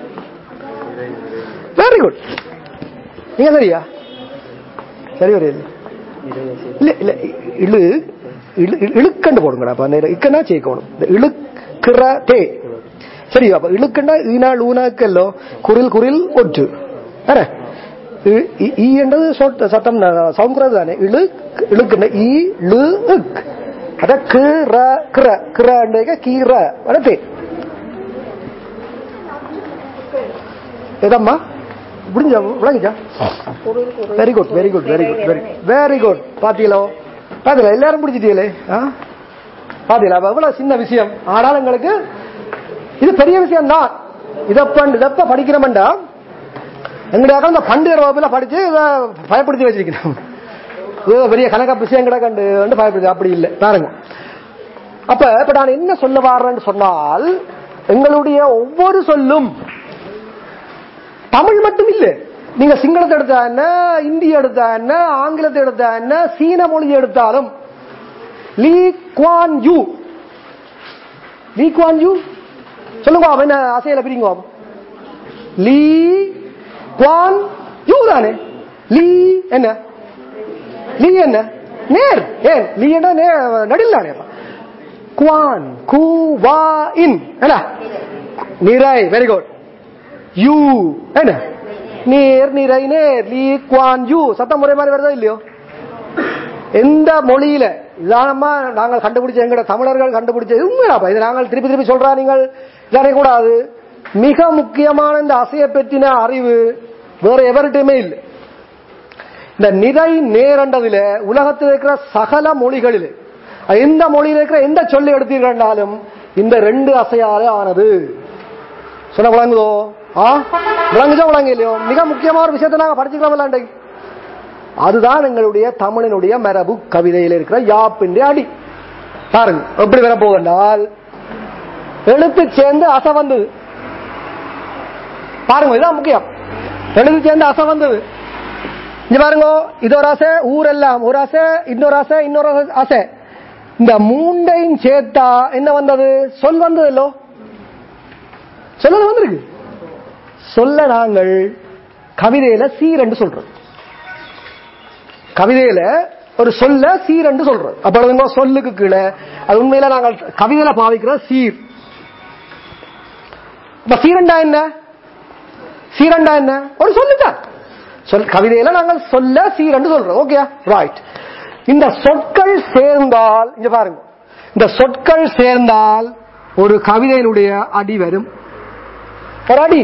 வெரி குட் நீங்க சரியா சரி வரையா இல்ல இல்ல இழு இழு இழு- இழுக்கண்டு போடுங்கடா அப்ப அந்த இக்கன்னா சேர்க்கணும் இந்த இழுக்கிற தே சரி அப்ப இழுக்கண்டா ஈனால் ஊனாக்கல்லோ குரில் குரில் ஒற்று வேற இ- இ- ஈ என்றது சொட்- சத்தம் சவுங்கிறது தானே இழு இழுக்கண்ட ஈ லு இக் அத கிற கிற கிற கீர வடத்தே ஏதம்மா முடிஞ்சா விளங்குச்சா very good very good very good very very good பாத்தீங்களோ பாத்தீங்களா எல்லாரும் பிடிச்சிட்டீங்களே ஆ? பாத்தீங்களா அப்ப எவ்வளவு சின்ன விஷயம் ஆனாலும் எங்களுக்கு இது பெரிய விஷயம் தான் இதப்ப இதப்ப படிக்கிறோம்டா எங்களுடைய இந்த பண்டிகை வகுப்புல படிச்சு இதை பயப்படுத்தி வச்சிருக்கணும் இது பெரிய கணக்கா விஷயம் கிடக்கண்டு வந்து பயப்படுத்தி அப்படி இல்லை பாருங்க அப்ப இப்ப நான் என்ன சொல்ல வர்றேன்னு சொன்னால் எங்களுடைய ஒவ்வொரு சொல்லும் தமிழ் மட்டும் இல்ல நீங்க சிங்களத்தை எடுத்தா என்ன இந்தி எடுத்தா என்ன ஆங்கிலத்தை எடுத்தா என்ன சீன மொழி எடுத்தாலும் Lee Kuan Yew Lee Kuan Yew சொல்லுங்க பாப்போம், என்ன அசையில பிரிங்க பாப்போம். லீ குவான் யூ தானே லீ என்ன லீ என்ன நேர் ஏன் லீ என்ன நே- நடில் தானே அப்ப. குவான் கு வா இன் என்ன நிறை வெரி குட் யூ என்ன நீர் நிறை நேர் லீ குவான் யூ சத்தம் முறை மாதிரி வருதா இல்லையோ எந்த மொழியில இதானமா நாங்கள் கண்டுபிடிச்ச எங்கட தமிழர்கள் கண்டுபிடிச்ச உண்மையாப்பா இது நாங்கள் திருப்பி திருப்பி சொல்றா நீங்கள் இதனை கூடாது மிக முக்கியமான இந்த அசைய பற்றின அறிவு வேற எவர்கிட்டயுமே இல்லை இந்த நிறை நேரண்டதுல உலகத்தில் இருக்கிற சகல மொழிகளில் எந்த மொழியில் இருக்கிற எந்த சொல்லி எடுத்தீர்கள்னாலும் இந்த ரெண்டு அசையாலே ஆனது சொன்ன விளங்குதோ ஆ விளங்குச்சா விளங்க இல்லையோ மிக முக்கியமான ஒரு விஷயத்தை நாங்க படிச்சுக்கலாம் இன்றைக்கு அதுதான் எங்களுடைய தமிழினுடைய மரபு கவிதையில் இருக்கிற யாப்பின் அடி பாருங்க எப்படி வர போகண்டால் எழுத்து சேர்ந்து அசை வந்தது பாருங்க இதுதான் முக்கியம் எழுத்து சேர்ந்து அசை வந்தது இங்க பாருங்க இது ஒரு ஆசை ஊரெல்லாம் ஒரு ஆசை இன்னொரு ஆசை இன்னொரு ஆசை இந்த மூண்டையும் சேர்த்தா என்ன வந்தது சொல் வந்தது இல்லோ சொல்ல வந்திருக்கு சொல்ல நாங்கள் கவிதையில சீர் சொல்றோம் கவிதையில ஒரு சொல்ல சீர் என்று சொல்றோம் அப்ப எழுதுங்க சொல்லுக்கு கீழே அது உண்மையில நாங்கள் கவிதையில பாவிக்கிற சீர் அப்ப சீரண்டா என்ன சீரண்டா என்ன ஒரு சொல்லுதான் சொல் கவிதையில நாங்கள் சொல்ல சீர் என்று சொல்றோம் ஓகே ரைட் இந்த சொற்கள் சேர்ந்தால் இங்க பாருங்க இந்த சொற்கள் சேர்ந்தால் ஒரு கவிதையினுடைய அடி வரும் ஒரு அடி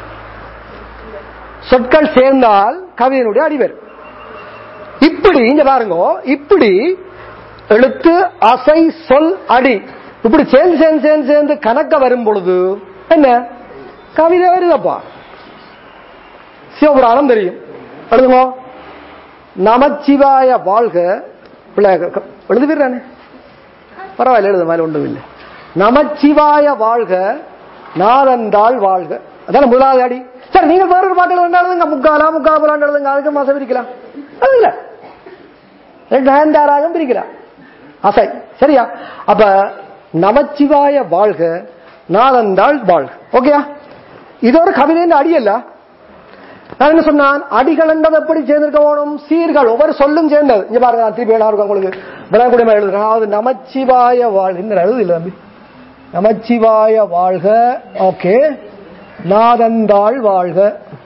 சொற்கள் சேர்ந்தால் கவிதையினுடைய அடி வரும் இப்படி இங்க பாருங்க இப்படி எழுத்து அசை சொல் அடி இப்படி சேர்ந்து சேர்ந்து சேர்ந்து சேர்ந்து கணக்க வரும் பொழுது என்ன கவிதை வருதப்பா சிவபுராணம் தெரியும் எழுதுங்க நமச்சிவாய வாழ்க பிள்ளை க- எழுதுவீரானே பரவாயில்ல எழுது மேல ஒன்றும் இல்லை நமச்சிவாய வாழ்க நாதந்தாள் வாழ்க அதான முதலாவது அடி சரி நீங்க வேற ஒரு பாட்டு எழுதுங்க முக்காலா முக்கா போலாண்டு எழுதுங்க அதுக்கு மாசம் பிரிக்கலாம் அது இல்ல ரெண்டு ஹேண்டாராக பிரிக்கலாம் அசை சரியா அப்ப நமச்சிவாய வாழ்க நாதந்தாள் வாழ்க ஓகேயா இது ஒரு கவிதையின் அடியல்ல நான் என்ன சொன்னான் அடிகள் என்றது எப்படி சேர்ந்திருக்க வேணும் சீர்கள் ஒவ்வொரு சொல்லும் சேர்ந்தது இங்க பாருங்க நான் திருப்பி வேணா இருக்கும் உங்களுக்கு விளங்குடிமை எழுதுறேன் அதாவது நமச்சிவாய வாழ் என்ன எழுது இல்ல தம்பி நமச்சிவாய வாழ்க ஓகே நாதந்தாள் வாழ்க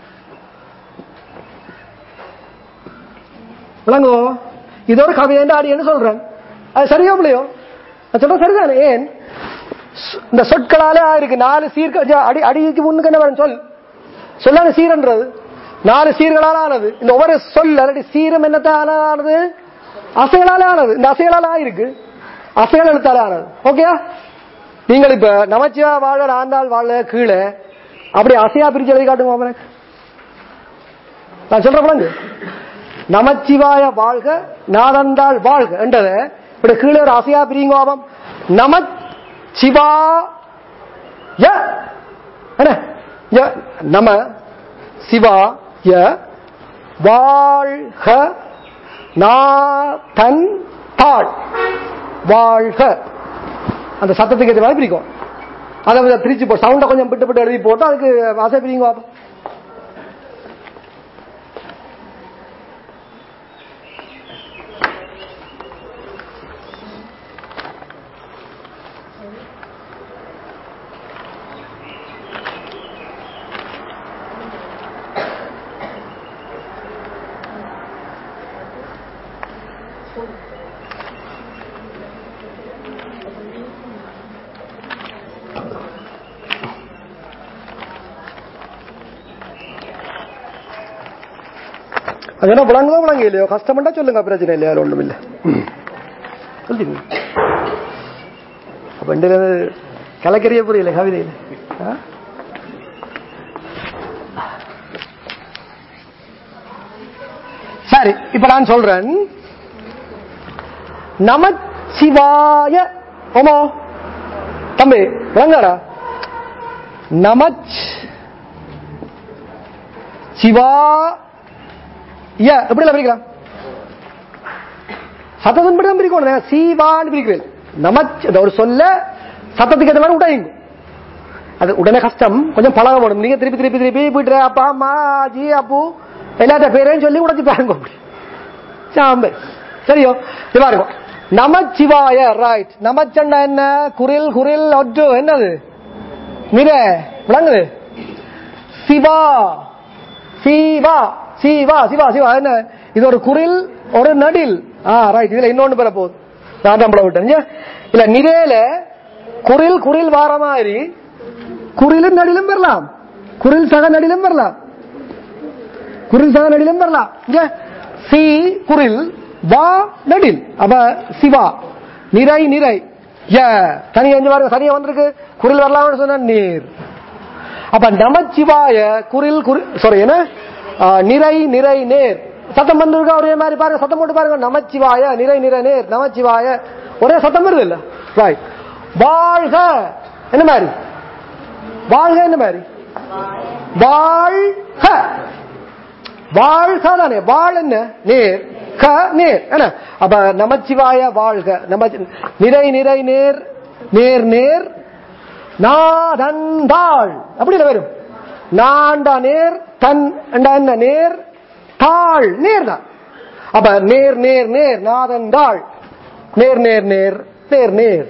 விளங்கோ இது ஒரு கவிதை அடின்னு சொல்றேன் அது சரியா இல்லையோ நான் சொல்றேன் சரிதானே ஏன் சு- இந்த சொற்களாலே இருக்கு நாலு சீர்க அடி அடிக்கு முன்னுக்கு என்ன வரும் சொல் சொல்லான சீரன்றது நாலு சீர்களால் ஆனது இந்த ஒவ்வொரு சொல் அல்லது சீரம் என்னத்தால ஆனது அசைகளால ஆனது இந்த அசைகளால ஆயிருக்கு அசைகள் எழுத்தால ஆனது ஓகேயா நீங்கள் இப்ப நமச்சிவா வாழ ஆண்டாள் வாழ கீழே அப்படி அசையா பிரிச்சு எழுதி காட்டுங்க எனக்கு நான் சொல்ற பழங்கு நமச்சிவாய வாழ்க நாதந்தாள் வாழ்க என்றத இப்படி கீழே ஒரு அசையா பிரிங்க பாபம் நம சிவா ய என்ன ய நம சிவா ய வாழ்க நாதன் தாள் வாழ்க அந்த சத்தத்துக்கு ஏற்ற மாதிரி பிரிக்கும் அதை கொஞ்சம் பிரிச்சு போ சவுண்டை கொஞ்சம் விட்டு விட்டு எழுதி போட்டு அதுக்கு அசை பிரிங்க பாப்போம் அது என்ன விளங்குதோ விளங்க இல்லையோ கஷ்டப்பட்டா சொல்லுங்க பிரச்சனை இல்லையா அதுல ஒண்ணும் இல்லை சொல்லுங்க அப்ப இந்த கலக்கரிய புரியல கவிதையில் ஆ? சரி இப்ப நான் சொல்றேன் நமச்சிவாய ஓமோ தம்பி விளங்காடா நமச் சிவா ய எப்படி எல்லாம் பிரிக்கலாம் சத்தத்தின் படி தான் பிரிக்கணும் சீவான்னு பிரிக்கிறேன் நமச் இந்த ஒரு சொல்ல சத்தத்துக்கு ஏற்ற மாதிரி உடையுங்க அது உடனே கஷ்டம் கொஞ்சம் பழக போடும் நீங்க திருப்பி திருப்பி திருப்பி போயிட்டு அப்பா அம்மா ஜி அப்பு எல்லாத்த பேரையும் சொல்லி உடச்சு பாருங்க அப்படி சாம்பு சரியோ இது பாருங்க நமச்சிவாய ரைட் நமச்சண்டா என்ன குரில் குரில் ஒற்று என்னது மிர விளங்குது சிவா சிவா சிவா சிவா சிவா என்ன இது ஒரு குரில் ஒரு நடில் ஆ ரைட் இதுல இன்னொன்னு பெற போகுது நான் நம்மள விட்டேன் இல்ல நிரேல குரில் குரில் வார மாதிரி குரிலும் நடிலும் பெறலாம் குரில் சக நடிலும் பெறலாம் குரில் சக நடிலும் பெறலாம் இங்க சி குரில் வா நடில் அப்ப சிவா நிறை நிறை ய தனியா எங்க பாருங்க தனியா வந்திருக்கு குரில் வரலாம்னு சொன்ன நீர் அப்ப நமச்சிவாய குரில் குரி சாரி என்ன ஆ, நிறை நிறை நேர் சத்தம் வந்திருக்கா ஒரே மாதிரி பாருங்க சத்தம் போட்டு பாருங்க நமச்சிவாய நிறை நிறை நேர் நமச்சிவாய ஒரே சத்தம் வருது இல்ல ரைட் வாழ்க என்ன மாதிரி வாழ்க என்ன மாதிரி வாழ்க வாழ்க தானே வாழ் என்ன நேர் க நேர் என்ன அப்ப நமச்சிவாய வாழ்க நம நிறை நிறை நேர் நேர் நேர் நாதந்தாள் அப்படி இல்ல வரும் நாண்டா நேர் தன் அண்டா என்ன நேர் தாள் நேர் தான் அப்ப நேர் நேர் நேர் நாதந்தாள் நேர் நேர் நேர் நேர் நேர்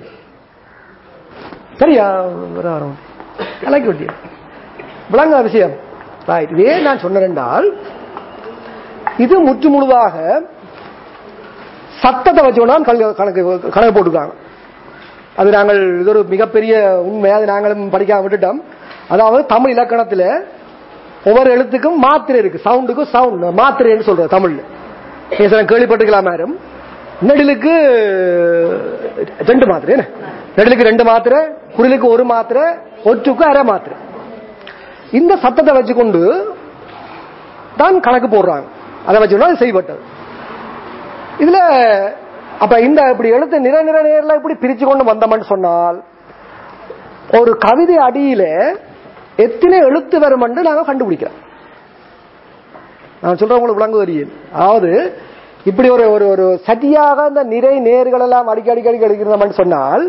சரியா வரும் கலக்கி விட்டியா விளங்க விஷயம் ரைட் இதே நான் சொன்னேன் என்றால் இது முற்று முழுதாக சத்தத்தை வச்சோன்னா கணக்கு கணக்கு போட்டுருக்காங்க அது நாங்கள் இது ஒரு மிகப்பெரிய உண்மை அது நாங்களும் படிக்காம விட்டுட்டோம் அதாவது தமிழ் இலக்கணத்துல ஒவ்வொரு எழுத்துக்கும் மாத்திரை இருக்கு சவுண்டுக்கும் சவுண்ட் மாத்திரைன்னு சொல்றது தமிழ்ல நீங்க கேள்விப்பட்டிருக்கலாம் மேடம் நெடிலுக்கு ரெண்டு மாத்திரை என்ன நெடிலுக்கு ரெண்டு மாத்திரை குரிலுக்கு ஒரு மாத்திரை ஒற்றுக்கு அரை மாத்திரை இந்த சத்தத்தை வச்சுக்கொண்டு தான் கணக்கு போடுறாங்க அதை வச்சுக்கொண்டு அது செய்யப்பட்டது இதுல அப்ப இந்த இப்படி எழுத்து நிற நிற நேரில் இப்படி பிரிச்சு கொண்டு வந்தோம்னு சொன்னால் ஒரு கவிதை அடியில எத்தனை எழுத்து வரும் என்று நாங்க கண்டுபிடிக்கிறோம் நான் சொல்றேன் உங்களுக்கு விளங்கு வரியேன் அதாவது இப்படி ஒரு ஒரு ஒரு சதியாக இந்த நிறை நேர்கள் எல்லாம் அடிக்கடி அடிக்கடி எடுக்கிறோம்னு சொன்னால்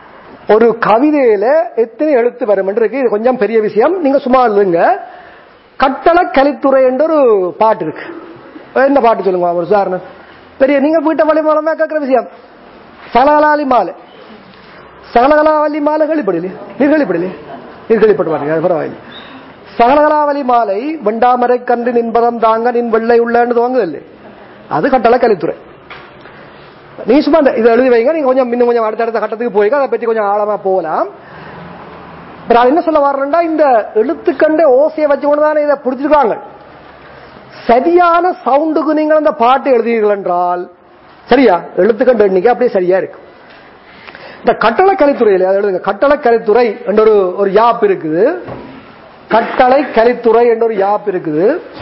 ஒரு கவிதையில எத்தனை எழுத்து வரும் என்று இருக்கு இது கொஞ்சம் பெரிய விஷயம் நீங்க சும்மா எழுதுங்க கட்டளை கலித்துறை என்ற ஒரு பாட்டு இருக்கு என்ன பாட்டு சொல்லுங்க ஒரு உதாரணம் பெரிய நீங்க வீட்டை வழி மூலமா கேட்கிற விஷயம் சகலகலாலி மாலை சகலகலாவலி மாலை கேள்விப்படலையே நீர் கேள்விப்படலையே நீர் கேள்விப்பட்டு பாருங்க பரவாயில்லை சகலகலாவலி மாலை வெண்டாமரை கன்று நின்பதம் தாங்க நின் வெள்ளை உள்ளன்னு துவங்குதில்லை அது கட்டளை கலித்துறை நீ சும்மா இந்த- இதை எழுதி வைங்க நீங்க கொஞ்சம் இன்னும் கொஞ்சம் அடுத்தடுத்த கட்டத்துக்கு போய் அதை பற்றி கொஞ்சம் ஆழமா போகலாம் இப்ப நான் என்ன சொல்ல வர்றேன்டா இந்த எழுத்துக்கண்ட ஓசையை வச்சுக்கொண்டு தானே இதை பிடிச்சிருக்காங்க சரியான சவுண்டுக்கு நீங்கள் அந்த பாட்டு எழுதுவீர்கள் என்றால் சரியா எழுத்துக்கண்ட எண்ணிக்கை அப்படியே சரியா இருக்கு இந்த கட்டளை கலித்துறையில் அதை எழுதுங்க கட்டளை கலித்துறை என்ற ஒரு ஒரு யாப் இருக்குது கட்டளை கலித்துறை என்ற ஒரு யாப் இருக்குது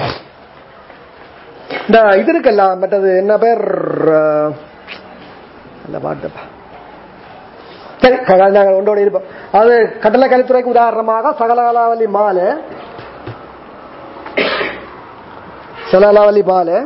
இந்த இது இருக்குல்ல மற்றது என்ன பேர் அஹ், அந்த பாட்டுப்பா சரி க- நாங்கள் ஒன்றோடு இருப்போம் அது கட்டளை கலித்துறைக்கு உதாரணமாக சகலகலாவலி மாலை சகலகலாவலி மாலை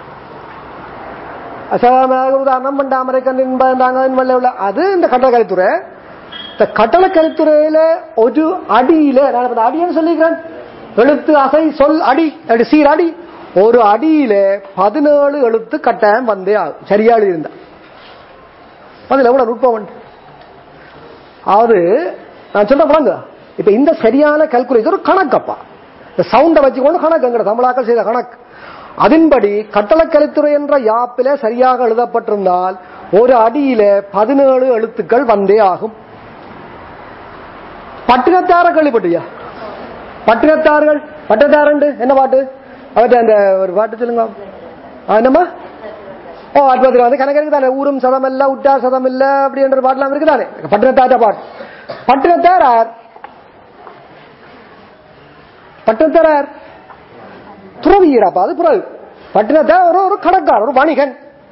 சகலகலாவலி உதாரணம் பண்டாமரை கண்ணின் தாங்க வெள்ளை உள்ள அது இந்த கட்டளை கலித்துறை இந்த கட்டளை கலித்துறையில ஒரு அடியில நான் இப்ப அடின்னு சொல்லிக்கிறேன் எழுத்து அசை சொல் அடி அப்படி சீர் அடி ஒரு அடியில பதினேழு எழுத்து கட்டாயம் வந்தே ஆகும் சரியா இருந்தா அதுல எவ்வளவு நுட்பம் உண்டு அது நான் சொல்ற பழங்க இப்ப இந்த சரியான கல்குலேஷன் ஒரு கணக்கப்பா இந்த சவுண்டை வச்சுக்கொண்டு கணக்கு எங்கட தமிழாக்கள் செய்த கணக்கு அதன்படி கட்டளக்கலைத்துறை என்ற யாப்பில சரியாக எழுதப்பட்டிருந்தால் ஒரு அடியில பதினேழு எழுத்துக்கள் வந்தே ஆகும் பட்டினத்தார கேள்விப்பட்டியா பட்டினத்தார்கள் பட்டினத்தாரண்டு என்ன பாட்டு அவர்கிட்ட அந்த ஒரு பாட்டு சொல்லுங்க ஆ, என்னம்மா ஓ அற்புதத்தில் வந்து கணக்கு இருக்குதானே ஊரும் சதம் இல்ல உட்டார் சதம் இல்ல அப்படின்ற பாட்டுலாம் இருக்குதானே பட்டினத்தார பாட்டு பட்டினத்தாரார் பட்டினத்தாரார் துறவியராப்பா அது புறவு பட்டினத்தார் ஒரு ஒரு கணக்கார் ஒரு வணிகன்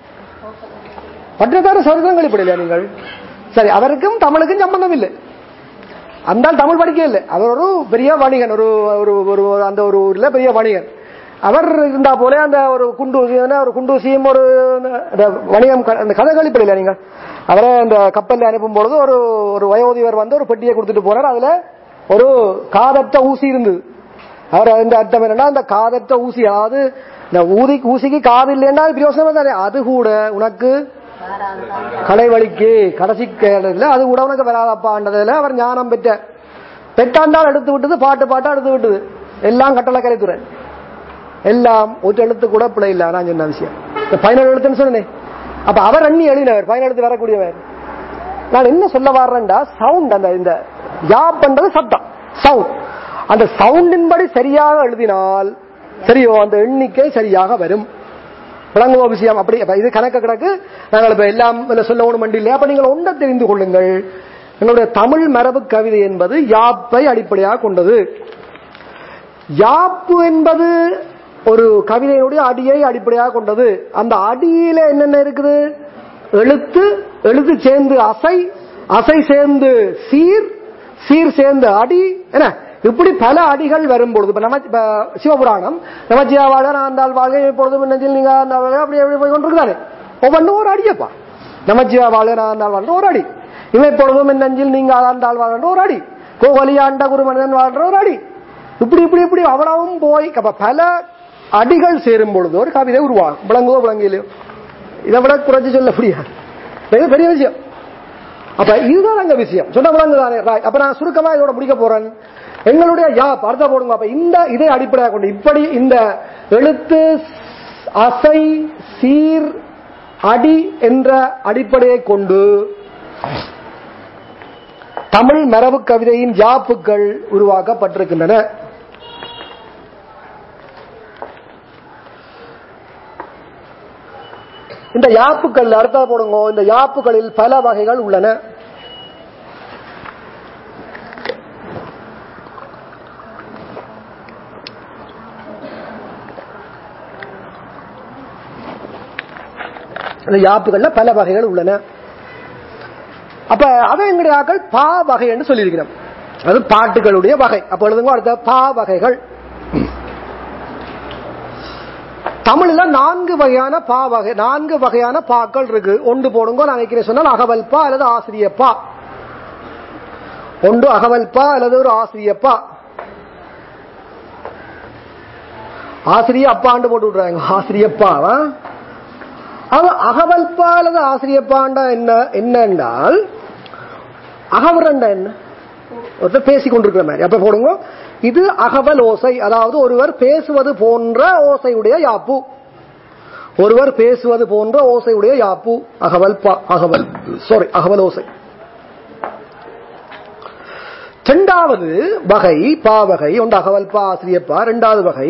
பட்டினத்தார சரிதம் கழிப்படையில நீங்கள் சரி அவருக்கும் தமிழுக்கும் சம்பந்தம் இல்லை அந்த ஆள் தமிழ் படிக்க இல்லை அவர் ஒரு பெரிய வணிகன் ஒரு ஒரு ஒரு அந்த ஒரு ஊர்ல பெரிய வணிகன் அவர் இருந்தா போல அந்த ஒரு குண்டூசி ஒரு குண்டூசியும் ஒரு அந்த வணிகம் க- அந்த கதை கழிப்படையில நீங்கள் அவரை அந்த கப்பல்ல அனுப்பும் பொழுது ஒரு ஒரு வயோதிபர் வந்து ஒரு பெட்டியை கொடுத்துட்டு போறார் அதுல ஒரு காதற்ற ஊசி இருந்தது அவர் அந்த அர்த்தம் என்னன்னா அந்த காதற்ற ஊசி அதாவது இந்த ஊதி ஊசிக்கு காது இல்லைன்னா அது பிரயோசனமா தானே அது கூட உனக்கு கடைவழிக்கு கடைசி கேடல அது கூட உனக்கு வராதப்பான்றதுல அவர் ஞானம் பெற்ற பெற்றாண்டால் எடுத்து விட்டது பாட்டு பாட்டா எடுத்து விட்டது எல்லாம் கட்டளை கலைத்துறை எல்லாம் ஒரு எழுத்து கூட பிழை இல்ல நான் சொன்ன விஷயம் இந்த பதினேழு எழுத்துன்னு சொன்னேன் அப்ப அவர் அண்ணி எழுதினவர் பதினேழு எழுத்து வரக்கூடியவர் நான் என்ன சொல்ல வர்றேன்டா சவுண்ட் அந்த இந்த யாப் பண்றது சத்தம் சவுண்ட் அந்த சவுண்டின் படி சரியாக எழுதினால் சரியோ அந்த எண்ணிக்கை சரியாக வரும் விளங்குவோ விஷயம் அப்படி அப்ப இது கணக்கு கணக்கு நாங்கள் இப்ப எல்லாம் இதுல சொல்ல ஒண்ணு மண்டி இல்லையா அப்ப நீங்கள் ஒன்றை தெரிந்து கொள்ளுங்கள் எங்களுடைய தமிழ் மரபு கவிதை என்பது யாப்பை அடிப்படையாக கொண்டது யாப்பு என்பது ஒரு கவிதையினுடைய அடியை அடிப்படையாக கொண்டது அந்த அடியில என்னென்ன இருக்குது எழுத்து எழுத்து சேர்ந்து அசை அசை சேர்ந்து சீர் சீர் சேர்ந்து அடி என்ன இப்படி பல அடிகள் வரும் பொழுது இப்ப நம இப்ப சிவபுராணம் நமச்சியா வாழ நான் அந்த வாழ்க்கை இப்பொழுதும் நெஞ்சில் நீங்க அந்த வாழ்க்கை அப்படி எப்படி போய் கொண்டிருக்கிறாரு ஒவ்வொன்றும் ஒரு அடியப்பா நமச்சிவா வாழ நான் அந்த வாழ்ற ஒரு அடி இவை பொழுதும் என் நெஞ்சில் நீங்க ஆண்டாள் வாழ்ற ஒரு அடி கோகலி ஆண்ட குரு மனிதன் வாழ்ற ஒரு அடி இப்படி இப்படி இப்படி அவ்வளவும் போய் அப்ப பல அடிகள் சேரும் பொழுது ஒரு கவிதை உருவாகும் விளங்குவோ விளங்கலையோ இதை விட குறைச்சு சொல்ல முடியாது மிக பெரிய விஷயம் அப்ப இதுதான் அங்க விஷயம் சொன்ன விளங்குதானே Right. அப்ப நான் சுருக்கமா இதோட முடிக்க போறேன் எங்களுடைய யாப் அர்த்தம் போடுங்க அப்ப இந்த இதை அடிப்படையாக கொண்டு இப்படி இந்த எழுத்து அசை சீர் அடி என்ற அடிப்படையை கொண்டு தமிழ் மரபு கவிதையின் யாப்புகள் உருவாக்கப்பட்டிருக்கின்றன இந்த யாப்புகள் அர்த்தம் போடுங்க இந்த யாப்புகளில் பல வகைகள் உள்ளன இந்த யாப்புகள்ல பல வகைகள் உள்ளன அப்ப அதை எங்களுடைய ஆக்கள் பா வகை என்று சொல்லியிருக்கிறோம் அது பாட்டுகளுடைய வகை அப்ப எழுதுங்க அடுத்த பா வகைகள் தமிழ்ல நான்கு வகையான பா வகை நான்கு வகையான பாக்கள் இருக்கு ஒன்று போடுங்க நான் வைக்கிறேன் சொன்னால் அகவல்பா அல்லது ஆசிரியப்பா ஒன்று அகவல்பா அல்லது ஒரு ஆசிரியப்பா ஆசிரிய அப்பாண்டு போட்டு விடுறாங்க ஆசிரியப்பாவா அவ அகவல்பா அல்லது ஆசிரியப்பாண்டா என்ன என்னென்றால் அகவரண்டா என்ன ஒருத்தர் பேசிக் கொண்டிருக்கிற மாதிரி அப்ப போடுங்க இது அகவல் ஓசை அதாவது ஒருவர் பேசுவது போன்ற ஓசையுடைய யாப்பு ஒருவர் பேசுவது போன்ற ஓசையுடைய யாப்பு அகவல் பா அகவல் சாரி அகவல் ஓசை இரண்டாவது வகை பா வகை ஒன்று அகவல் பா ஆசிரியப்பா இரண்டாவது வகை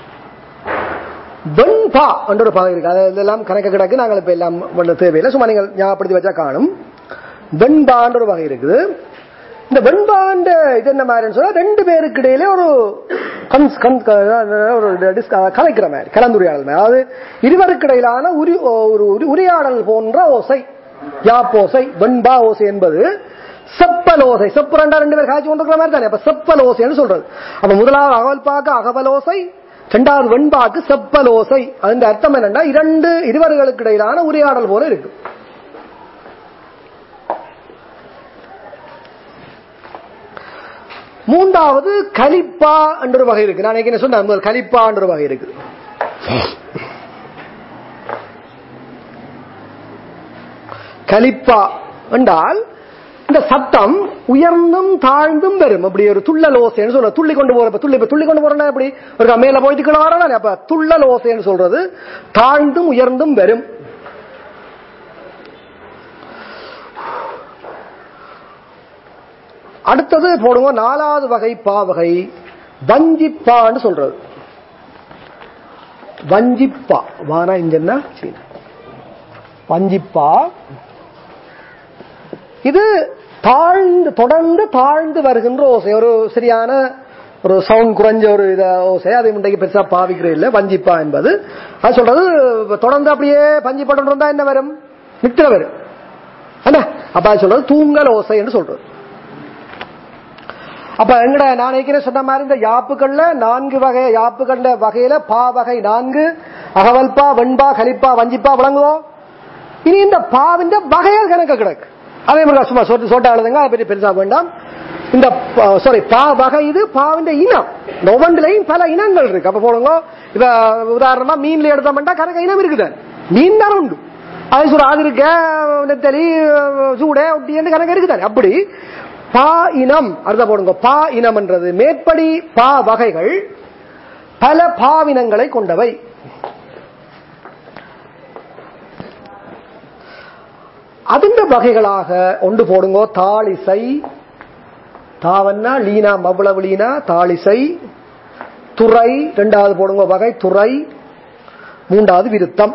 வெண்பா என்ற ஒரு பகை இருக்கு அது இதெல்லாம் கணக்கு கிடக்கு நாங்கள் இப்ப எல்லாம் பண்ண தேவையில்லை சும்மா நீங்கள் ஞாபகப்படுத்தி வச்சா காணும் வெண்பான்ற ஒரு வகை இருக்குது இந்த வெண்பாண்ட இது என்ன மாதிரின்னு சொன்னா ரெண்டு பேருக்கு இடையில ஒரு கன்ஸ் கன் ஒரு டிஸ்- கலைக்கிற மாதிரி கலந்துரையாடல் மாதிரி அதாவது இருவருக்கு இடையிலான உரி ஒரு உரி- உரையாடல் போன்ற ஓசை யாப்போசை வெண்பா ஓசை என்பது செப்பல் ஓசை செப்புரண்டா ரெண்டு பேர் காய்ச்சி கொண்டிருக்கிற மாதிரி தானே அப்ப செப்பல் ஓசைன்னு சொல்றது அப்ப முதலாவது அகவல்பாக்கு அகவல் ஓசை இரண்டாவது வெண்பாக்கு செப்பல் ஓசை அதன் அர்த்தம் என்னன்னா இரண்டு இருவர்களுக்கு இடையிலான உரையாடல் போல இருக்கு மூன்றாவது கலிப்பா என்ற ஒரு வகை இருக்கு நான் என்ன சொன்னேன் முதல் கலிப்பா என்ற ஒரு வகை இருக்கு கலிப்பா என்றால் இந்த சத்தம் உயர்ந்தும் தாழ்ந்தும் வரும் அப்படி ஒரு துள்ளல் ஓசைன்னு சொல்ற துள்ளி கொண்டு போற துள்ளி இப்ப துள்ளி கொண்டு போறேன்னா அப்படி ஒரு மேல போயிட்டு கீழே வரணும் அப்ப துள்ளல் ஓசைன்னு சொல்றது தாழ்ந்தும் உயர்ந்தும் வரும் அடுத்தது போடுங்க நாலாவது வகை பா வகை வஞ்சிப்பான்னு சொல்றது வஞ்சிப்பா வானா இங்கன்னா சீனா வஞ்சிப்பா இது தாழ்ந்து தொடர்ந்து தாழ்ந்து வருகின்ற ஓசை ஒரு சரியான ஒரு சவுண்ட் குறைஞ்ச ஒரு இத ஓசை அதை முன்றைக்கு பெருசா பாவிக்கிறது இல்லை வஞ்சிப்பா என்பது அது சொல்றது தொடர்ந்து அப்படியே பஞ்சி படம் இருந்தா என்ன வரும் நித்திர வரும் என்ன அப்ப அது சொல்றது தூங்கல் ஓசை என்று சொல்றது அப்ப எங்கட நான் ஏற்கனவே சொன்ன மாதிரி இந்த யாப்புகள்ல நான்கு வகை யாப்புகள்ல வகையில பா வகை நான்கு அகவல்பா வெண்பா கலிப்பா வஞ்சிப்பா விளங்குவோம் இனி இந்த பாவிന്റെ வகைகள் கணக்கு கிடக்கு அதே மாதிரி சும்மா சொட்டு சொட்டா எழுதுங்க அதை பற்றி பெருசா வேண்டாம் இந்த சாரி பா வகை இது பாவிന്റെ இனம் இந்த ஒவ்வொன்றிலையும் பல இனங்கள் இருக்கு அப்ப போடுங்க இப்ப உதாரணமா மீன்ல எடுத்தோம்னா கணக்கு இனம் இருக்குது மீன் தான் உண்டு அது சொல்ற அது இருக்க நெத்தலி சூடை ஒட்டி கணக்கு இருக்குதானே அப்படி பா இனம் அர்த்தம் போடுங்க பா இனம்ன்றது மேற்படி பா வகைகள் பல பாவினங்களை கொண்டவை അതിന്റെ വകകളാக ஒன்று போடுங்க தாளிசை தாவன்னா லீனா மவ்வளவு லீனா தாளிசை துறை ரெண்டாவது போடுங்க வகை துறை மூன்றாவது விருத்தம்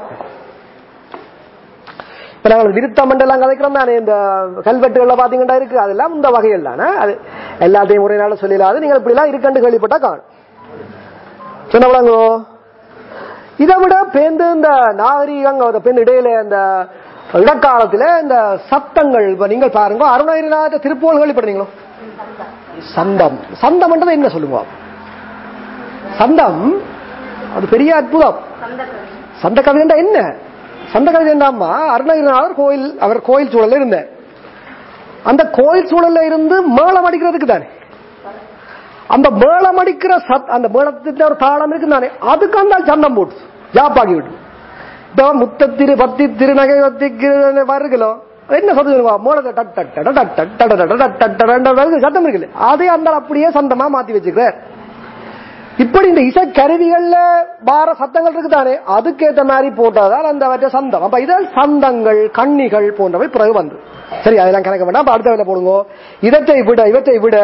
இப்ப நாங்கள் விருத்தம் எல்லாம் கதைக்கிறோம் தானே இந்த கல்வெட்டுகள்ல பாத்தீங்கன்னா இருக்கு அதெல்லாம் இந்த வகைகள் தானே அது எல்லாத்தையும் ஒரே நாள் சொல்லிடாது நீங்கள் இப்படி எல்லாம் இருக்கண்டு கேள்விப்பட்டா காணும் சொன்னவளங்கோ இதை விட பேந்து இந்த நாகரீகம் அந்த பேந்து இடையில இந்த இடக்காலத்துல இந்த சத்தங்கள் இப்ப நீங்கள் பாருங்க அருணகிரிநாத திருப்போல் கேள்விப்படுறீங்களோ சந்தம் சந்தம்ன்றது என்ன சொல்லுங்க சந்தம் அது பெரிய அற்புதம் சந்த கவிதை என்ன சந்த கவிதை என்னம்மா அருணகிரிநாதர் கோயில் அவர் கோயில் சூழல்ல இருந்தார் அந்த கோயில் சூழல்ல இருந்து மேளம் அடிக்கிறதுக்கு தானே அந்த மேளம் அடிக்கிற சத் அந்த மேளத்தின் ஒரு தாளம் இருக்கு தானே அதுக்கு அந்த சந்தம் போட்டு ஜாப்பாக்கி விட்டு இப்ப முத்தத்திரு பத்தி திருநகை பத்தி வருகிறோ என்ன சொல்லுவா மூலத்தை டட் டட் டட டட் டட் டட டட டட் டட் டடன்ற வருது சத்தம் இருக்குல்ல அதே அந்த அப்படியே சந்தமா மாத்தி வச்சுக்கிறார் இப்படி இந்த இசை கருவிகள்ல வார சத்தங்கள் இருக்குதானே அதுக்கேத்த மாதிரி போட்டாதான் அந்த வற்ற சந்தம் அப்ப இதில் சந்தங்கள் கண்ணிகள் போன்றவை பிறகு வந்து சரி அதெல்லாம் கணக்க வேண்டாம் அப்ப அடுத்த வேலை போடுங்க இதத்தை விட இவற்றை விட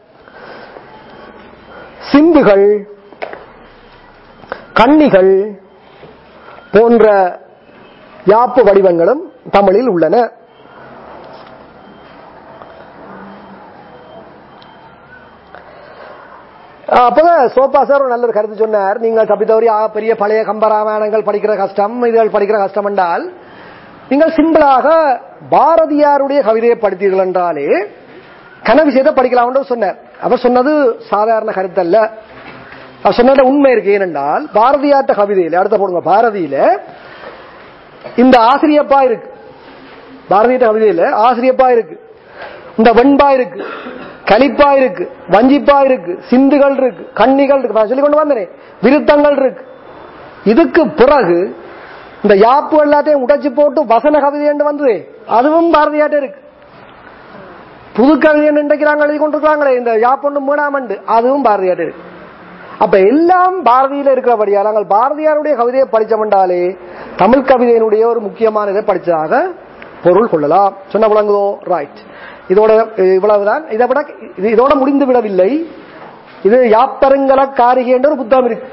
சிம்புகள் கண்ணிகள் போன்ற யாப்பு வடிவங்களும் தமிழில் உள்ளன அப்பதான் சோபா சார் ஒரு நல்ல ஒரு கருத்து சொன்னார் நீங்கள் தப்பித்தவரி பெரிய பழைய கம்பராமாயணங்கள் படிக்கிற கஷ்டம் இதுகள் படிக்கிற கஷ்டம் என்றால் நீங்கள் சிம்பிளாக பாரதியாருடைய கவிதையை படித்தீர்கள் என்றாலே கன விஷயத்தை படிக்கலாம் சொன்னார் அவர் சொன்னது சாதாரண கருத்தல்ல அவர் சொன்ன உண்மை இருக்கு ஏனென்றால் பாரதியார்ட்ட கவிதையில அடுத்த போடுங்க பாரதியில இந்த ஆசிரியப்பா இருக்கு பாரதியார்ட்ட கவிதையில ஆசிரியப்பா இருக்கு இந்த வெண்பா இருக்கு கலிப்பா இருக்கு வஞ்சிப்பா இருக்கு சிந்துகள் இருக்கு கண்ணிகள் இருக்கு நான் சொல்லி கொண்டு வந்தேனே விருத்தங்கள் இருக்கு இதுக்கு பிறகு இந்த யாப்பு எல்லாத்தையும் உடைச்சு போட்டு வசன கவிதை என்று வந்தது அதுவும் பாரதியாட்ட இருக்கு புது கவிதை இன்றைக்கு நாங்கள் எழுதி கொண்டிருக்கிறாங்களே இந்த யாப்பொண்டு மூணாமண்டு அதுவும் பாரதியாட்ட இருக்கு அப்ப எல்லாம் பாரதியில இருக்கிறபடியா நாங்கள் பாரதியாருடைய கவிதையை படிச்சோம்டாலே தமிழ் கவிதையினுடைய ஒரு முக்கியமான இதை படிச்சதாக பொருள் கொள்ளலாம் சொன்ன விளங்குதோ ரைட் இதோட இவ்வளவுதான் இதை விட இது இதோட முடிந்து விடவில்லை இது யாப்பெருங்கல காரிகை என்ற ஒரு புத்தகம் இருக்கு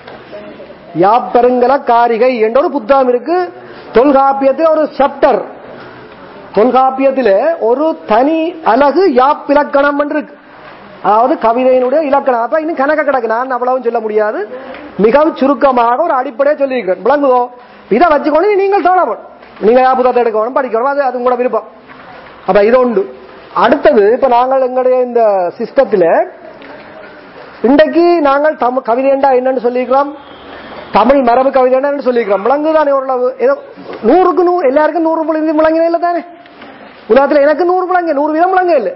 யாப்பெருங்கல காரிகை என்ற ஒரு புத்தகம் இருக்கு தொல்காப்பியத்தில் ஒரு சாப்டர் தொல்காப்பியத்தில் ஒரு தனி அழகு யாப்பிலக்கணம் என்று இருக்கு அதாவது கவிதையினுடைய இலக்கணம் அப்ப இன்னும் கணக்க கிடக்கு நான் அவ்வளவும் சொல்ல முடியாது மிகவும் சுருக்கமாக ஒரு அடிப்படையை சொல்லியிருக்கிறேன் விளங்குதோ இதை வச்சுக்கொண்டு நீங்கள் தோணப்படும் நீங்க யா புத்தகத்தை எடுக்கணும் படிக்கணும் அது அது உங்களோட விருப்பம் அப்ப இது உண்டு அடுத்தது இப்ப நாங்கள் எங்களுடைய இந்த சிஸ்டத்துல இன்றைக்கு நாங்கள் தமிழ் கவிதைண்டா என்னன்னு சொல்லிக்கிறோம் தமிழ் மரபு கவிதை என்னன்னு சொல்லிக்கிறோம் விளங்குதானே ஓரளவு ஏதோ நூறுக்கு நூறு எல்லாருக்கும் நூறு புள்ளி விளங்கினே இல்லை தானே உலகத்துல எனக்கு நூறு விளங்க நூறு வீதம் விளங்க இல்லை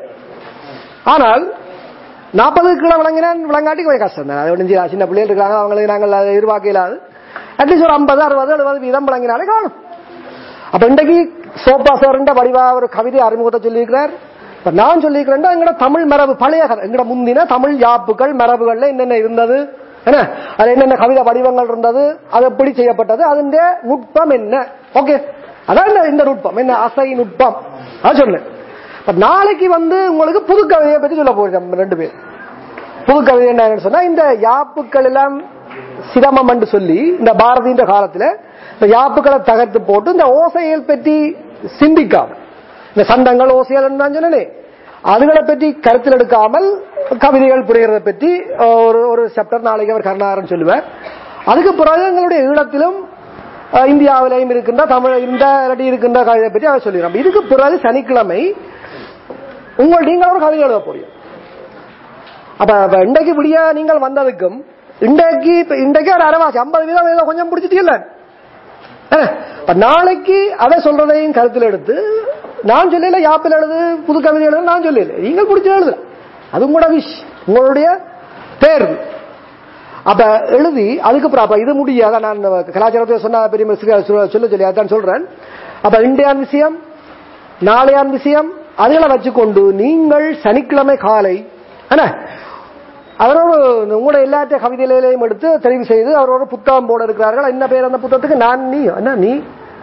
ஆனால் நாற்பது கிலோ விளங்கினான் விளங்காட்டி கொஞ்சம் கஷ்டம் தான் அது ஒன்று சின்ன பிள்ளைகள் இருக்காங்க அவங்களுக்கு நாங்கள் அதை எதிர்பார்க்க இல்லாது அட்லீஸ்ட் ஒரு ஐம்பது அறுபது எழுபது வீதம் விளங்கினாலே காணும் அப்ப இன்றைக்கு சோப்பா சார்ன்ற வடிவா ஒரு கவிதை அறிமுகத்தை சொல்லியிருக்கிறார் இப்ப நான் சொல்லியிருக்கிறேன் எங்கட தமிழ் மரபு பழைய கதை எங்கட முந்தின தமிழ் யாப்புகள் மரபுகள்ல என்னென்ன இருந்தது என்ன அது என்னென்ன கவிதை வடிவங்கள் இருந்தது அது எப்படி செய்யப்பட்டது அதன் நுட்பம் என்ன ஓகே அதான் இந்த- இந்த நுட்பம் என்ன அசை நுட்பம் அது சொன்னேன் இப்ப நாளைக்கு வந்து உங்களுக்கு புது கவிதையை பத்தி சொல்ல போறோம் ரெண்டு பேர் புது கவிதை என்னன்னு சொன்னா இந்த யாப்புக்கள் எல்லாம் சிரமம் என்று சொல்லி இந்த பாரதியின் காலத்துல இந்த யாப்புக்களை தகர்த்து போட்டு இந்த ஓசைகள் பற்றி சிந்திக்காம இந்த சண்டங்கள் ஓசைகள் தான் சொன்னேனே அதுகளை பற்றி கருத்தில் எடுக்காமல் கவிதைகள் புரியறதை பற்றி ஒரு ஒரு சாப்டர் நாளைக்கு அவர் கருணாகரன் சொல்லுவார் அதுக்கு பிறகு எங்களுடைய ஈழத்திலும் அஹ், இந்தியாவிலையும் இருக்கின்ற தமிழ் இந்த இல்லாட்டி இருக்கின்ற கவிதை பற்றி அவர் சொல்லிடுறோம் இதுக்கு பிறகு சனிக்கிழமை உங்கள் நீங்கள் ஒரு கவிதை எழுத போறீங்க அப்ப அப்ப இன்றைக்கு விடிய நீங்கள் வந்ததுக்கும் இன்றைக்கு இப்ப இன்றைக்கு ஒரு அரைவாசி ஐம்பது வீதம் ஏதோ கொஞ்சம் பிடிச்சிட்டீங்கல்ல என்ன? இப்ப நாளைக்கு அதை சொல்றதையும் கருத்தில் எடுத்து நான் சொல்லல யாப்பில் எழுது புது கவிதை எழுது நான் சொல்லல நீங்கள் பிடிச்ச எழுது அது உங்களோட விஷ் உங்களுடைய தேர்வு அப்ப எழுதி அதுக்கப்புறம் அப்ப இது முடியாத நான் கலாச்சாரத்தை சொன்ன பெரிய மிஸ்ரு சொல்ல சொல்லி அதான் சொல்றேன் அப்ப இந்தியான் விஷயம் நாளையான் விஷயம் அதுகளை வச்சுக்கொண்டு நீங்கள் சனிக்கிழமை காலை என்ன அவரோட உங்களோட எல்லாத்த கவிதைகளையும் எடுத்து தெரிவு செய்து அவரோட புத்தகம் போட இருக்கிறார்கள் என்ன பேர் அந்த புத்தகத்துக்கு நான் நீ என்ன நீ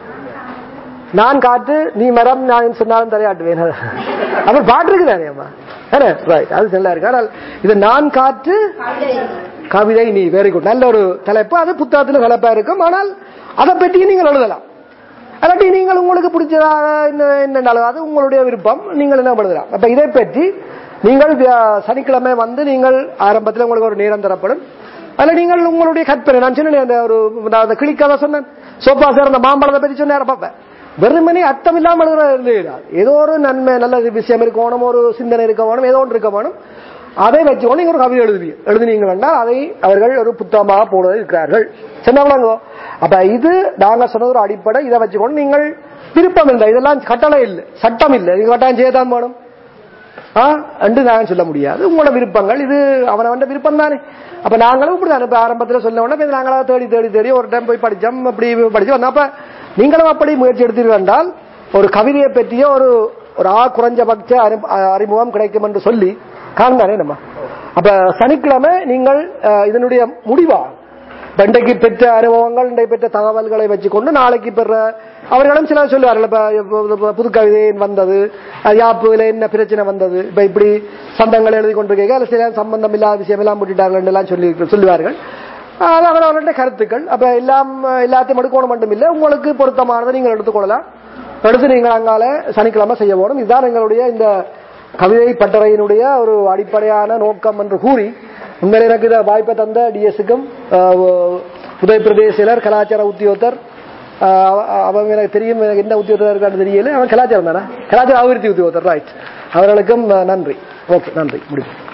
நான் காற்று நீ மரம் நான் சொன்னாலும் தலையாட்டுவேன் அவர் பாட்டு இருக்குதானே அம்மா ரைட் அது நல்லா இருக்கு ஆனால் இது நான் காற்று கவிதை நீ வெரி குட் நல்ல ஒரு தலைப்பு அது புத்தகத்தில் தலைப்பா இருக்கும் ஆனால் அதை பற்றி நீங்கள் எழுதலாம் அல்லாட்டி நீங்கள் உங்களுக்கு பிடிச்சதாக என்ன என்னன்னாலும் அது உங்களுடைய விருப்பம் நீங்கள் என்ன எழுதலாம் அப்ப இதை பற்றி நீங்கள் வியா- சனிக்கிழமை வந்து நீங்கள் ஆரம்பத்தில் உங்களுக்கு ஒரு நேரம் தரப்படும் அதுல நீங்கள் உங்களுடைய கற்பனை நான் சொன்னேன் அந்த ஒரு நான் அந்த கிளிக்காத சொன்னேன் சோப்பா சார் அந்த மாம்பழத்தை பற்றி சொன்னேன் பார்ப்பேன் வெறுமனே அர்த்தம் இல்லாமல் எழுதுறது கிடையாது. ஏதோ ஒரு நன்மை நல்ல விஷயம் இருக்கணும் ஒரு சிந்தனை இருக்க வேணும் ஏதோ ஒன்று இருக்க வேணும் அதை வச்சுக்கொண்டு நீங்க ஒரு கவிதை எழுதுவீங்க எழுதுனீங்க என்றால் அதை அவர்கள் ஒரு புத்தகமாக போடுவது இருக்கிறார்கள் சின்னவளங்கோ அப்ப இது நாங்க சொன்னது ஒரு அடிப்படை இதை வச்சுக்கொண்டு நீங்கள் விருப்பம் இல்லை இதெல்லாம் கட்டளை இல்லை சட்டம் இல்லை நீங்க கட்டாயம் செய்யத்தான் வேணும் ஆ என்று நான் சொல்ல முடியாது உங்களோட விருப்பங்கள் இது அவனவன் விருப்பம் தானே அப்ப நாங்களும் இப்படிதான் இப்ப ஆரம்பத்துல சொல்ல உடனே இப்ப நாங்களா தேடி தேடி தேடி ஒரு டைம் போய் படிச்சோம் அப்படி படிச்சு வந்தோம் அப்ப நீங்களும் அப்படி முயற்சி எடுத்தீர்கள் என்றால் ஒரு கவிதையை பற்றிய ஒரு ஒரு ஆ குறைஞ்சபட்ச அறி- அறிமுகம் கிடைக்கும் என்று சொல்லி காண்பானே நம்ம அப்ப சனிக்கிழமை நீங்கள் அஹ், இதனுடைய முடிவா இப்ப இன்றைக்கு பெற்ற அனுபவங்கள் இன்றைக்கு பெற்ற தகவல்களை வச்சுக்கொண்டு நாளைக்கு பெற அவர்களும் சில சொல்லுவார்கள் இப்ப இப்ப புது கவிதை வந்தது அது யாப்புல என்ன பிரச்சனை வந்தது இப்ப இப்படி சந்தங்கள் எழுதி கொண்டிருக்க அல்ல சில சம்பந்தம் இல்லாத விஷயம் எல்லாம் போட்டுட்டார்கள் எல்லாம் சொல்லி சொல்லுவார்கள் அது அவரவர்களுடைய கருத்துக்கள் அப்ப எல்லாம் எல்லாத்தையும் எடுக்கணும் மட்டும் இல்லை உங்களுக்கு பொருத்தமானதை நீங்கள் எடுத்துக்கொள்ளலாம் எடுத்து நீங்கள் அங்கால சனிக்கிழமை செய்ய போடும் இதுதான் எங்களுடைய இந்த கவிதை பட்டறையினுடைய ஒரு அடிப்படையான நோக்கம் என்று கூறி உண்மையில எனக்கு இதை வாய்ப்பை தந்த டிஎஸ்க்கும் உதய பிரதேசிலர் கலாச்சார உத்தியோகத்தர் ஆஹ் அவ- அவங்க எனக்கு தெரியும் எனக்கு என்ன உத்தியோகத்தர் இருக்கான்னு தெரியல அவன் கலாச்சாரம் தானே கலாச்சார அபிவிருத்தி உத்தியோகத்தர் ரைட் அவர்களுக்கும் அஹ், நன்றி ஓகே நன்றி முடியும்